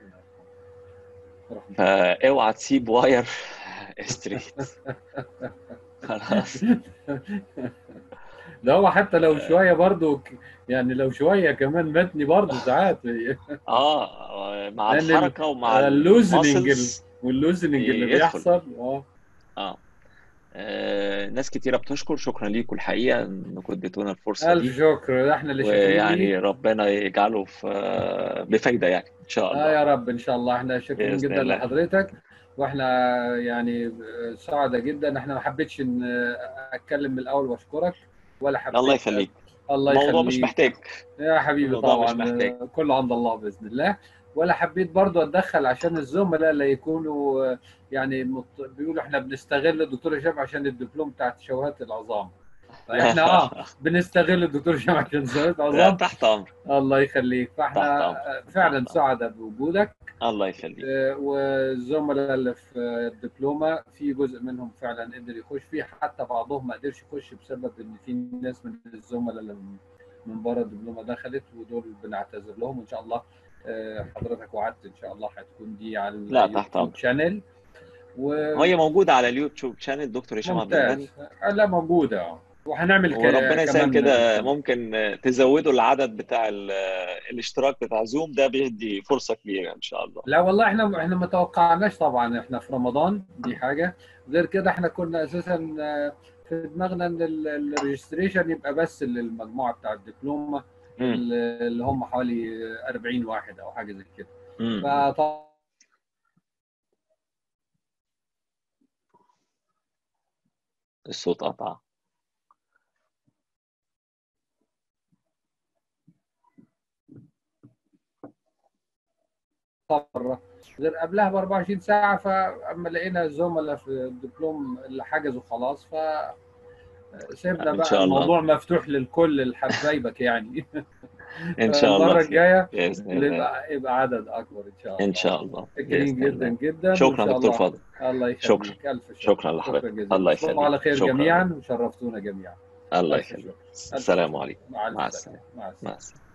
فاوعى تسيب واير ستريت خلاص ده هو حتى لو شويه برضو يعني لو شويه كمان متني برضو ساعات اه مع الحركه ومع اللوزننج واللوزننج اللي بيحصل اه اه ناس كتيرة بتشكر شكرا ليكم الحقيقة انكم اديتونا الفرصة ألف شكر احنا اللي شاكرين يعني ربنا يجعله في بفايدة يعني ان شاء الله اه يا رب ان شاء الله احنا شاكرين جدا الله. لحضرتك واحنا يعني سعداء جدا احنا ما حبيتش ان اتكلم من الاول واشكرك ولا حبيت الله يخليك الله يخليك الموضوع مش محتاج يا حبيبي طبعا مش محتاج. كله عند الله باذن الله ولا حبيت برضو اتدخل عشان الزملاء اللي يكونوا يعني مط... بيقولوا احنا بنستغل الدكتور هشام عشان الدبلوم بتاع تشوهات العظام فاحنا اه بنستغل الدكتور هشام عشان تشوهات العظام تحت امر الله يخليك فاحنا فعلا سعداء بوجودك الله يخليك والزملاء اللي في الدبلومه في جزء منهم فعلا قدر يخش فيه حتى بعضهم ما قدرش يخش بسبب ان في ناس من الزملاء اللي من بره الدبلومه دخلت ودول بنعتذر لهم وان شاء الله حضرتك وعدت ان شاء الله هتكون دي على لا تحت امر شانل و... وهي موجوده على اليوتيوب شانل دكتور هشام عبد المنعم ممتاز لا موجوده وهنعمل ك- وربنا يسهل كمان- كده ممكن تزودوا العدد بتاع ال- الاشتراك بتاع زوم ده بيدي فرصه كبيره ان شاء الله لا والله احنا احنا ما توقعناش طبعا احنا في رمضان دي حاجه غير كده احنا كنا اساسا آه، في دماغنا ان الريجستريشن يبقى بس للمجموعه بتاع الدبلومه مم. اللي هم حوالي 40 واحد او حاجه زي كده مم. فطبعا الصوت قطع بره غير قبلها ب 24 ساعه فاما لقينا الزملاء في الدبلوم اللي حجزوا خلاص ف سيبنا إن بقى شاء الله. الموضوع مفتوح للكل لحبايبك يعني ان شاء الله المره خير. الجايه باذن الله يبقى يبقى عدد اكبر ان شاء الله ان شاء الله شاكرين بإذن جدا الله. جدا شكرا وإن شاء دكتور الله- فاضل الله يخليك شكرا. الف شكر شكرا لحضرتك. جزيلا. الله تصبحوا يخليك. على خير شكرا. جميعا وشرفتونا جميعا الله ألف يخليك شكر. السلام عليكم مع مع السلامه السلامه مع السلامه مع السلامه